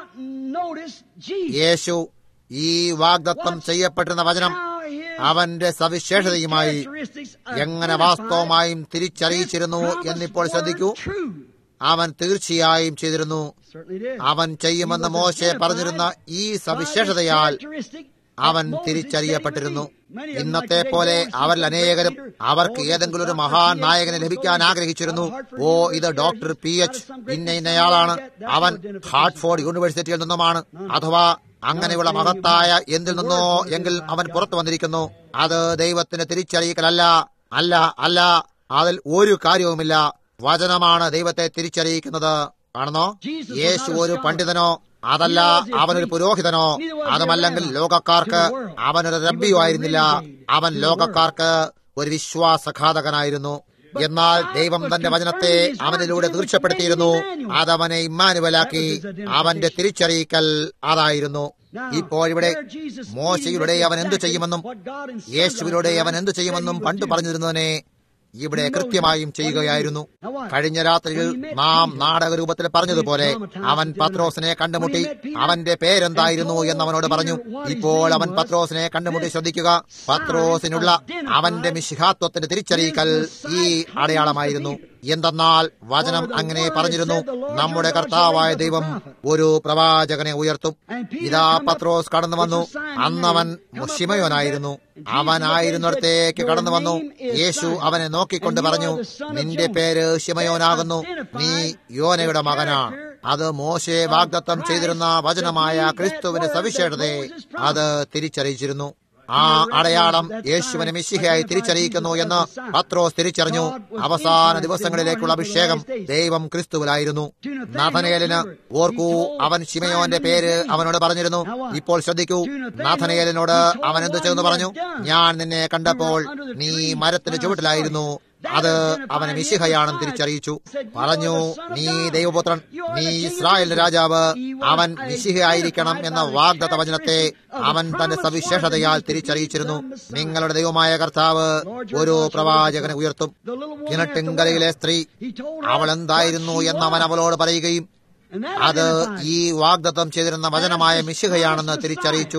യേശു ഈ വാഗ്ദത്വം ചെയ്യപ്പെട്ടിരുന്ന വചനം അവന്റെ സവിശേഷതയുമായി എങ്ങനെ വാസ്തവമായും തിരിച്ചറിയിച്ചിരുന്നു എന്നിപ്പോൾ ശ്രദ്ധിക്കൂ അവൻ തീർച്ചയായും ചെയ്തിരുന്നു അവൻ ചെയ്യുമെന്ന് മോശെ പറഞ്ഞിരുന്ന ഈ സവിശേഷതയാൽ അവൻ തിരിച്ചറിയപ്പെട്ടിരുന്നു ഇന്നത്തെ പോലെ അവരിൽ അനേകരും അവർക്ക് ഏതെങ്കിലും ഒരു മഹാൻ നായകനെ ലഭിക്കാൻ ആഗ്രഹിച്ചിരുന്നു ഓ ഇത് ഡോക്ടർ പി എച്ച് ഇന്ന ഇന്നയാളാണ് അവൻ ഹാർട്ട്ഫോർഡ് യൂണിവേഴ്സിറ്റിയിൽ നിന്നുമാണ് അഥവാ അങ്ങനെയുള്ള മഹത്തായ എന്തിൽ നിന്നോ എങ്കിൽ അവൻ പുറത്തു വന്നിരിക്കുന്നു അത് ദൈവത്തിന് തിരിച്ചറിയിക്കലല്ല അല്ല അല്ല അതിൽ ഒരു കാര്യവുമില്ല വചനമാണ് ദൈവത്തെ തിരിച്ചറിയിക്കുന്നത് കാണുന്നോ യേശു ഒരു പണ്ഡിതനോ അതല്ല അവനൊരു പുരോഹിതനോ അതുമല്ലെങ്കിൽ ലോകക്കാർക്ക് അവനൊരു റബ്ബിയോ ആയിരുന്നില്ല അവൻ ലോകക്കാർക്ക് ഒരു വിശ്വാസഘാതകനായിരുന്നു എന്നാൽ ദൈവം തന്റെ വചനത്തെ അവനിലൂടെ തീർച്ചപ്പെടുത്തിയിരുന്നു അതവനെ ഇമ്മാനുവലാക്കി അവന്റെ തിരിച്ചറിയിക്കൽ അതായിരുന്നു ഇപ്പോഴിവിടെ മോശയിലൂടെ അവൻ എന്തു ചെയ്യുമെന്നും യേശുവിലൂടെ അവൻ എന്തു ചെയ്യുമെന്നും പണ്ട് പറഞ്ഞിരുന്നതിനെ ഇവിടെ കൃത്യമായും ചെയ്യുകയായിരുന്നു കഴിഞ്ഞ രാത്രിയിൽ നാം നാടകരൂപത്തിൽ പറഞ്ഞതുപോലെ അവൻ പത്രോസിനെ കണ്ടുമുട്ടി അവന്റെ പേരെന്തായിരുന്നു എന്നവനോട് പറഞ്ഞു ഇപ്പോൾ അവൻ പത്രോസിനെ കണ്ടുമുട്ടി ശ്രദ്ധിക്കുക പത്രോസിനുള്ള അവന്റെ മിശിഹാത്വത്തിന്റെ തിരിച്ചറിയിക്കൽ ഈ അടയാളമായിരുന്നു എന്തെന്നാൽ വചനം അങ്ങനെ പറഞ്ഞിരുന്നു നമ്മുടെ കർത്താവായ ദൈവം ഒരു പ്രവാചകനെ ഉയർത്തും ഇതാ പത്രോസ് കടന്നു വന്നു അന്നവൻ മുഷിമയോനായിരുന്നു അവനായിരുന്നിടത്തേക്ക് കടന്നു വന്നു യേശു അവനെ നോക്കിക്കൊണ്ട് പറഞ്ഞു നിന്റെ പേര് ശിമയോനാകുന്നു നീ യോനയുടെ മകനാണ് അത് മോശെ വാഗ്ദത്തം ചെയ്തിരുന്ന വചനമായ ക്രിസ്തുവിന്റെ സവിശേഷതയെ അത് തിരിച്ചറിയിച്ചിരുന്നു ആ അടയാളം യേശുവിനെ മിശിഹയായി തിരിച്ചറിയിക്കുന്നു എന്ന് പത്രോസ് തിരിച്ചറിഞ്ഞു അവസാന ദിവസങ്ങളിലേക്കുള്ള അഭിഷേകം ദൈവം ക്രിസ്തുവിലായിരുന്നു നാഥനേലിന് ഓർക്കൂ അവൻ ശിമയോന്റെ പേര് അവനോട് പറഞ്ഞിരുന്നു ഇപ്പോൾ ശ്രദ്ധിക്കൂ നാഥനേലിനോട് അവൻ എന്ത് ചെയ്തെന്ന് പറഞ്ഞു ഞാൻ നിന്നെ കണ്ടപ്പോൾ നീ മരത്തിന് ചുവട്ടിലായിരുന്നു അത് അവനെ മിശിഹയാണെന്ന് തിരിച്ചറിയിച്ചു പറഞ്ഞു നീ ദൈവപുത്രൻ നീ ഇസ്രായേലിന്റെ രാജാവ് അവൻ മിശിഹയായിരിക്കണം എന്ന വാഗ്ദത്ത വചനത്തെ അവൻ തന്റെ സവിശേഷതയാൽ തിരിച്ചറിയിച്ചിരുന്നു നിങ്ങളുടെ ദൈവമായ കർത്താവ് ഒരു പ്രവാചകനെ ഉയർത്തും കിണട്ടിങ്കരയിലെ സ്ത്രീ അവൾ എന്തായിരുന്നു എന്ന് അവൻ അവളോട് പറയുകയും അത് ഈ വാഗ്ദത്തം ചെയ്തിരുന്ന വചനമായ മിശിഹയാണെന്ന് തിരിച്ചറിയിച്ചു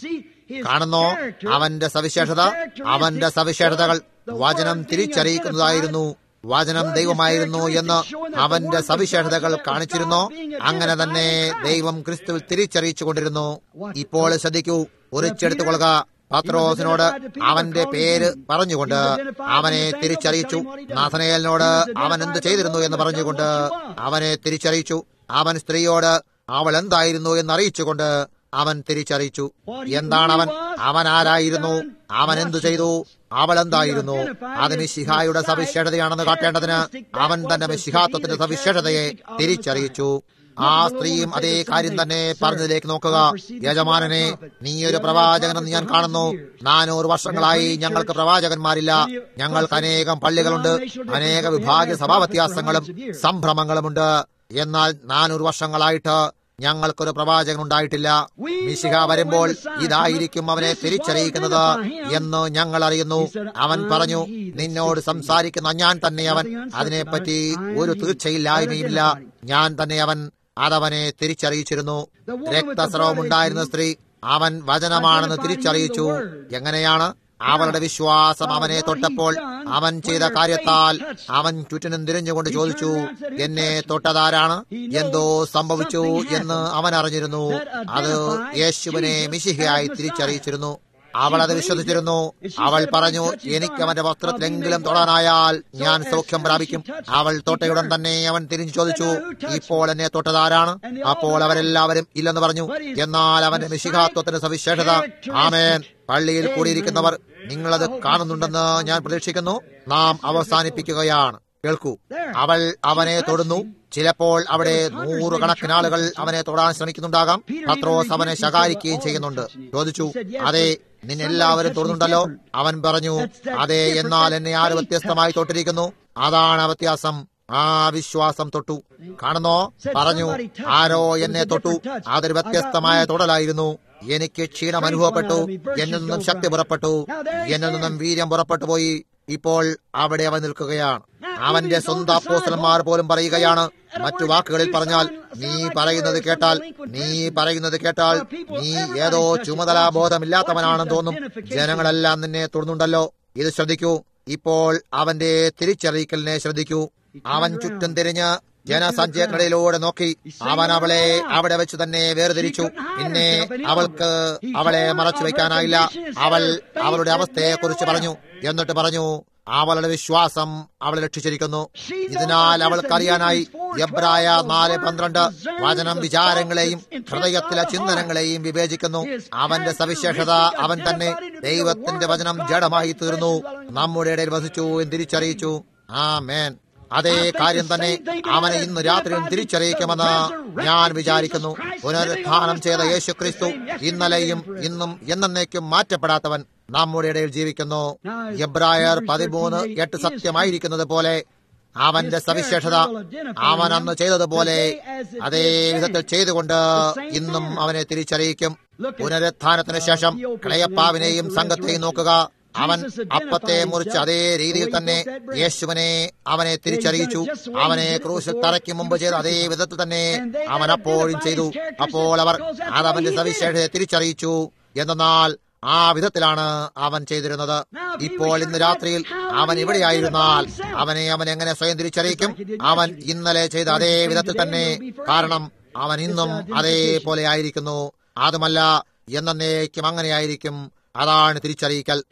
കാണുന്നോ അവന്റെ സവിശേഷത അവന്റെ സവിശേഷതകൾ വചനം തിരിച്ചറിയിക്കുന്നതായിരുന്നു വചനം ദൈവമായിരുന്നു എന്ന് അവന്റെ സവിശേഷതകൾ കാണിച്ചിരുന്നു അങ്ങനെ തന്നെ ദൈവം ക്രിസ്തുവിൽ തിരിച്ചറിയിച്ചു കൊണ്ടിരുന്നു ഇപ്പോൾ ശ്രദ്ധിക്കൂ ഒരിച്ചെടുത്തുകൊള്ളുക പത്രോസിനോട് അവന്റെ പേര് പറഞ്ഞുകൊണ്ട് അവനെ തിരിച്ചറിയിച്ചു നാഥനയലിനോട് അവൻ എന്ത് ചെയ്തിരുന്നു എന്ന് പറഞ്ഞുകൊണ്ട് അവനെ തിരിച്ചറിയിച്ചു അവൻ സ്ത്രീയോട് അവൾ എന്തായിരുന്നു എന്ന് അറിയിച്ചുകൊണ്ട് അവൻ തിരിച്ചറിയിച്ചു എന്താണ് അവൻ അവൻ ആരായിരുന്നു അവൻ എന്തു ചെയ്തു അവൾ എന്തായിരുന്നു അത് മിശിഹായുടെ സവിശേഷതയാണെന്ന് കാട്ടേണ്ടതിന് അവൻ തന്റെ മിശിഹാത്വത്തിന്റെ സവിശേഷതയെ തിരിച്ചറിയിച്ചു ആ സ്ത്രീയും അതേ കാര്യം തന്നെ പറഞ്ഞതിലേക്ക് നോക്കുക യജമാനനെ നീ ഒരു പ്രവാചകനെന്ന് ഞാൻ കാണുന്നു നാനൂറ് വർഷങ്ങളായി ഞങ്ങൾക്ക് പ്രവാചകന്മാരില്ല ഞങ്ങൾക്ക് അനേകം പള്ളികളുണ്ട് അനേക വിഭാഗ സഭാവ്യത്യാസങ്ങളും സംഭ്രമങ്ങളുമുണ്ട് എന്നാൽ നാനൂറ് വർഷങ്ങളായിട്ട് ഞങ്ങൾക്കൊരു പ്രവാചകൻ ഉണ്ടായിട്ടില്ല മിശിഹ വരുമ്പോൾ ഇതായിരിക്കും അവനെ തിരിച്ചറിയിക്കുന്നത് എന്ന് ഞങ്ങൾ അറിയുന്നു അവൻ പറഞ്ഞു നിന്നോട് സംസാരിക്കുന്ന ഞാൻ തന്നെ അവൻ അതിനെപ്പറ്റി ഒരു തീർച്ചയില്ലായ്മയുമില്ല ഞാൻ തന്നെ അവൻ അതവനെ തിരിച്ചറിയിച്ചിരുന്നു രക്തസ്രവമുണ്ടായിരുന്ന സ്ത്രീ അവൻ വചനമാണെന്ന് തിരിച്ചറിയിച്ചു എങ്ങനെയാണ് അവളുടെ വിശ്വാസം അവനെ തൊട്ടപ്പോൾ അവൻ ചെയ്ത കാര്യത്താൽ അവൻ ചുറ്റിനും തിരിഞ്ഞുകൊണ്ട് ചോദിച്ചു എന്നെ തൊട്ടതാരാണ് എന്തോ സംഭവിച്ചു എന്ന് അവൻ അറിഞ്ഞിരുന്നു അത് യേശുവിനെ മിശിഹയായി തിരിച്ചറിയിച്ചിരുന്നു അവൾ അത് വിശ്വസിച്ചിരുന്നു അവൾ പറഞ്ഞു എനിക്ക് അവന്റെ വസ്ത്രത്തിലെങ്കിലും തൊടാനായാൽ ഞാൻ സൗഖ്യം പ്രാപിക്കും അവൾ തൊട്ടയുടൻ തന്നെ അവൻ തിരിഞ്ഞു ചോദിച്ചു ഇപ്പോൾ എന്നെ തൊട്ടതാരാണ് അപ്പോൾ അവരെല്ലാവരും ഇല്ലെന്ന് പറഞ്ഞു എന്നാൽ അവന്റെ മിശിഹാത്വത്തിന്റെ സവിശേഷത ആമേൻ പള്ളിയിൽ കൂടിയിരിക്കുന്നവർ നിങ്ങളത് കാണുന്നുണ്ടെന്ന് ഞാൻ പ്രതീക്ഷിക്കുന്നു നാം അവസാനിപ്പിക്കുകയാണ് കേൾക്കൂ അവൾ അവനെ തൊടുന്നു ചിലപ്പോൾ അവിടെ നൂറുകണക്കിന് ആളുകൾ അവനെ തൊടാൻ ശ്രമിക്കുന്നുണ്ടാകാം പത്രോസ് അവനെ ശകാരിക്കുകയും ചെയ്യുന്നുണ്ട് ചോദിച്ചു അതെ നിന്നെല്ലാവരും തൊടുന്നുണ്ടല്ലോ അവൻ പറഞ്ഞു അതെ എന്നാൽ എന്നെ ആര് വ്യത്യസ്തമായി തൊട്ടിരിക്കുന്നു അതാണ് ആ വ്യത്യാസം ആ വിശ്വാസം തൊട്ടു കാണുന്നോ പറഞ്ഞു ആരോ എന്നെ തൊട്ടു അതൊരു വ്യത്യസ്തമായ തൊടലായിരുന്നു എനിക്ക് ക്ഷീണം അനുഭവപ്പെട്ടു എന്നിൽ നിന്നും ശക്തി പുറപ്പെട്ടു എന്നിൽ നിന്നും വീര്യം പുറപ്പെട്ടു പോയി ഇപ്പോൾ അവിടെ അവൻ നിൽക്കുകയാണ് അവന്റെ സ്വന്തം അപ്പോസ്റ്റലന്മാർ പോലും പറയുകയാണ് മറ്റു വാക്കുകളിൽ പറഞ്ഞാൽ നീ പറയുന്നത് കേട്ടാൽ നീ പറയുന്നത് കേട്ടാൽ നീ ഏതോ ചുമതലാബോധമില്ലാത്തവനാണെന്ന് തോന്നും ജനങ്ങളെല്ലാം നിന്നെ തൊടുന്നുണ്ടല്ലോ ഇത് ശ്രദ്ധിക്കൂ ഇപ്പോൾ അവന്റെ തിരിച്ചറിയിക്കലിനെ ശ്രദ്ധിക്കൂ അവൻ ചുറ്റും തിരിഞ്ഞ് ജനസഞ്ചയങ്ങളിലൂടെ നോക്കി അവൻ അവളെ അവിടെ വെച്ച് തന്നെ വേർതിരിച്ചു പിന്നെ അവൾക്ക് അവളെ മറച്ചു വെക്കാനായില്ല അവൾ അവളുടെ അവസ്ഥയെ കുറിച്ച് പറഞ്ഞു എന്നിട്ട് പറഞ്ഞു അവളുടെ വിശ്വാസം അവളെ രക്ഷിച്ചിരിക്കുന്നു ഇതിനാൽ അവൾക്കറിയാനായി എബ്രായ നാല് പന്ത്രണ്ട് വചനം വിചാരങ്ങളെയും ഹൃദയത്തിലെ ചിന്തനങ്ങളെയും വിവേചിക്കുന്നു അവന്റെ സവിശേഷത അവൻ തന്നെ ദൈവത്തിന്റെ വചനം ജഡമായി തീർന്നു നമ്മുടെ ഇടയിൽ വസിച്ചു എന്ന് തിരിച്ചറിയിച്ചു ആ മേൻ അതേ കാര്യം തന്നെ അവനെ ഇന്ന് രാത്രിയും തിരിച്ചറിയിക്കുമെന്ന് ഞാൻ വിചാരിക്കുന്നു പുനരുത്ഥാനം ചെയ്ത യേശു ക്രിസ്തു ഇന്നലെയും ഇന്നും എന്നേക്കും മാറ്റപ്പെടാത്തവൻ നമ്മുടെ ഇടയിൽ ജീവിക്കുന്നു എബ്രായർ പതിമൂന്ന് എട്ട് സത്യമായിരിക്കുന്നത് പോലെ അവന്റെ സവിശേഷത അവൻ അന്ന് ചെയ്തതുപോലെ അതേ വിധത്തിൽ ചെയ്തുകൊണ്ട് ഇന്നും അവനെ തിരിച്ചറിയിക്കും പുനരുത്ഥാനത്തിന് ശേഷം ക്ലയപ്പാവിനെയും സംഘത്തെയും നോക്കുക അവൻ അപ്പത്തെ മുറിച്ച് അതേ രീതിയിൽ തന്നെ യേശുവിനെ അവനെ തിരിച്ചറിയിച്ചു അവനെ ക്രൂശിൽ തറയ്ക്ക് മുമ്പ് ചെയ്ത അതേ വിധത്തിൽ തന്നെ അവൻ അപ്പോഴും ചെയ്തു അപ്പോൾ അവർ അതവന്റെ സവിശേഷതയെ തിരിച്ചറിയിച്ചു എന്നാൽ ആ വിധത്തിലാണ് അവൻ ചെയ്തിരുന്നത് ഇപ്പോൾ ഇന്ന് രാത്രിയിൽ അവൻ ഇവിടെയായിരുന്നാൽ അവനെ അവൻ എങ്ങനെ സ്വയം തിരിച്ചറിയിക്കും അവൻ ഇന്നലെ ചെയ്ത അതേ വിധത്തിൽ തന്നെ കാരണം അവൻ ഇന്നും അതേപോലെ ആയിരിക്കുന്നു അതുമല്ല എന്നേക്കും അങ്ങനെയായിരിക്കും അതാണ് തിരിച്ചറിയിക്കൽ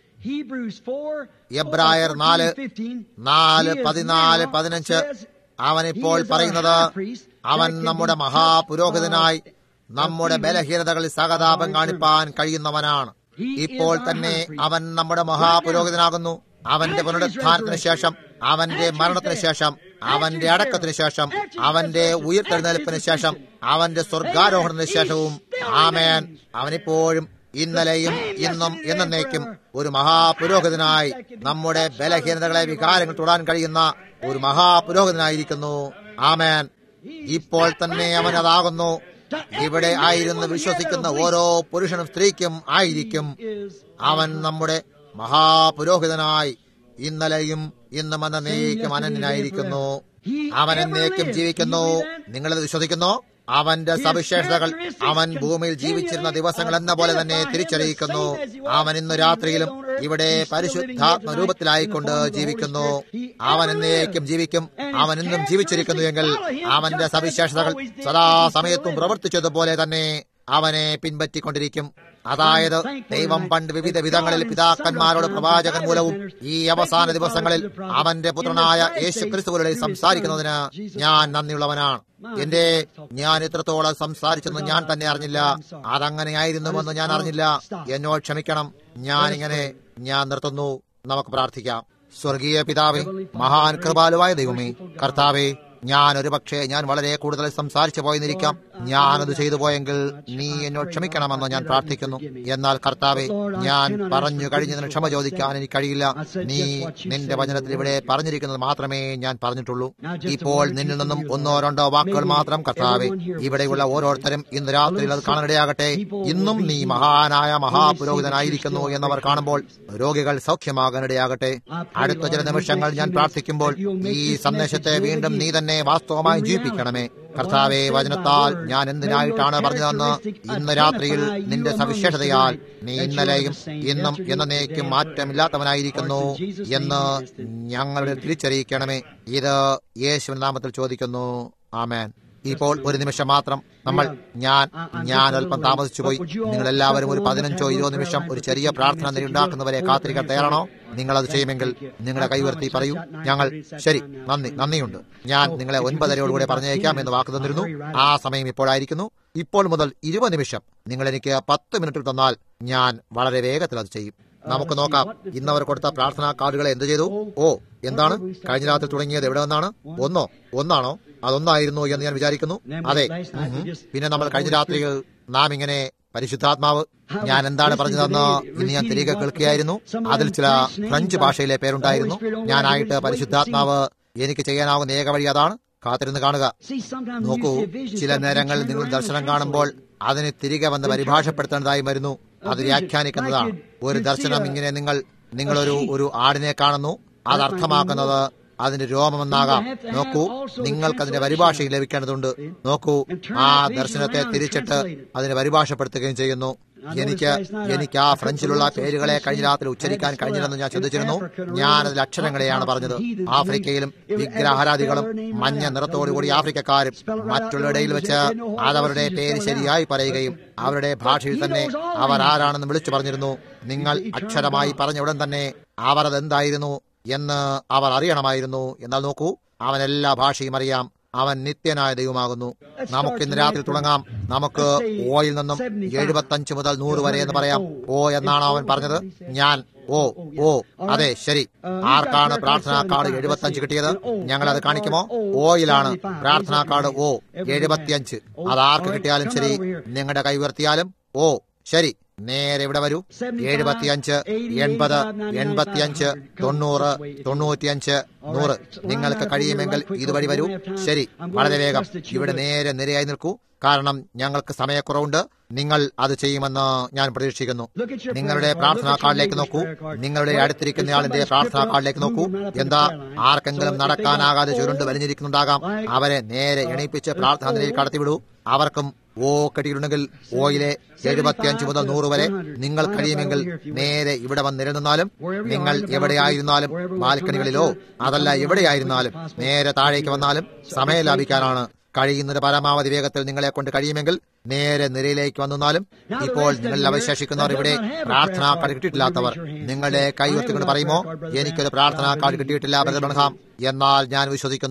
എബ്രായർ നാല് നാല് പതിനാല് പതിനഞ്ച് അവനിപ്പോൾ പറയുന്നത് അവൻ നമ്മുടെ മഹാപുരോഹിതനായി നമ്മുടെ ബലഹീനതകളിൽ സഹതാപം കാണിപ്പാൻ കഴിയുന്നവനാണ് ഇപ്പോൾ തന്നെ അവൻ നമ്മുടെ മഹാപുരോഹിതനാകുന്നു അവന്റെ പുനരുത്ഥാനത്തിന് ശേഷം അവന്റെ മരണത്തിന് ശേഷം അവന്റെ അടക്കത്തിന് ശേഷം അവന്റെ ഉയർത്തെഴുന്നേൽപ്പിന് ശേഷം അവന്റെ സ്വർഗാരോഹണത്തിന് ശേഷവും ആമേൻ അവനിപ്പോഴും ഇന്നലെയും ഇന്നും എന്നേക്കും ഒരു മഹാപുരോഹിതനായി നമ്മുടെ ബലഹീനതകളെ വികാരങ്ങൾ തൊടാൻ കഴിയുന്ന ഒരു മഹാപുരോഹിതനായിരിക്കുന്നു ആമേൻ ഇപ്പോൾ തന്നെ അവൻ അതാകുന്നു ഇവിടെ ആയിരുന്നു വിശ്വസിക്കുന്ന ഓരോ പുരുഷനും സ്ത്രീക്കും ആയിരിക്കും അവൻ നമ്മുടെ മഹാപുരോഹിതനായി ഇന്നലെയും ഇന്നും എന്നേക്കും അനന്യനായിരിക്കുന്നു അവൻ എന്നേക്കും ജീവിക്കുന്നു നിങ്ങളത് വിശ്വസിക്കുന്നു അവന്റെ സവിശേഷതകൾ അവൻ ഭൂമിയിൽ ജീവിച്ചിരുന്ന ദിവസങ്ങൾ എന്ന പോലെ തന്നെ തിരിച്ചറിയിക്കുന്നു അവൻ ഇന്ന് രാത്രിയിലും ഇവിടെ പരിശുദ്ധാത്മ രൂപത്തിലായിക്കൊണ്ട് ജീവിക്കുന്നു അവൻ എന്നേക്കും ജീവിക്കും അവൻ ഇന്നും ജീവിച്ചിരിക്കുന്നു എങ്കിൽ അവന്റെ സവിശേഷതകൾ സദാസമയത്തും പ്രവർത്തിച്ചതുപോലെ തന്നെ അവനെ പിൻപറ്റിക്കൊണ്ടിരിക്കും അതായത് ദൈവം പണ്ട് വിവിധ വിധങ്ങളിൽ പിതാക്കന്മാരോട് പ്രവാചകൻ മൂലവും ഈ അവസാന ദിവസങ്ങളിൽ അവന്റെ പുത്രനായ യേശു ക്രിസ്തുവിലൂടെ സംസാരിക്കുന്നതിന് ഞാൻ നന്ദിയുള്ളവനാണ് എന്റെ ഞാൻ ഇത്രത്തോളം സംസാരിച്ചെന്ന് ഞാൻ തന്നെ അറിഞ്ഞില്ല അതങ്ങനെയായിരുന്നുവെന്ന് ഞാൻ അറിഞ്ഞില്ല എന്നോട് ക്ഷമിക്കണം ഞാൻ ഇങ്ങനെ ഞാൻ നിർത്തുന്നു നമുക്ക് പ്രാർത്ഥിക്കാം സ്വർഗീയ പിതാവേ മഹാൻ കൃപാലുവായ ദൈവമേ കർത്താവേ ഞാൻ ഒരു പക്ഷേ ഞാൻ വളരെ കൂടുതൽ സംസാരിച്ചു പോയെന്നിരിക്കാം ഞാനത് ചെയ്തു പോയെങ്കിൽ നീ എന്നോട് ക്ഷമിക്കണമെന്ന് ഞാൻ പ്രാർത്ഥിക്കുന്നു എന്നാൽ കർത്താവെ ഞാൻ പറഞ്ഞു കഴിഞ്ഞതിന് ക്ഷമ ചോദിക്കാൻ എനിക്ക് കഴിയില്ല നീ നിന്റെ വചനത്തിൽ ഇവിടെ പറഞ്ഞിരിക്കുന്നത് മാത്രമേ ഞാൻ പറഞ്ഞിട്ടുള്ളൂ ഇപ്പോൾ നിന്നിൽ നിന്നും ഒന്നോ രണ്ടോ വാക്കുകൾ മാത്രം കർത്താവെ ഇവിടെയുള്ള ഓരോരുത്തരും ഇന്ന് രാത്രിയിൽ അത് കാണാനിടയാകട്ടെ ഇന്നും നീ മഹാനായ മഹാപുരോഹിതനായിരിക്കുന്നു എന്നവർ കാണുമ്പോൾ രോഗികൾ സൗഖ്യമാകാനിടയാകട്ടെ അടുത്ത ചില നിമിഷങ്ങൾ ഞാൻ പ്രാർത്ഥിക്കുമ്പോൾ ഈ സന്ദേശത്തെ വീണ്ടും നീ തന്നെ വാസ്തവമായി ജീവിപ്പിക്കണമേ കർത്താവെ വചനത്താൽ ഞാൻ എന്തിനായിട്ടാണ് പറഞ്ഞതെന്ന് ഇന്ന് രാത്രിയിൽ നിന്റെ സവിശേഷതയാൽ നീ ഇന്നലെയും ഇന്നും എന്നേക്കും മാറ്റമില്ലാത്തവനായിരിക്കുന്നു എന്ന് ഞങ്ങളുടെ തിരിച്ചറിയിക്കണമേ ഇത് യേശുവിൻ നാമത്തിൽ ചോദിക്കുന്നു ആമേൻ ഇപ്പോൾ ഒരു നിമിഷം മാത്രം നമ്മൾ ഞാൻ ഞാൻ അല്പം താമസിച്ചു പോയി നിങ്ങൾ എല്ലാവരും ഒരു പതിനഞ്ചോ ഇരുപത് നിമിഷം ഒരു ചെറിയ പ്രാർത്ഥന നിരുണ്ടാക്കുന്നവരെ കാത്തിരിക്കാൻ തയ്യാറാണോ നിങ്ങൾ അത് ചെയ്യുമെങ്കിൽ നിങ്ങളുടെ കൈവർത്തി പറയൂ ഞങ്ങൾ ശരി നന്ദി നന്ദിയുണ്ട് ഞാൻ നിങ്ങളെ ഒൻപതരയോടുകൂടെ പറഞ്ഞയക്കാം എന്ന് വാക്ക് തന്നിരുന്നു ആ സമയം ഇപ്പോഴായിരിക്കുന്നു ഇപ്പോൾ മുതൽ ഇരുപത് നിമിഷം നിങ്ങൾ എനിക്ക് പത്ത് മിനിറ്റ് തന്നാൽ ഞാൻ വളരെ വേഗത്തിൽ അത് ചെയ്യും നമുക്ക് നോക്കാം ഇന്ന് അവർ കൊടുത്ത പ്രാർത്ഥനാ കാർഡുകളെ എന്ത് ചെയ്തു ഓ എന്താണ് കഴിഞ്ഞ രാത്രി തുടങ്ങിയത് എവിടെ നിന്നാണ് ഒന്നോ ഒന്നാണോ അതൊന്നായിരുന്നു എന്ന് ഞാൻ വിചാരിക്കുന്നു അതെ ഉം. പിന്നെ നമ്മൾ കഴിഞ്ഞ രാത്രിയിൽ നാം ഇങ്ങനെ പരിശുദ്ധാത്മാവ് ഞാൻ എന്താണ് പറഞ്ഞതെന്ന് ഇന്ന് ഞാൻ തിരികെ കേൾക്കുകയായിരുന്നു അതിൽ ചില ഫ്രഞ്ച് ഭാഷയിലെ പേരുണ്ടായിരുന്നു ഞാനായിട്ട് പരിശുദ്ധാത്മാവ് എനിക്ക് ചെയ്യാനാവുന്ന ഏക വഴി അതാണ് കാത്തിരുന്ന് കാണുക നോക്കൂ ചില നേരങ്ങളിൽ നിങ്ങൾ ദർശനം കാണുമ്പോൾ അതിനെ തിരികെ വന്ന് പരിഭാഷപ്പെടുത്തേണ്ടതായി വരുന്നു അത് വ്യാഖ്യാനിക്കുന്നതാണ് ഒരു ദർശനം ഇങ്ങനെ നിങ്ങൾ നിങ്ങളൊരു ഒരു ആടിനെ കാണുന്നു അത് അർത്ഥമാക്കുന്നത് അതിന്റെ രോമമെന്നാകാം നോക്കൂ നിങ്ങൾക്ക് അതിന്റെ പരിഭാഷയും ലഭിക്കേണ്ടതുണ്ട് നോക്കൂ ആ ദർശനത്തെ തിരിച്ചിട്ട് അതിനെ പരിഭാഷപ്പെടുത്തുകയും ചെയ്യുന്നു എനിക്ക് എനിക്ക് ആ ഫ്രഞ്ചിലുള്ള പേരുകളെ കഴിഞ്ഞ രാത്രി ഉച്ചരിക്കാൻ കഴിഞ്ഞില്ലെന്ന് ഞാൻ ചിന്തിച്ചിരുന്നു ഞാൻ അതിൽ അക്ഷരങ്ങളെയാണ് പറഞ്ഞത് ആഫ്രിക്കയിലും വിഗ്രഹാരാധികളും മഞ്ഞ നിറത്തോടുകൂടി ആഫ്രിക്കക്കാരും മറ്റുള്ളവരുടെയിൽ വെച്ച് അതവരുടെ പേര് ശരിയായി പറയുകയും അവരുടെ ഭാഷയിൽ തന്നെ അവർ ആരാണെന്ന് വിളിച്ചു പറഞ്ഞിരുന്നു നിങ്ങൾ അക്ഷരമായി പറഞ്ഞ ഉടൻ തന്നെ അവർ അതെന്തായിരുന്നു എന്ന് അവർ അറിയണമായിരുന്നു എന്നാൽ നോക്കൂ അവൻ എല്ലാ ഭാഷയും അറിയാം അവൻ നിത്യനായ ദൈവമാകുന്നു നമുക്ക് ഇന്ന് രാത്രി തുടങ്ങാം നമുക്ക് ഓയിൽ നിന്നും എഴുപത്തഞ്ച് മുതൽ നൂറ് വരെ എന്ന് പറയാം ഓ എന്നാണ് അവൻ പറഞ്ഞത് ഞാൻ ഓ ഓ അതെ ശരി ആർക്കാണ് പ്രാർത്ഥനാ കാർഡ് എഴുപത്തഞ്ച് കിട്ടിയത് ഞങ്ങൾ അത് കാണിക്കുമോ ഓയിലാണ് പ്രാർത്ഥനാ കാർഡ് ഓ എഴുപത്തിയഞ്ച് അത് ആർക്ക് കിട്ടിയാലും ശരി നിങ്ങളുടെ കൈ ഉയർത്തിയാലും ഓ ശരി നേരെ ഇവിടെ വരൂ എഴുപത്തിയഞ്ച് എൺപത് എൺപത്തിയഞ്ച് തൊണ്ണൂറ് തൊണ്ണൂറ്റിയഞ്ച് നൂറ് നിങ്ങൾക്ക് കഴിയുമെങ്കിൽ ഇതുവഴി വരൂ ശരി വളരെ വേഗം ഇവിടെ നേരെ നിരയായി നിൽക്കൂ കാരണം ഞങ്ങൾക്ക് സമയക്കുറവുണ്ട് നിങ്ങൾ അത് ചെയ്യുമെന്ന് ഞാൻ പ്രതീക്ഷിക്കുന്നു നിങ്ങളുടെ പ്രാർത്ഥനാ കാർഡിലേക്ക് നോക്കൂ നിങ്ങളുടെ അടുത്തിരിക്കുന്നയാളിന്റെ പ്രാർത്ഥനാ കാർഡിലേക്ക് നോക്കൂ എന്താ ആർക്കെങ്കിലും നടക്കാനാകാതെ ചുരുണ്ട് വലിഞ്ഞിരിക്കുന്നുണ്ടാകാം അവരെ നേരെ എണീപ്പിച്ച് പ്രാർത്ഥനാ നിലയിൽ കടത്തിവിടൂ അവർക്കും ഓ കെട്ടിയിട്ടുണ്ടെങ്കിൽ ഓയിലെ എഴുപത്തിയഞ്ച് മുതൽ നൂറ് വരെ നിങ്ങൾ കഴിയുമെങ്കിൽ നേരെ ഇവിടെ വന്നിരുന്നാലും നിങ്ങൾ എവിടെയായിരുന്നാലും ബാൽക്കണികളിലോ അതല്ല എവിടെയായിരുന്നാലും നേരെ താഴേക്ക് വന്നാലും സമയം ലാഭിക്കാനാണ് കഴിയുന്നത് പരമാവധി വേഗത്തിൽ നിങ്ങളെ കൊണ്ട് കഴിയുമെങ്കിൽ നേരെ നിരയിലേക്ക് വന്നാലും ഇപ്പോൾ നിങ്ങളിൽ അവശേഷിക്കുന്നവർ ഇവിടെ പ്രാർത്ഥനാ കാർഡ് കിട്ടിയിട്ടില്ലാത്തവർ നിങ്ങളുടെ കൈ ഉയർത്തിക്കൊണ്ട് പറയുമോ എനിക്കൊരു പ്രാർത്ഥനാ കാർഡ് കിട്ടിയിട്ടില്ല ബ്രദർ ബൺഹാം എന്നാൽ ഞാൻ വിശ്വസിക്കുന്നു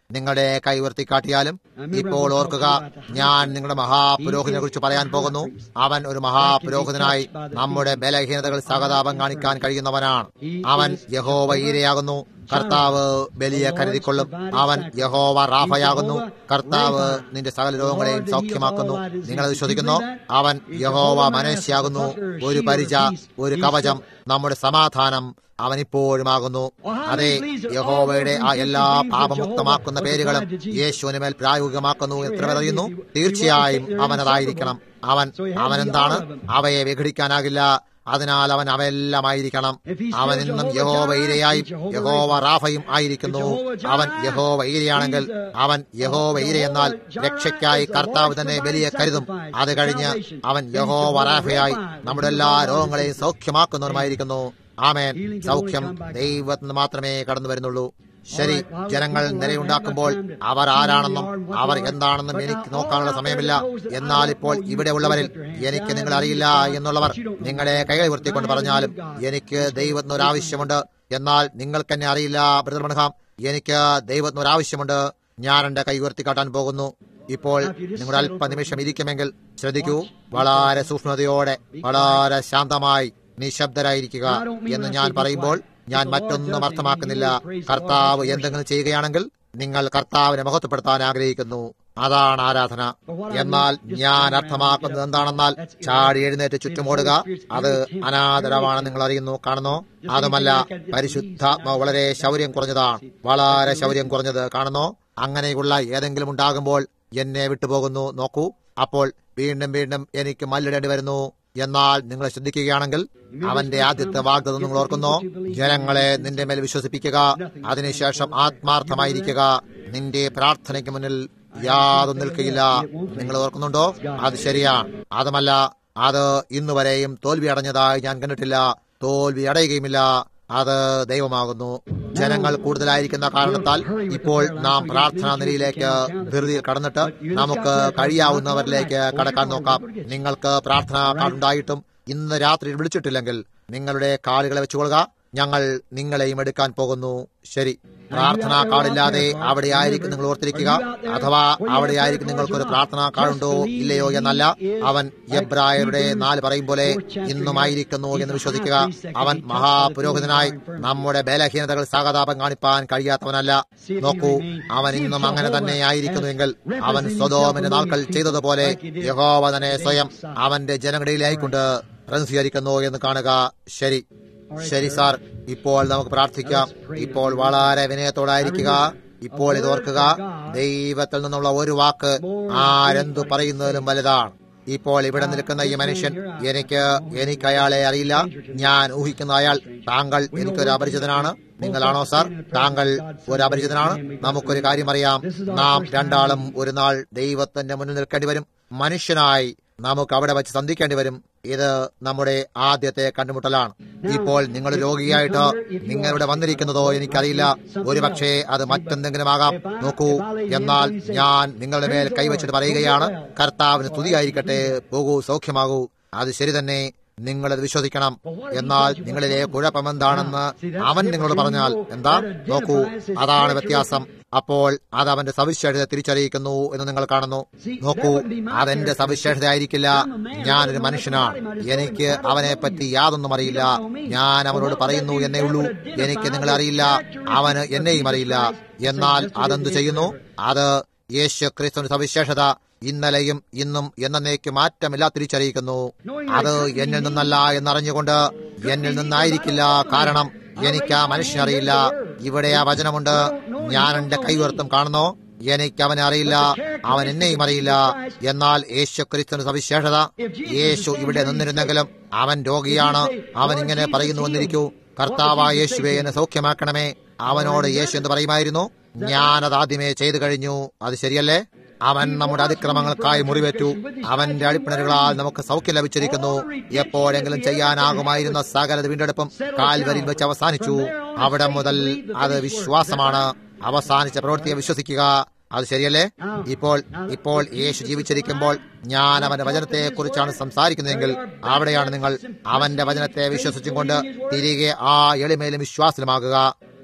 നിങ്ങളുടെ കൈ ഉയർത്തിക്കാട്ടിയാലും ഇപ്പോൾ ഓർക്കുക ഞാൻ നിങ്ങളുടെ മഹാപുരോഹിതനെ കുറിച്ച് പറയാൻ പോകുന്നു അവൻ ഒരു മഹാപുരോഹിതനായി നമ്മുടെ ബലഹീനതകൾ സഹതാപം കാണിക്കാൻ കഴിയുന്നവനാണ് അവൻ യഹോവ ഈരയാകുന്നു കർത്താവ് ബലിയെ കരുതിക്കൊള്ളും അവൻ യഹോവ റാഫയാകുന്നു കർത്താവ് നിന്റെ സകല രോഗങ്ങളെയും സൗഖ്യമാക്കുന്നു നിങ്ങൾ വിശ്വസിക്കുന്നു അവൻ യഹോവ മനസ്യാകുന്നു ഒരു പരിച ഒരു കവചം നമ്മുടെ സമാധാനം അവൻ ഇപ്പോഴുമാകുന്നു അതെ യഹോവയുടെ ആ എല്ലാ പാപമുക്തമാക്കുന്ന പേരുകളും യേശുവിന് മേൽ പ്രായോഗികമാക്കുന്നു എത്ര പേർ അറിയുന്നു തീർച്ചയായും അവൻ അതായിരിക്കണം അവൻ അവൻ എന്താണ് അവയെ വിഘടിക്കാനാകില്ല അതിനാൽ അവൻ അവയെല്ലാമായിരിക്കണം അവൻ ഇന്നും യഹോവ ഈരയായും യഹോവ റാഫയും ആയിരിക്കുന്നു അവൻ യഹോവ ഈരയാണെങ്കിൽ അവൻ യഹോവ ഈരയെന്നാൽ രക്ഷയ്ക്കായി കർത്താവ് തന്നെ ബലിയെ കരുതും അത് കഴിഞ്ഞ് അവൻ യഹോവ റാഫയായി നമ്മുടെ എല്ലാ രോഗങ്ങളെയും സൗഖ്യമാക്കുന്നവരുമായിരിക്കുന്നു ആമേൻ സൗഖ്യം ദൈവത്തിൽ നിന്ന് മാത്രമേ കടന്നു വരുന്നുള്ളൂ ശരി ജനങ്ങൾ നിലയുണ്ടാക്കുമ്പോൾ അവർ ആരാണെന്നും അവർ എന്താണെന്നും എനിക്ക് നോക്കാനുള്ള സമയമില്ല എന്നാൽ ഇപ്പോൾ ഇവിടെ ഉള്ളവരിൽ എനിക്ക് നിങ്ങൾ അറിയില്ല എന്നുള്ളവർ നിങ്ങളെ കൈകൾ ഉയർത്തിക്കൊണ്ട് പറഞ്ഞാലും എനിക്ക് ദൈവത്തിന് ഒരു ആവശ്യമുണ്ട് എന്നാൽ നിങ്ങൾക്ക് എന്നെ അറിയില്ല ബ്രദർ മണഹാം എനിക്ക് ദൈവത്തിന് ഒരു ആവശ്യമുണ്ട് ഞാൻ എന്റെ കൈ ഉയർത്തിക്കാട്ടാൻ പോകുന്നു ഇപ്പോൾ നിങ്ങൾ അല്പനിമിഷം ഇരിക്കുമെങ്കിൽ ശ്രദ്ധിക്കൂ വളരെ സൂക്ഷ്മതയോടെ വളരെ ശാന്തമായി നിശബ്ദരായിരിക്കുക എന്ന് ഞാൻ പറയുമ്പോൾ ഞാൻ മറ്റൊന്നും അർത്ഥമാക്കുന്നില്ല കർത്താവ് എന്തെങ്കിലും ചെയ്യുകയാണെങ്കിൽ നിങ്ങൾ കർത്താവിനെ മഹത്വപ്പെടുത്താൻ ആഗ്രഹിക്കുന്നു അതാണ് ആരാധന എന്നാൽ ഞാൻ അർത്ഥമാക്കുന്നത് എന്താണെന്നാൽ ചാടി എഴുന്നേറ്റ് ചുറ്റുമോടുക അത് അനാദരവാണെന്ന് നിങ്ങൾ അറിയുന്നു കാണുന്നു അതുമല്ല പരിശുദ്ധാത്മാവ് വളരെ ശൗര്യം കുറഞ്ഞതാണ് വളരെ ശൗര്യം കുറഞ്ഞത് കാണുന്നു അങ്ങനെയുള്ള ഏതെങ്കിലും ഉണ്ടാകുമ്പോൾ എന്നെ വിട്ടുപോകുന്നു നോക്കൂ അപ്പോൾ വീണ്ടും വീണ്ടും എനിക്ക് മല്ലിടേണ്ടി വരുന്നു എന്നാൽ നിങ്ങൾ ശ്രദ്ധിക്കുകയാണെങ്കിൽ അവന്റെ ആദ്യത്തെ വാഗ്ദത്തം നിങ്ങൾ ഓർക്കുന്നു ജനങ്ങളെ നിന്റെ മേൽ വിശ്വസിപ്പിക്കുക അതിനുശേഷം ആത്മാർത്ഥമായിരിക്കുക നിന്റെ പ്രാർത്ഥനയ്ക്ക് മുന്നിൽ യാതൊന്നും നിൽക്കുകയില്ല നിങ്ങൾ ഓർക്കുന്നുണ്ടോ അത് ശരിയാണ് അതുമല്ല അത് ഇന്നുവരെയും തോൽവി അടഞ്ഞതായി ഞാൻ കണ്ടിട്ടില്ല തോൽവി അടയുകയുമില്ല അത് ദൈവമാകുന്നു ജനങ്ങൾ കൂടുതലായിരിക്കുന്ന കാരണത്താൽ ഇപ്പോൾ നാം പ്രാർത്ഥനാ നിലയിലേക്ക് ധൃതിയിൽ കടന്നിട്ട് നമുക്ക് കഴിയാവുന്നവരിലേക്ക് കടക്കാൻ നോക്കാം നിങ്ങൾക്ക് പ്രാർത്ഥനാ കാർഡുണ്ടായിട്ടും ഇന്ന് രാത്രി വിളിച്ചിട്ടില്ലെങ്കിൽ നിങ്ങളുടെ കാളുകളെ വെച്ചുകൊള്ളുക ഞങ്ങൾ നിങ്ങളെയും എടുക്കാൻ പോകുന്നു ശരി പ്രാർത്ഥനാ കാർഡില്ലാതെ അവിടെ ആയിരിക്കും നിങ്ങൾ ഓർത്തിരിക്കുക അഥവാ അവിടെ ആയിരിക്കും നിങ്ങൾക്കൊരു പ്രാർത്ഥനാ കാർഡുണ്ടോ ഇല്ലയോ എന്നല്ല അവൻ എബ്രായരുടെ നാല് പറയും പോലെ ഇന്നും ആയിരിക്കുന്നു എന്ന് വിശ്വസിക്കുക അവൻ മഹാപുരോഹിതനായി നമ്മുടെ ബലഹീനതകൾ സഹതാപം കാണിപ്പാൻ കഴിയാത്തവനല്ല നോക്കൂ അവൻ ഇന്നും അങ്ങനെ തന്നെ ആയിരിക്കുന്നുവെങ്കിൽ അവൻ സ്വതോമിന്റെ നാൾക്കൾ ചെയ്തതുപോലെ യഹോവ തന്നെ സ്വയം അവന്റെ ജനങ്ങളിലായിക്കൊണ്ട് പ്രതിനിധീകരിക്കുന്നു എന്ന് കാണുക ശരി ശരി സാർ ഇപ്പോൾ നമുക്ക് പ്രാർത്ഥിക്കാം ഇപ്പോൾ വളരെ വിനയത്തോടായിരിക്കുക ഇപ്പോൾ ഇത് ഓർക്കുക ദൈവത്തിൽ നിന്നുള്ള ഒരു വാക്ക് ആരെന്തു പറയുന്നതിലും വലുതാണ് ഇപ്പോൾ ഇവിടെ നിൽക്കുന്ന ഈ മനുഷ്യൻ എനിക്ക് എനിക്ക് അയാളെ അറിയില്ല ഞാൻ ഊഹിക്കുന്ന അയാൾ താങ്കൾ എനിക്കൊരു അപരിചിതനാണ് നിങ്ങളാണോ സാർ താങ്കൾ ഒരു അപരിചിതനാണ് നമുക്കൊരു കാര്യം അറിയാം നാം രണ്ടാളും ഒരു നാൾ ദൈവത്തിന്റെ മുന്നിൽ നിൽക്കേണ്ടി വരും മനുഷ്യനായി നമുക്ക് അവിടെ വെച്ച് സന്ധിക്കേണ്ടി വരും ഇത് നമ്മുടെ ആദ്യത്തെ കണ്ടുമുട്ടലാണ് ഇപ്പോൾ നിങ്ങൾ രോഗിയായിട്ട് നിങ്ങളിവിടെ വന്നിരിക്കുന്നതോ എനിക്കറിയില്ല ഒരുപക്ഷെ അത് മറ്റെന്തെങ്കിലും ആകാം നോക്കൂ എന്നാൽ ഞാൻ നിങ്ങളുടെ മേൽ കൈവച്ചിട്ട് പറയുകയാണ് കർത്താവിന് സ്തുതിയായിരിക്കട്ടെ പോകൂ സൗഖ്യമാകൂ അത് ശരി തന്നെ നിങ്ങളത് വിശ്വസിക്കണം എന്നാൽ നിങ്ങളിലെ കുഴപ്പമെന്താണെന്ന് അവൻ നിങ്ങളോട് പറഞ്ഞാൽ എന്താ നോക്കൂ അതാണ് വ്യത്യാസം അപ്പോൾ അത് അവന്റെ സവിശേഷത തിരിച്ചറിയിക്കുന്നു എന്ന് നിങ്ങൾ കാണുന്നു നോക്കൂ അതെന്റെ സവിശേഷത ആയിരിക്കില്ല ഞാനൊരു മനുഷ്യനാണ് എനിക്ക് അവനെ പറ്റി യാതൊന്നും അറിയില്ല ഞാൻ അവനോട് പറയുന്നു എന്നേ ഉള്ളൂ എനിക്ക് നിങ്ങളെ അറിയില്ല അവന് എന്നെയും അറിയില്ല എന്നാൽ അതെന്തു ചെയ്യുന്നു അത് യേശു ക്രിസ്തുവിന്റെ സവിശേഷത ഇന്നലെയും ഇന്നും എന്നേക്ക് മാറ്റമില്ല തിരിച്ചറിയിക്കുന്നു അത് എന്നിൽ നിന്നല്ല എന്നറിഞ്ഞുകൊണ്ട് എന്നിൽ നിന്നായിരിക്കില്ല കാരണം എനിക്ക് ആ മനുഷ്യനറിയില്ല ഇവിടെ ആ വചനമുണ്ട് ഞാൻ എന്റെ കൈവർത്തം കാണുന്നു എനിക്ക് അവനെ അറിയില്ല അവൻ എന്നെയും അറിയില്ല എന്നാൽ യേശു ക്രിസ്തുവിന്റെ സവിശേഷത യേശു ഇവിടെ നിന്നിരുന്നെങ്കിലും അവൻ രോഗിയാണ് അവൻ ഇങ്ങനെ പറയുന്നു വന്നിരിക്കൂ കർത്താവായ യേശുവെ എന്നെ സൗഖ്യമാക്കണമേ അവനോട് യേശു എന്ന് പറയുമായിരുന്നു ഞാനത് ആദ്യമേ ചെയ്തു കഴിഞ്ഞു അത് ശരിയല്ലേ അവൻ നമ്മുടെ അതിക്രമങ്ങൾക്കായി മുറിവേറ്റു അവന്റെ അടിപ്പിണരുകളാൽ നമുക്ക് സൗഖ്യം ലഭിച്ചിരിക്കുന്നു എപ്പോഴെങ്കിലും ചെയ്യാനാകുമായിരുന്ന സകലത വീണ്ടെടുപ്പും കാൽവരിൽ വെച്ച് അവസാനിച്ചു അവിടെ മുതൽ അത് വിശ്വാസമാണ് അവസാനിച്ച പ്രവൃത്തിയെ വിശ്വസിക്കുക അത് ശരിയല്ലേ ഇപ്പോൾ ഇപ്പോൾ യേശു ജീവിച്ചിരിക്കുമ്പോൾ ഞാൻ അവന്റെ വചനത്തെ കുറിച്ചാണ് സംസാരിക്കുന്നതെങ്കിൽ അവിടെയാണ് നിങ്ങൾ അവന്റെ വചനത്തെ വിശ്വസിച്ചും കൊണ്ട് തിരികെ ആ എളിമയിലും വിശ്വാസത്തിലുമാകുക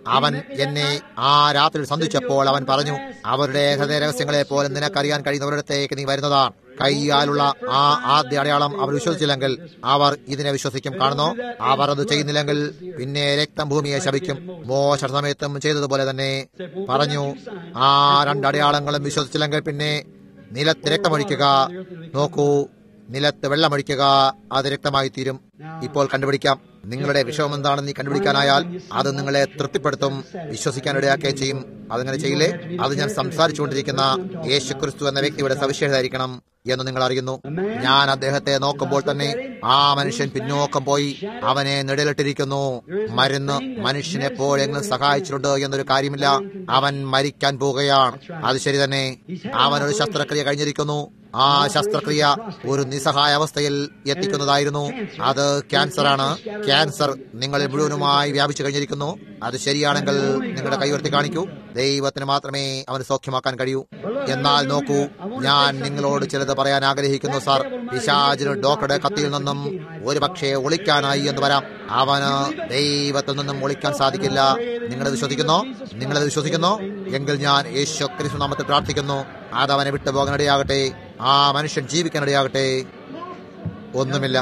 അവൻ എന്നെ ആ രാത്രി സന്ധിച്ചപ്പോൾ അവൻ പറഞ്ഞു അവരുടെ ഹൃദയ രഹസ്യങ്ങളെ പോലെ നിനക്കറിയാൻ കഴിയുന്നവരിടത്തേക്ക് നീ വരുന്നതാണ് കൈയാലുള്ള ആ ആദ്യ അടയാളം അവർ വിശ്വസിച്ചില്ലെങ്കിൽ അവർ ഇതിനെ വിശ്വസിക്കും കാണുന്നു അവർ അത് ചെയ്യുന്നില്ലെങ്കിൽ പിന്നെ രക്തം ഭൂമിയെ ശപിക്കും മോശ സമയത്തും ചെയ്തതുപോലെ തന്നെ പറഞ്ഞു ആ രണ്ട് അടയാളങ്ങളും വിശ്വസിച്ചില്ലെങ്കിൽ പിന്നെ നിലത്ത് രക്തമൊഴിക്കുക നോക്കൂ നിലത്ത് വെള്ളമൊഴിക്കുക അത് രക്തമായി തീരും ഇപ്പോൾ കണ്ടുപിടിക്കാം നിങ്ങളുടെ വിഷയം എന്താണെന്ന് നീ കണ്ടുപിടിക്കാനായാൽ അത് നിങ്ങളെ തൃപ്തിപ്പെടുത്തും വിശ്വസിക്കാൻ ഇടയാക്കുകയും ചെയ്യും അതങ്ങനെ ചെയ്യില്ലേ അത് ഞാൻ സംസാരിച്ചുകൊണ്ടിരിക്കുന്ന യേശു ക്രിസ്തു എന്ന വ്യക്തിയുടെ സവിശേഷതായിരിക്കണം എന്ന് നിങ്ങൾ അറിയുന്നു ഞാൻ അദ്ദേഹത്തെ നോക്കുമ്പോൾ തന്നെ ആ മനുഷ്യൻ പിന്നോക്കം പോയി അവനെ നിഴലിട്ടിരിക്കുന്നു മരുന്ന് മനുഷ്യനെ എപ്പോഴെങ്കിലും സഹായിച്ചിട്ടുണ്ട് എന്നൊരു കാര്യമില്ല അവൻ മരിക്കാൻ പോവുകയാണ് അത് ശരി തന്നെ അവനൊരു ശസ്ത്രക്രിയ കഴിഞ്ഞിരിക്കുന്നു ആ ശസ്ത്രക്രിയ ഒരു നിസ്സഹായ അവസ്ഥയിൽ എത്തിക്കുന്നതായിരുന്നു അത് ക്യാൻസറാണ് ക്യാൻസർ നിങ്ങളിൽ മുഴുവനുമായി വ്യാപിച്ചു കഴിഞ്ഞിരിക്കുന്നു അത് ശരിയാണെങ്കിൽ നിങ്ങളുടെ കൈയുയർത്തി കാണിക്കൂ ദൈവത്തിന് മാത്രമേ അവന് സൗഖ്യമാക്കാൻ കഴിയൂ എന്നാൽ നോക്കൂ ഞാൻ നിങ്ങളോട് ചിലത് പറയാൻ ആഗ്രഹിക്കുന്നു സാർ പിശാചിന് ഡോക്ടറുടെ കത്തിയിൽ നിന്നും ഒരു പക്ഷേ ഒളിക്കാനായി എന്ന് വരാം അവന് ദൈവത്തിൽ നിന്നും ഒളിക്കാൻ സാധിക്കില്ല നിങ്ങളത് വിശ്വസിക്കുന്നോ നിങ്ങളത് വിശ്വസിക്കുന്നോ എങ്കിൽ ഞാൻ യേശു ക്രിസ്തു നാമത്തിൽ പ്രാർത്ഥിക്കുന്നു അത് അവനെ വിട്ടുപോകാനിടയാകട്ടെ ആ മനുഷ്യൻ ജീവിക്കാനിടയാകട്ടെ ഒന്നുമില്ല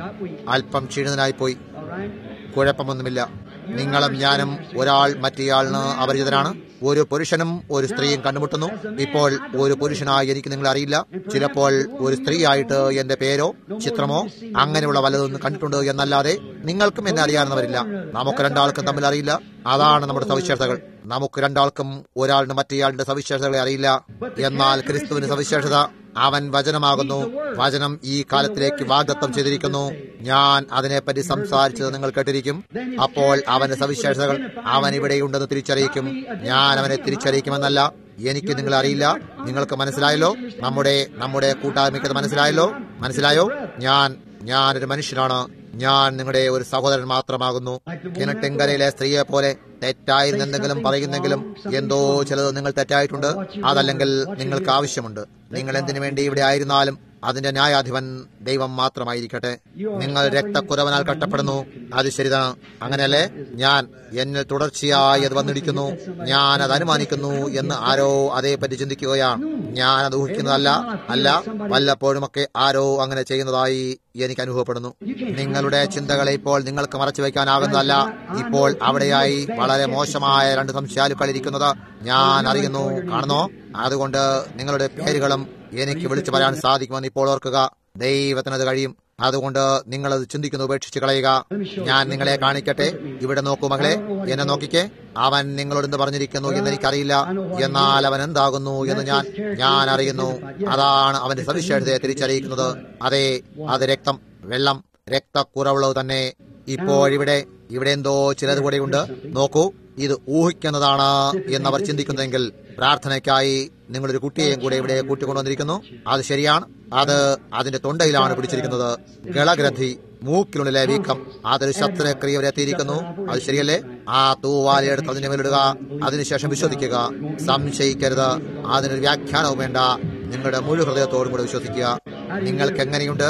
അല്പം ക്ഷീണിതനായി പോയി കുഴപ്പമൊന്നുമില്ല നിങ്ങളും ഞാനും ഒരാൾ മറ്റേയാളിന് അപരിചിതനാണ് ഒരു പുരുഷനും ഒരു സ്ത്രീയും കണ്ടുമുട്ടുന്നു ഇപ്പോൾ ഒരു പുരുഷനായി എനിക്ക് നിങ്ങളെ അറിയില്ല ചിലപ്പോൾ ഒരു സ്ത്രീയായിട്ട് എന്റെ പേരോ ചിത്രമോ അങ്ങനെയുള്ള വല്ലതൊന്നും കണ്ടിട്ടുണ്ട് എന്നല്ലാതെ നിങ്ങൾക്കും എന്നെ അറിയാവുന്നവരില്ല നമുക്ക് രണ്ടാൾക്കും തമ്മിൽ അറിയില്ല അതാണ് നമ്മുടെ സവിശേഷതകൾ നമുക്ക് രണ്ടാൾക്കും ഒരാളിന് മറ്റേയാളിന്റെ സവിശേഷതകളെ അറിയില്ല എന്നാൽ ക്രിസ്തുവിന് സവിശേഷത അവൻ വചനമാകുന്നു വചനം ഈ കാലത്തിലേക്ക് വാഗ്ദത്തം ചെയ്തിരിക്കുന്നു ഞാൻ അതിനെപ്പറ്റി സംസാരിച്ചത് നിങ്ങൾ കേട്ടിരിക്കും അപ്പോൾ അവന്റെ സവിശേഷതകൾ അവൻ ഇവിടെയുണ്ടെന്ന് തിരിച്ചറിയിക്കും ഞാൻ അവനെ തിരിച്ചറിയിക്കുമെന്നല്ല എനിക്ക് നിങ്ങളെ അറിയില്ല നിങ്ങൾക്ക് മനസ്സിലായല്ലോ നമ്മുടെ നമ്മുടെ കൂട്ടായ്മയ്ക്കത് മനസ്സിലായല്ലോ മനസ്സിലായോ ഞാൻ ഞാനൊരു മനുഷ്യനാണ് ഞാൻ നിങ്ങളുടെ ഒരു സഹോദരൻ മാത്രമാകുന്നു കിണട്ടിങ്കരയിലെ സ്ത്രീയെ പോലെ തെറ്റായിരുന്നു എന്തെങ്കിലും പറയുന്നെങ്കിലും എന്തോ ചിലത് നിങ്ങൾ തെറ്റായിട്ടുണ്ട് അതല്ലെങ്കിൽ നിങ്ങൾക്ക് ആവശ്യമുണ്ട് നിങ്ങൾ എന്തിനു വേണ്ടി ഇവിടെ ആയിരുന്നാലും അതിന്റെ ന്യായാധിപൻ ദൈവം മാത്രമായിരിക്കട്ടെ നിങ്ങൾ രക്തക്കുറവനാൽ കഷ്ടപ്പെടുന്നു അത് ശരിതാണ് അങ്ങനെയല്ലേ ഞാൻ എന്നിൽ തുടർച്ചയായി അത് വന്നിരിക്കുന്നു ഞാൻ അത് അനുമാനിക്കുന്നു എന്ന് ആരോ അതേപ്പറ്റി ചിന്തിക്കുകയാണ് ഞാൻ അത് ഊഹിക്കുന്നതല്ല അല്ല വല്ലപ്പോഴുമൊക്കെ ആരോ അങ്ങനെ ചെയ്യുന്നതായി എനിക്ക് അനുഭവപ്പെടുന്നു നിങ്ങളുടെ ചിന്തകളെ ഇപ്പോൾ നിങ്ങൾക്ക് മറച്ചു വയ്ക്കാനാകുന്നതല്ല ഇപ്പോൾ അവിടെയായി വളരെ മോശമായ രണ്ട് സംശയാലുക്കൾ ഇരിക്കുന്നത് ഞാൻ അറിയുന്നു കാണുന്നോ അതുകൊണ്ട് നിങ്ങളുടെ പേരുകളും എനിക്ക് വിളിച്ചു പറയാൻ സാധിക്കുമെന്ന് ഇപ്പോൾ ഓർക്കുക ദൈവത്തിനത് കഴിയും അതുകൊണ്ട് നിങ്ങളത് ചിന്തിക്കുന്നു ഉപേക്ഷിച്ച് കളയുക ഞാൻ നിങ്ങളെ കാണിക്കട്ടെ ഇവിടെ നോക്കൂ മകളെ എന്നെ നോക്കിക്കേ അവൻ നിങ്ങളോട് എന്ത് പറഞ്ഞിരിക്കുന്നു എന്ന് എനിക്കറിയില്ല എന്നാൽ അവൻ എന്താകുന്നു എന്ന് ഞാൻ ഞാൻ അറിയുന്നു അതാണ് അവന്റെ സവിശേഷതയെ തിരിച്ചറിയിക്കുന്നത് അതെ അത് രക്തം വെള്ളം രക്തക്കുറവുള്ളത് തന്നെ ഇപ്പോഴിവിടെ ഇവിടെ എന്തോ ചിലത് കൂടെയുണ്ട് നോക്കൂ ഇത് ഊഹിക്കുന്നതാണ് എന്നവർ ചിന്തിക്കുന്നെങ്കിൽ പ്രാർത്ഥനയ്ക്കായി നിങ്ങളൊരു കുട്ടിയെയും കൂടെ ഇവിടെ കൂട്ടിക്കൊണ്ടുവന്നിരിക്കുന്നു അത് ശരിയാണ് അത് അതിന്റെ തൊണ്ടയിലാണ് പിടിച്ചിരിക്കുന്നത് ഗളഗ്രന്ഥി മൂക്കിനുള്ളിലെ വീക്കം അതൊരു ശസ്ത്രക്രിയ വരെ എത്തിയിരിക്കുന്നു അത് ശരിയല്ലേ ആ തൂവാലയെടുത്ത് അതിന്റെ മേലിടുക അതിനുശേഷം വിശ്വസിക്കുക സംശയിക്കരുത് അതിനൊരു വ്യാഖ്യാനവും വേണ്ട നിങ്ങളുടെ മുഴു ഹൃദയത്തോടും കൂടെ വിശ്വസിക്കുക നിങ്ങൾക്ക് എങ്ങനെയുണ്ട്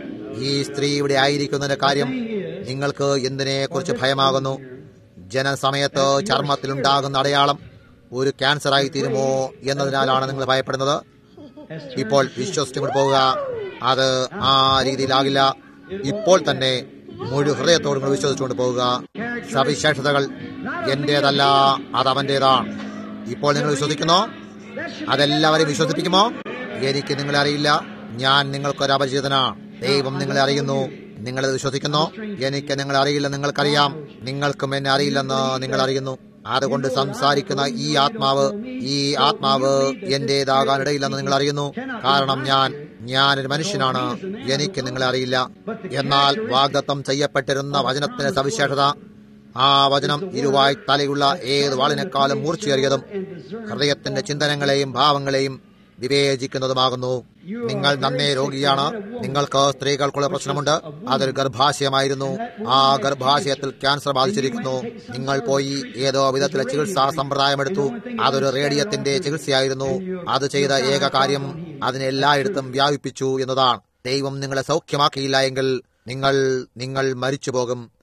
ഈ സ്ത്രീ ഇവിടെ ആയിരിക്കുന്നതിന്റെ കാര്യം നിങ്ങൾക്ക് എന്തിനെ കുറിച്ച് ഭയമാകുന്നു ജനസമയത്ത് ചർമ്മത്തിലുണ്ടാകുന്ന അടയാളം ഒരു ക്യാൻസർ ആയി തീരുമോ എന്നതിനാലാണ് നിങ്ങൾ ഭയപ്പെടുന്നത് ഇപ്പോൾ വിശ്വസിച്ചുകൊണ്ട് പോവുക അത് ആ രീതിയിലാകില്ല ഇപ്പോൾ തന്നെ മുഴു ഹൃദയത്തോടും കൂടി വിശ്വസിച്ചുകൊണ്ട് പോവുക സവിശേഷതകൾ എന്റേതല്ല അത് അവന്റേതാണ് ഇപ്പോൾ നിങ്ങൾ വിശ്വസിക്കുന്നോ അതെല്ലാവരെയും വിശ്വസിപ്പിക്കുമോ എനിക്ക് നിങ്ങളെ അറിയില്ല ഞാൻ നിങ്ങൾക്കൊരു അപരിചിതനാണ് ദൈവം നിങ്ങളെ അറിയുന്നു നിങ്ങളത് വിശ്വസിക്കുന്നു എനിക്ക് നിങ്ങളെ അറിയില്ല നിങ്ങൾക്കറിയാം നിങ്ങൾക്കും എന്നെ അറിയില്ലെന്ന് നിങ്ങൾ അറിയുന്നു അതുകൊണ്ട് സംസാരിക്കുന്ന ഈ ആത്മാവ് ഈ ആത്മാവ് എന്റേതാകാൻ ഇടയില്ലെന്ന് നിങ്ങൾ അറിയുന്നു കാരണം ഞാൻ ഞാനൊരു മനുഷ്യനാണ് എനിക്ക് നിങ്ങളെ അറിയില്ല എന്നാൽ വാഗ്ദത്തം ചെയ്യപ്പെട്ടിരുന്ന വചനത്തിന്റെ സവിശേഷത ആ വചനം ഇരുവായി തലയുള്ള ഏത് വാളിനേക്കാളും മൂർച്ചയേറിയതും ഹൃദയത്തിന്റെ ചിന്തനങ്ങളെയും ഭാവങ്ങളെയും വിവേചിക്കുന്നതുമാകുന്നു നിങ്ങൾ നന്നേ രോഗിയാണ് നിങ്ങൾക്ക് സ്ത്രീകൾക്കുള്ള പ്രശ്നമുണ്ട് അതൊരു ഗർഭാശയമായിരുന്നു ആ ഗർഭാശയത്തിൽ ക്യാൻസർ ബാധിച്ചിരിക്കുന്നു നിങ്ങൾ പോയി ഏതോ വിധത്തിലെ ചികിത്സാ സമ്പ്രദായം എടുത്തു അതൊരു റേഡിയത്തിന്റെ ചികിത്സയായിരുന്നു അത് ചെയ്ത ഏക കാര്യം അതിനെ എല്ലായിടത്തും വ്യാപിപ്പിച്ചു എന്നതാണ് ദൈവം നിങ്ങളെ സൗഖ്യമാക്കിയില്ല എങ്കിൽ നിങ്ങൾ നിങ്ങൾ മരിച്ചു പോകും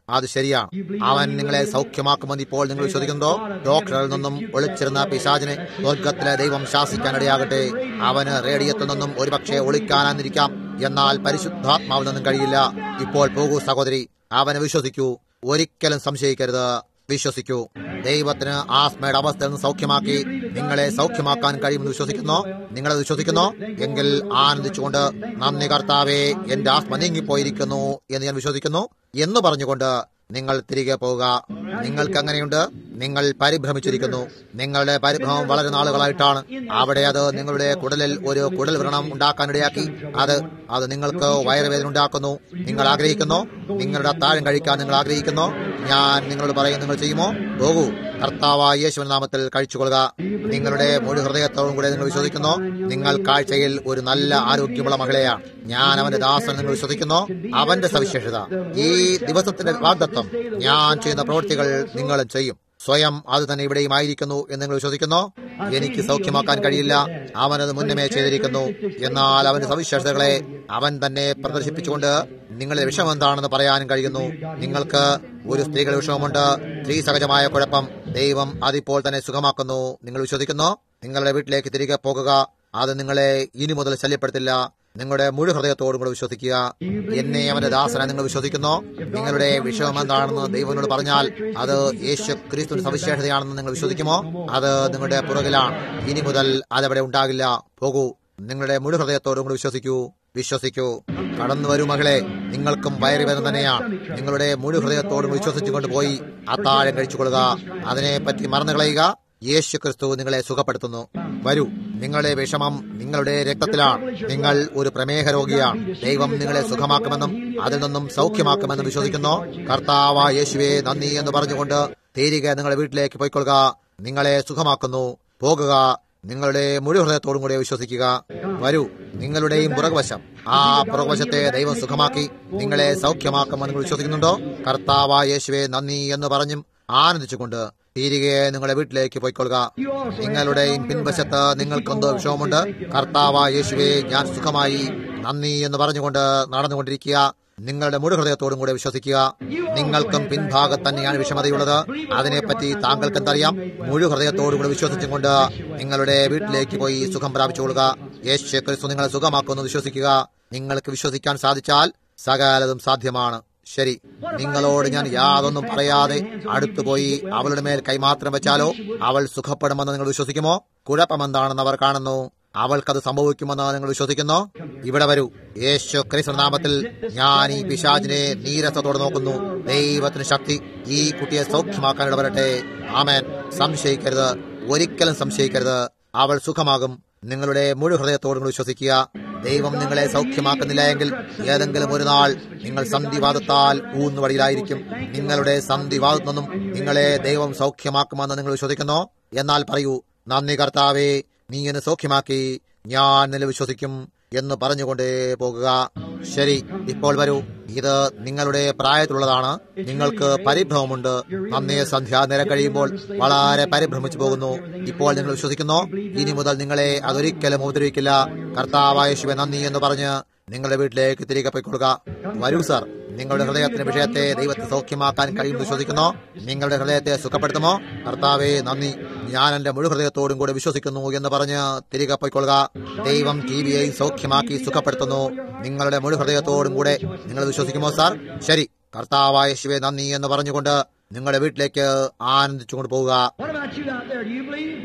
അത് ശരിയാണ് അവൻ നിങ്ങളെ സൗഖ്യമാക്കുമെന്ന് ഇപ്പോൾ നിങ്ങൾ വിശ്വസിക്കുന്നുണ്ടോ ഡോക്ടറിൽ നിന്നും ഒളിച്ചിരുന്ന പിശാചിനെ സ്വർഗത്തിലെ ദൈവം ശാസിക്കാനിടയാകട്ടെ അവന് റേഡിയത്തിൽ നിന്നും ഒരുപക്ഷെ ഒളിക്കാനാന്നിരിക്കാം എന്നാൽ പരിശുദ്ധാത്മാവിൽ നിന്നും കഴിയില്ല ഇപ്പോൾ പോകൂ സഹോദരി അവനെ വിശ്വസിക്കൂ ഒരിക്കലും സംശയിക്കരുത് വിശ്വസിക്കൂ ദൈവത്തിന് ആസ്മയുടെ അവസ്ഥയിൽ നിന്ന് സൗഖ്യമാക്കി നിങ്ങളെ സൗഖ്യമാക്കാൻ കഴിയുമെന്ന് വിശ്വസിക്കുന്നോ നിങ്ങളത് വിശ്വസിക്കുന്നോ എങ്കിൽ ആനന്ദിച്ചുകൊണ്ട് നന്ദി കർത്താവേ എന്റെ ആസ്മ നീങ്ങിപ്പോയിരിക്കുന്നു എന്ന് ഞാൻ വിശ്വസിക്കുന്നു എന്ന് പറഞ്ഞുകൊണ്ട് നിങ്ങൾ തിരികെ പോവുക നിങ്ങൾക്ക് അങ്ങനെയുണ്ട് നിങ്ങൾ പരിഭ്രമിച്ചിരിക്കുന്നു നിങ്ങളുടെ പരിഭ്രമം വളരെ നാളുകളായിട്ടാണ് അവിടെ അത് നിങ്ങളുടെ കുടലിൽ ഒരു കുടൽ വ്രണം ഉണ്ടാക്കാനിടയാക്കി അത് അത് നിങ്ങൾക്ക് വയറുവേദന ഉണ്ടാക്കുന്നു നിങ്ങൾ ആഗ്രഹിക്കുന്നു നിങ്ങളുടെ അത്താഴം കഴിക്കാൻ നിങ്ങൾ ആഗ്രഹിക്കുന്നു ഞാൻ നിങ്ങളോട് പറയും നിങ്ങൾ ചെയ്യുമോ പോകൂ കർത്താവായ യേശുവിൻ നാമത്തിൽ കഴിച്ചുകൊള്ളുക നിങ്ങളുടെ മുഴു ഹൃദയത്തോടും കൂടെ നിങ്ങൾ വിശ്വസിക്കുന്നു നിങ്ങൾ കാഴ്ചയിൽ ഒരു നല്ല ആരോഗ്യമുള്ള മകളെയാണ് ഞാൻ അവന്റെ ദാസൻ നിങ്ങൾ വിശ്വസിക്കുന്നു അവന്റെ സവിശേഷത ഈ ദിവസത്തിന്റെ വാഗ്ദത്വം ഞാൻ ചെയ്യുന്ന പ്രവൃത്തികൾ നിങ്ങളും ചെയ്യും സ്വയം അത് തന്നെ ഇവിടെയും ആയിരിക്കുന്നു എന്ന് നിങ്ങൾ വിശ്വസിക്കുന്നു എനിക്ക് സൗഖ്യമാക്കാൻ കഴിയില്ല അവനത് മുന്നമേ ചെയ്തിരിക്കുന്നു എന്നാൽ അവന്റെ സവിശേഷതകളെ അവൻ തന്നെ പ്രദർശിപ്പിച്ചുകൊണ്ട് നിങ്ങളുടെ വിഷമം എന്താണെന്ന് പറയാനും കഴിയുന്നു നിങ്ങൾക്ക് ഒരു സ്ത്രീകളുടെ വിഷമമുണ്ട് സ്ത്രീ സഹജമായ കുഴപ്പം ദൈവം അതിപ്പോൾ തന്നെ സുഖമാക്കുന്നു നിങ്ങൾ വിശ്വസിക്കുന്നു നിങ്ങളുടെ വീട്ടിലേക്ക് തിരികെ പോകുക അത് നിങ്ങളെ ഇനി മുതൽ ശല്യപ്പെടുത്തില്ല നിങ്ങളുടെ മുഴു ഹൃദയത്തോടും കൂടെ വിശ്വസിക്കുക എന്നെ അവന്റെ ദാസനെ നിങ്ങൾ വിശ്വസിക്കുന്നു നിങ്ങളുടെ വിഷയം എന്താണെന്ന് ദൈവനോട് പറഞ്ഞാൽ അത് യേശു ക്രിസ്തുവിന്റെ സവിശേഷതയാണെന്ന് നിങ്ങൾ വിശ്വസിക്കുമോ അത് നിങ്ങളുടെ പുറകിലാണ് ഇനി മുതൽ അതവിടെ ഉണ്ടാകില്ല പോകൂ നിങ്ങളുടെ മുഴു ഹൃദയത്തോടും കൂടി വിശ്വസിക്കൂ വിശ്വസിക്കൂ കടന്നു വരൂ മകളെ നിങ്ങൾക്കും വയറുവേദന തന്നെയാണ് നിങ്ങളുടെ മുഴു ഹൃദയത്തോടും വിശ്വസിച്ചുകൊണ്ട് പോയി അത്താഴം കഴിച്ചുകൊള്ളുക അതിനെപ്പറ്റി മറന്നു കളയുക യേശു ക്രിസ്തു നിങ്ങളെ സുഖപ്പെടുത്തുന്നു വരൂ നിങ്ങളുടെ വിഷമം നിങ്ങളുടെ രക്തത്തിലാണ് നിങ്ങൾ ഒരു പ്രമേഹ രോഗിയാണ് ദൈവം നിങ്ങളെ സുഖമാക്കുമെന്നും അതിൽ നിന്നും സൗഖ്യമാക്കുമെന്നും വിശ്വസിക്കുന്നു കർത്താവ യേശുവെ നന്ദി എന്ന് പറഞ്ഞുകൊണ്ട് തിരികെ നിങ്ങളുടെ വീട്ടിലേക്ക് പോയിക്കൊള്ളുക നിങ്ങളെ സുഖമാക്കുന്നു പോകുക നിങ്ങളുടെ മുഴു ഹൃദയത്തോടും കൂടെ വിശ്വസിക്കുക വരൂ നിങ്ങളുടെയും പുറകുവശം ആ പുറകുവശത്തെ ദൈവം സുഖമാക്കി നിങ്ങളെ സൗഖ്യമാക്കുമെന്ന് നിങ്ങൾ വിശ്വസിക്കുന്നുണ്ടോ കർത്താവ യേശുവെ നന്ദി എന്ന് പറഞ്ഞും ആനന്ദിച്ചുകൊണ്ട് തിരികെ നിങ്ങളുടെ വീട്ടിലേക്ക് പോയിക്കൊള്ളുക നിങ്ങളുടെയും പിൻവശത്ത് നിങ്ങൾക്കെന്തോ വിഷമമുണ്ട് കർത്താവ യേശുവെ ഞാൻ സുഖമായി നന്ദി എന്ന് പറഞ്ഞുകൊണ്ട് നടന്നുകൊണ്ടിരിക്കുക നിങ്ങളുടെ മുഴു ഹൃദയത്തോടും കൂടെ വിശ്വസിക്കുക നിങ്ങൾക്കും പിൻഭാഗത്ത് തന്നെയാണ് വിഷമതയുള്ളത് അതിനെപ്പറ്റി താങ്കൾക്ക് എന്തറിയാം മുഴു ഹൃദയത്തോടും കൂടെ വിശ്വസിച്ചും കൊണ്ട് നിങ്ങളുടെ വീട്ടിലേക്ക് പോയി സുഖം പ്രാപിച്ചുകൊള്ളുക യേശു ക്രിസ്തു നിങ്ങളെ സുഖമാക്കുമെന്ന് വിശ്വസിക്കുക നിങ്ങൾക്ക് വിശ്വസിക്കാൻ സാധിച്ചാൽ സകലതും സാധ്യമാണ് ശരി നിങ്ങളോട് ഞാൻ യാതൊന്നും പറയാതെ അടുത്തുപോയി അവളുടെ മേൽ കൈമാത്രം വെച്ചാലോ അവൾ സുഖപ്പെടുമെന്ന് നിങ്ങൾ വിശ്വസിക്കുമോ കുഴപ്പമെന്താണെന്ന് അവർ കാണുന്നു അവൾക്കത് സംഭവിക്കുമെന്ന് നിങ്ങൾ വിശ്വസിക്കുന്നു ഇവിടെ വരൂ യേശു ക്രിസ്തു നാമത്തിൽ ഞാൻ ഈ പിശാചിനെ നീരസത്തോടെ നോക്കുന്നു ദൈവത്തിന് ശക്തി ഈ കുട്ടിയെ സൗഖ്യമാക്കാൻ ഇടവരട്ടെ ആമേൻ സംശയിക്കരുത് ഒരിക്കലും സംശയിക്കരുത് അവൾ സുഖമാകും നിങ്ങളുടെ മുഴു ഹൃദയത്തോടും വിശ്വസിക്കുക ദൈവം നിങ്ങളെ സൗഖ്യമാക്കുന്നില്ല എങ്കിൽ ഏതെങ്കിലും ഒരു നാൾ നിങ്ങൾ സന്ധിവാദത്താൽ ഊന്നുവടിയിലായിരിക്കും നിങ്ങളുടെ സന്ധിവാദത്തിൽ നിന്നും നിങ്ങളെ ദൈവം സൗഖ്യമാക്കുമെന്ന് നിങ്ങൾ വിശ്വസിക്കുന്നു എന്നാൽ പറയൂ നന്ദി കർത്താവേ നീ എന്നെ സൗഖ്യമാക്കി ഞാൻ നില വിശ്വസിക്കും എന്ന് പറഞ്ഞുകൊണ്ടേ പോകുക ശരി ഇപ്പോൾ വരൂ ഇത് നിങ്ങളുടെ പ്രായത്തിലുള്ളതാണ് നിങ്ങൾക്ക് പരിഭ്രമമുണ്ട് നന്നേ സന്ധ്യാനേരം കഴിയുമ്പോൾ വളരെ പരിഭ്രമിച്ചു പോകുന്നു ഇപ്പോൾ നിങ്ങൾ വിശ്വസിക്കുന്നു ഇനി മുതൽ നിങ്ങളെ അതൊരിക്കലും ഉപദ്രവിക്കില്ല കർത്താവായ ശിവ നന്ദി എന്ന് പറഞ്ഞ് നിങ്ങളുടെ വീട്ടിലേക്ക് തിരികെ പോയിക്കൊള്ളുക വരൂ സാർ നിങ്ങളുടെ ഹൃദയത്തിന്റെ വിഷയത്തെ ദൈവത്തെ സൗഖ്യമാക്കാൻ കഴിയും വിശ്വസിക്കുന്നു നിങ്ങളുടെ ഹൃദയത്തെ സുഖപ്പെടുത്തുമോ കർത്താവെ നന്ദി ഞാൻ എന്റെ മുഴു ഹൃദയത്തോടും കൂടെ വിശ്വസിക്കുന്നു എന്ന് പറഞ്ഞ് തിരികെ പോയിക്കൊള്ളുക ദൈവം ടി വിയെയും സൗഖ്യമാക്കി സുഖപ്പെടുത്തുന്നു നിങ്ങളുടെ മുഴു ഹൃദയത്തോടും കൂടെ നിങ്ങൾ വിശ്വസിക്കുമോ സാർ ശരി കർത്താവായ ശിവെ നന്ദി എന്ന് പറഞ്ഞുകൊണ്ട് നിങ്ങളുടെ വീട്ടിലേക്ക് ആനന്ദിച്ചുകൊണ്ട് പോവുക What about you out there? Do you believe?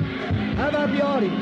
How about the audience?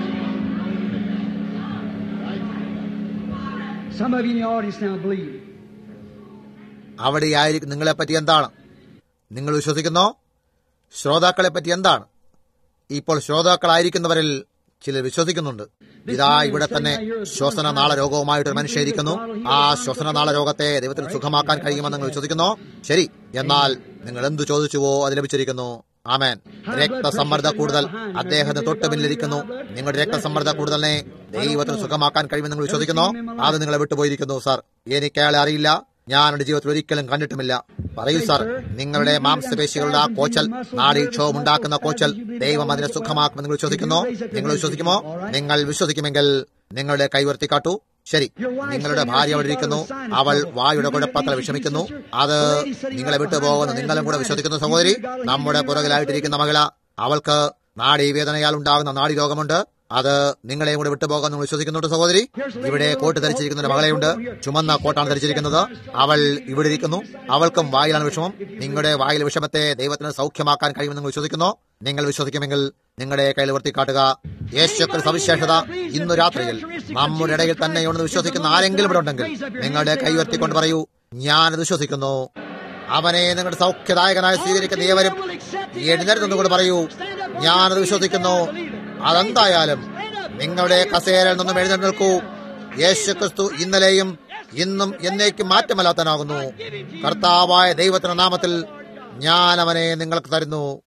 Some of you in the audience now believe. അവിടെ ആയിരിക്കും നിങ്ങളെ പറ്റി എന്താണ് നിങ്ങൾ വിശ്വസിക്കുന്നോ ശ്രോതാക്കളെ പറ്റി എന്താണ് ഇപ്പോൾ ശ്രോതാക്കളായിരിക്കുന്നവരിൽ ചിലർ വിശ്വസിക്കുന്നുണ്ട് ഇതാ ഇവിടെ തന്നെ ശ്വസനനാള രോഗവുമായിട്ടൊരു മനുഷ്യരിക്കുന്നു ആ ശ്വസനനാള രോഗത്തെ ദൈവത്തിൽ സുഖമാക്കാൻ കഴിയുമെന്ന് നിങ്ങൾ വിശ്വസിക്കുന്നോ ശരി എന്നാൽ നിങ്ങൾ എന്തു ചോദിച്ചുവോ അത് ലഭിച്ചിരിക്കുന്നു ആമേൻ രക്തസമ്മർദ്ദ കൂടുതൽ അദ്ദേഹത്തിന് തൊട്ട് പിന്നിലിരിക്കുന്നു നിങ്ങളുടെ രക്തസമ്മർദ്ദ കൂടുതലിനെ ദൈവത്തിന് സുഖമാക്കാൻ കഴിയുമെന്ന് നിങ്ങൾ വിശ്വസിക്കുന്നോ അത് നിങ്ങളെ വിട്ടുപോയിരിക്കുന്നു സാർ എനിക്ക് അയാളെ അറിയില്ല ഞാൻ എന്റെ ജീവിതത്തിൽ ഒരിക്കലും കണ്ടിട്ടുമില്ല പറയൂ സാർ നിങ്ങളുടെ മാംസപേശികളുടെ ആ കോച്ചൽ നാഡീക്ഷോഭം ഉണ്ടാക്കുന്ന കോച്ചൽ ദൈവം അതിനെ സുഖമാക്കുമെന്ന് നിങ്ങൾ വിശ്വസിക്കുന്നോ നിങ്ങൾ വിശ്വസിക്കുമോ നിങ്ങൾ വിശ്വസിക്കുമെങ്കിൽ നിങ്ങളുടെ കൈവർത്തി കാട്ടൂ ശരി നിങ്ങളുടെ ഭാര്യ അവിടെ ഇരിക്കുന്നു അവൾ വായുടെ കുഴപ്പത്തിൽ വിഷമിക്കുന്നു അത് നിങ്ങളെ വിട്ടുപോകുന്നു നിങ്ങളും കൂടെ വിശ്വസിക്കുന്നു സഹോദരി നമ്മുടെ പുറകിലായിട്ടിരിക്കുന്ന മഹിള അവൾക്ക് നാഡീവേദനയാൽ ഉണ്ടാകുന്ന നാഡി രോഗമുണ്ട് അത് നിങ്ങളെയും കൂടെ വിട്ടുപോകാൻ വിശ്വസിക്കുന്നുണ്ട് സഹോദരി ഇവിടെ കോട്ട് ധരിച്ചിരിക്കുന്ന ഒരു മകളെയുണ്ട് ചുമന്ന കോട്ടാണ് ധരിച്ചിരിക്കുന്നത് അവൾ ഇവിടെ ഇരിക്കുന്നു അവൾക്കും വായിലാണ് വിഷമം നിങ്ങളുടെ വായിലെ വിഷമത്തെ ദൈവത്തിന് സൗഖ്യമാക്കാൻ കഴിയുമെന്ന് നിങ്ങൾ വിശ്വസിക്കുന്നു നിങ്ങൾ വിശ്വസിക്കുമെങ്കിൽ നിങ്ങളുടെ കയ്യിൽ വർത്തിക്കാട്ടുക യേശുക്കൾ സവിശേഷത ഇന്നു രാത്രിയിൽ നമ്മുടെ ഇടയിൽ തന്നെയുണ്ടെന്ന് വിശ്വസിക്കുന്ന ആരെങ്കിലും ഇവിടെ ഉണ്ടെങ്കിൽ നിങ്ങളുടെ കൈ ഉയർത്തിക്കൊണ്ട് പറയൂ ഞാനത് വിശ്വസിക്കുന്നു അവനെ നിങ്ങളുടെ സൗഖ്യദായകനായി സ്വീകരിക്കുന്ന ഏവരും എഴുന്നേറ്റ് പറയൂ ഞാനത് വിശ്വസിക്കുന്നു അതെന്തായാലും നിങ്ങളുടെ കസേരയിൽ നിന്നും എഴുന്നേറ്റ് നിൽക്കൂ യേശു ക്രിസ്തു ഇന്നലെയും ഇന്നും എന്നേക്കും മാറ്റമല്ലാത്തനാകുന്നു കർത്താവായ ദൈവത്തിന്റെ നാമത്തിൽ ഞാൻ അവനെ നിങ്ങൾക്ക് തരുന്നു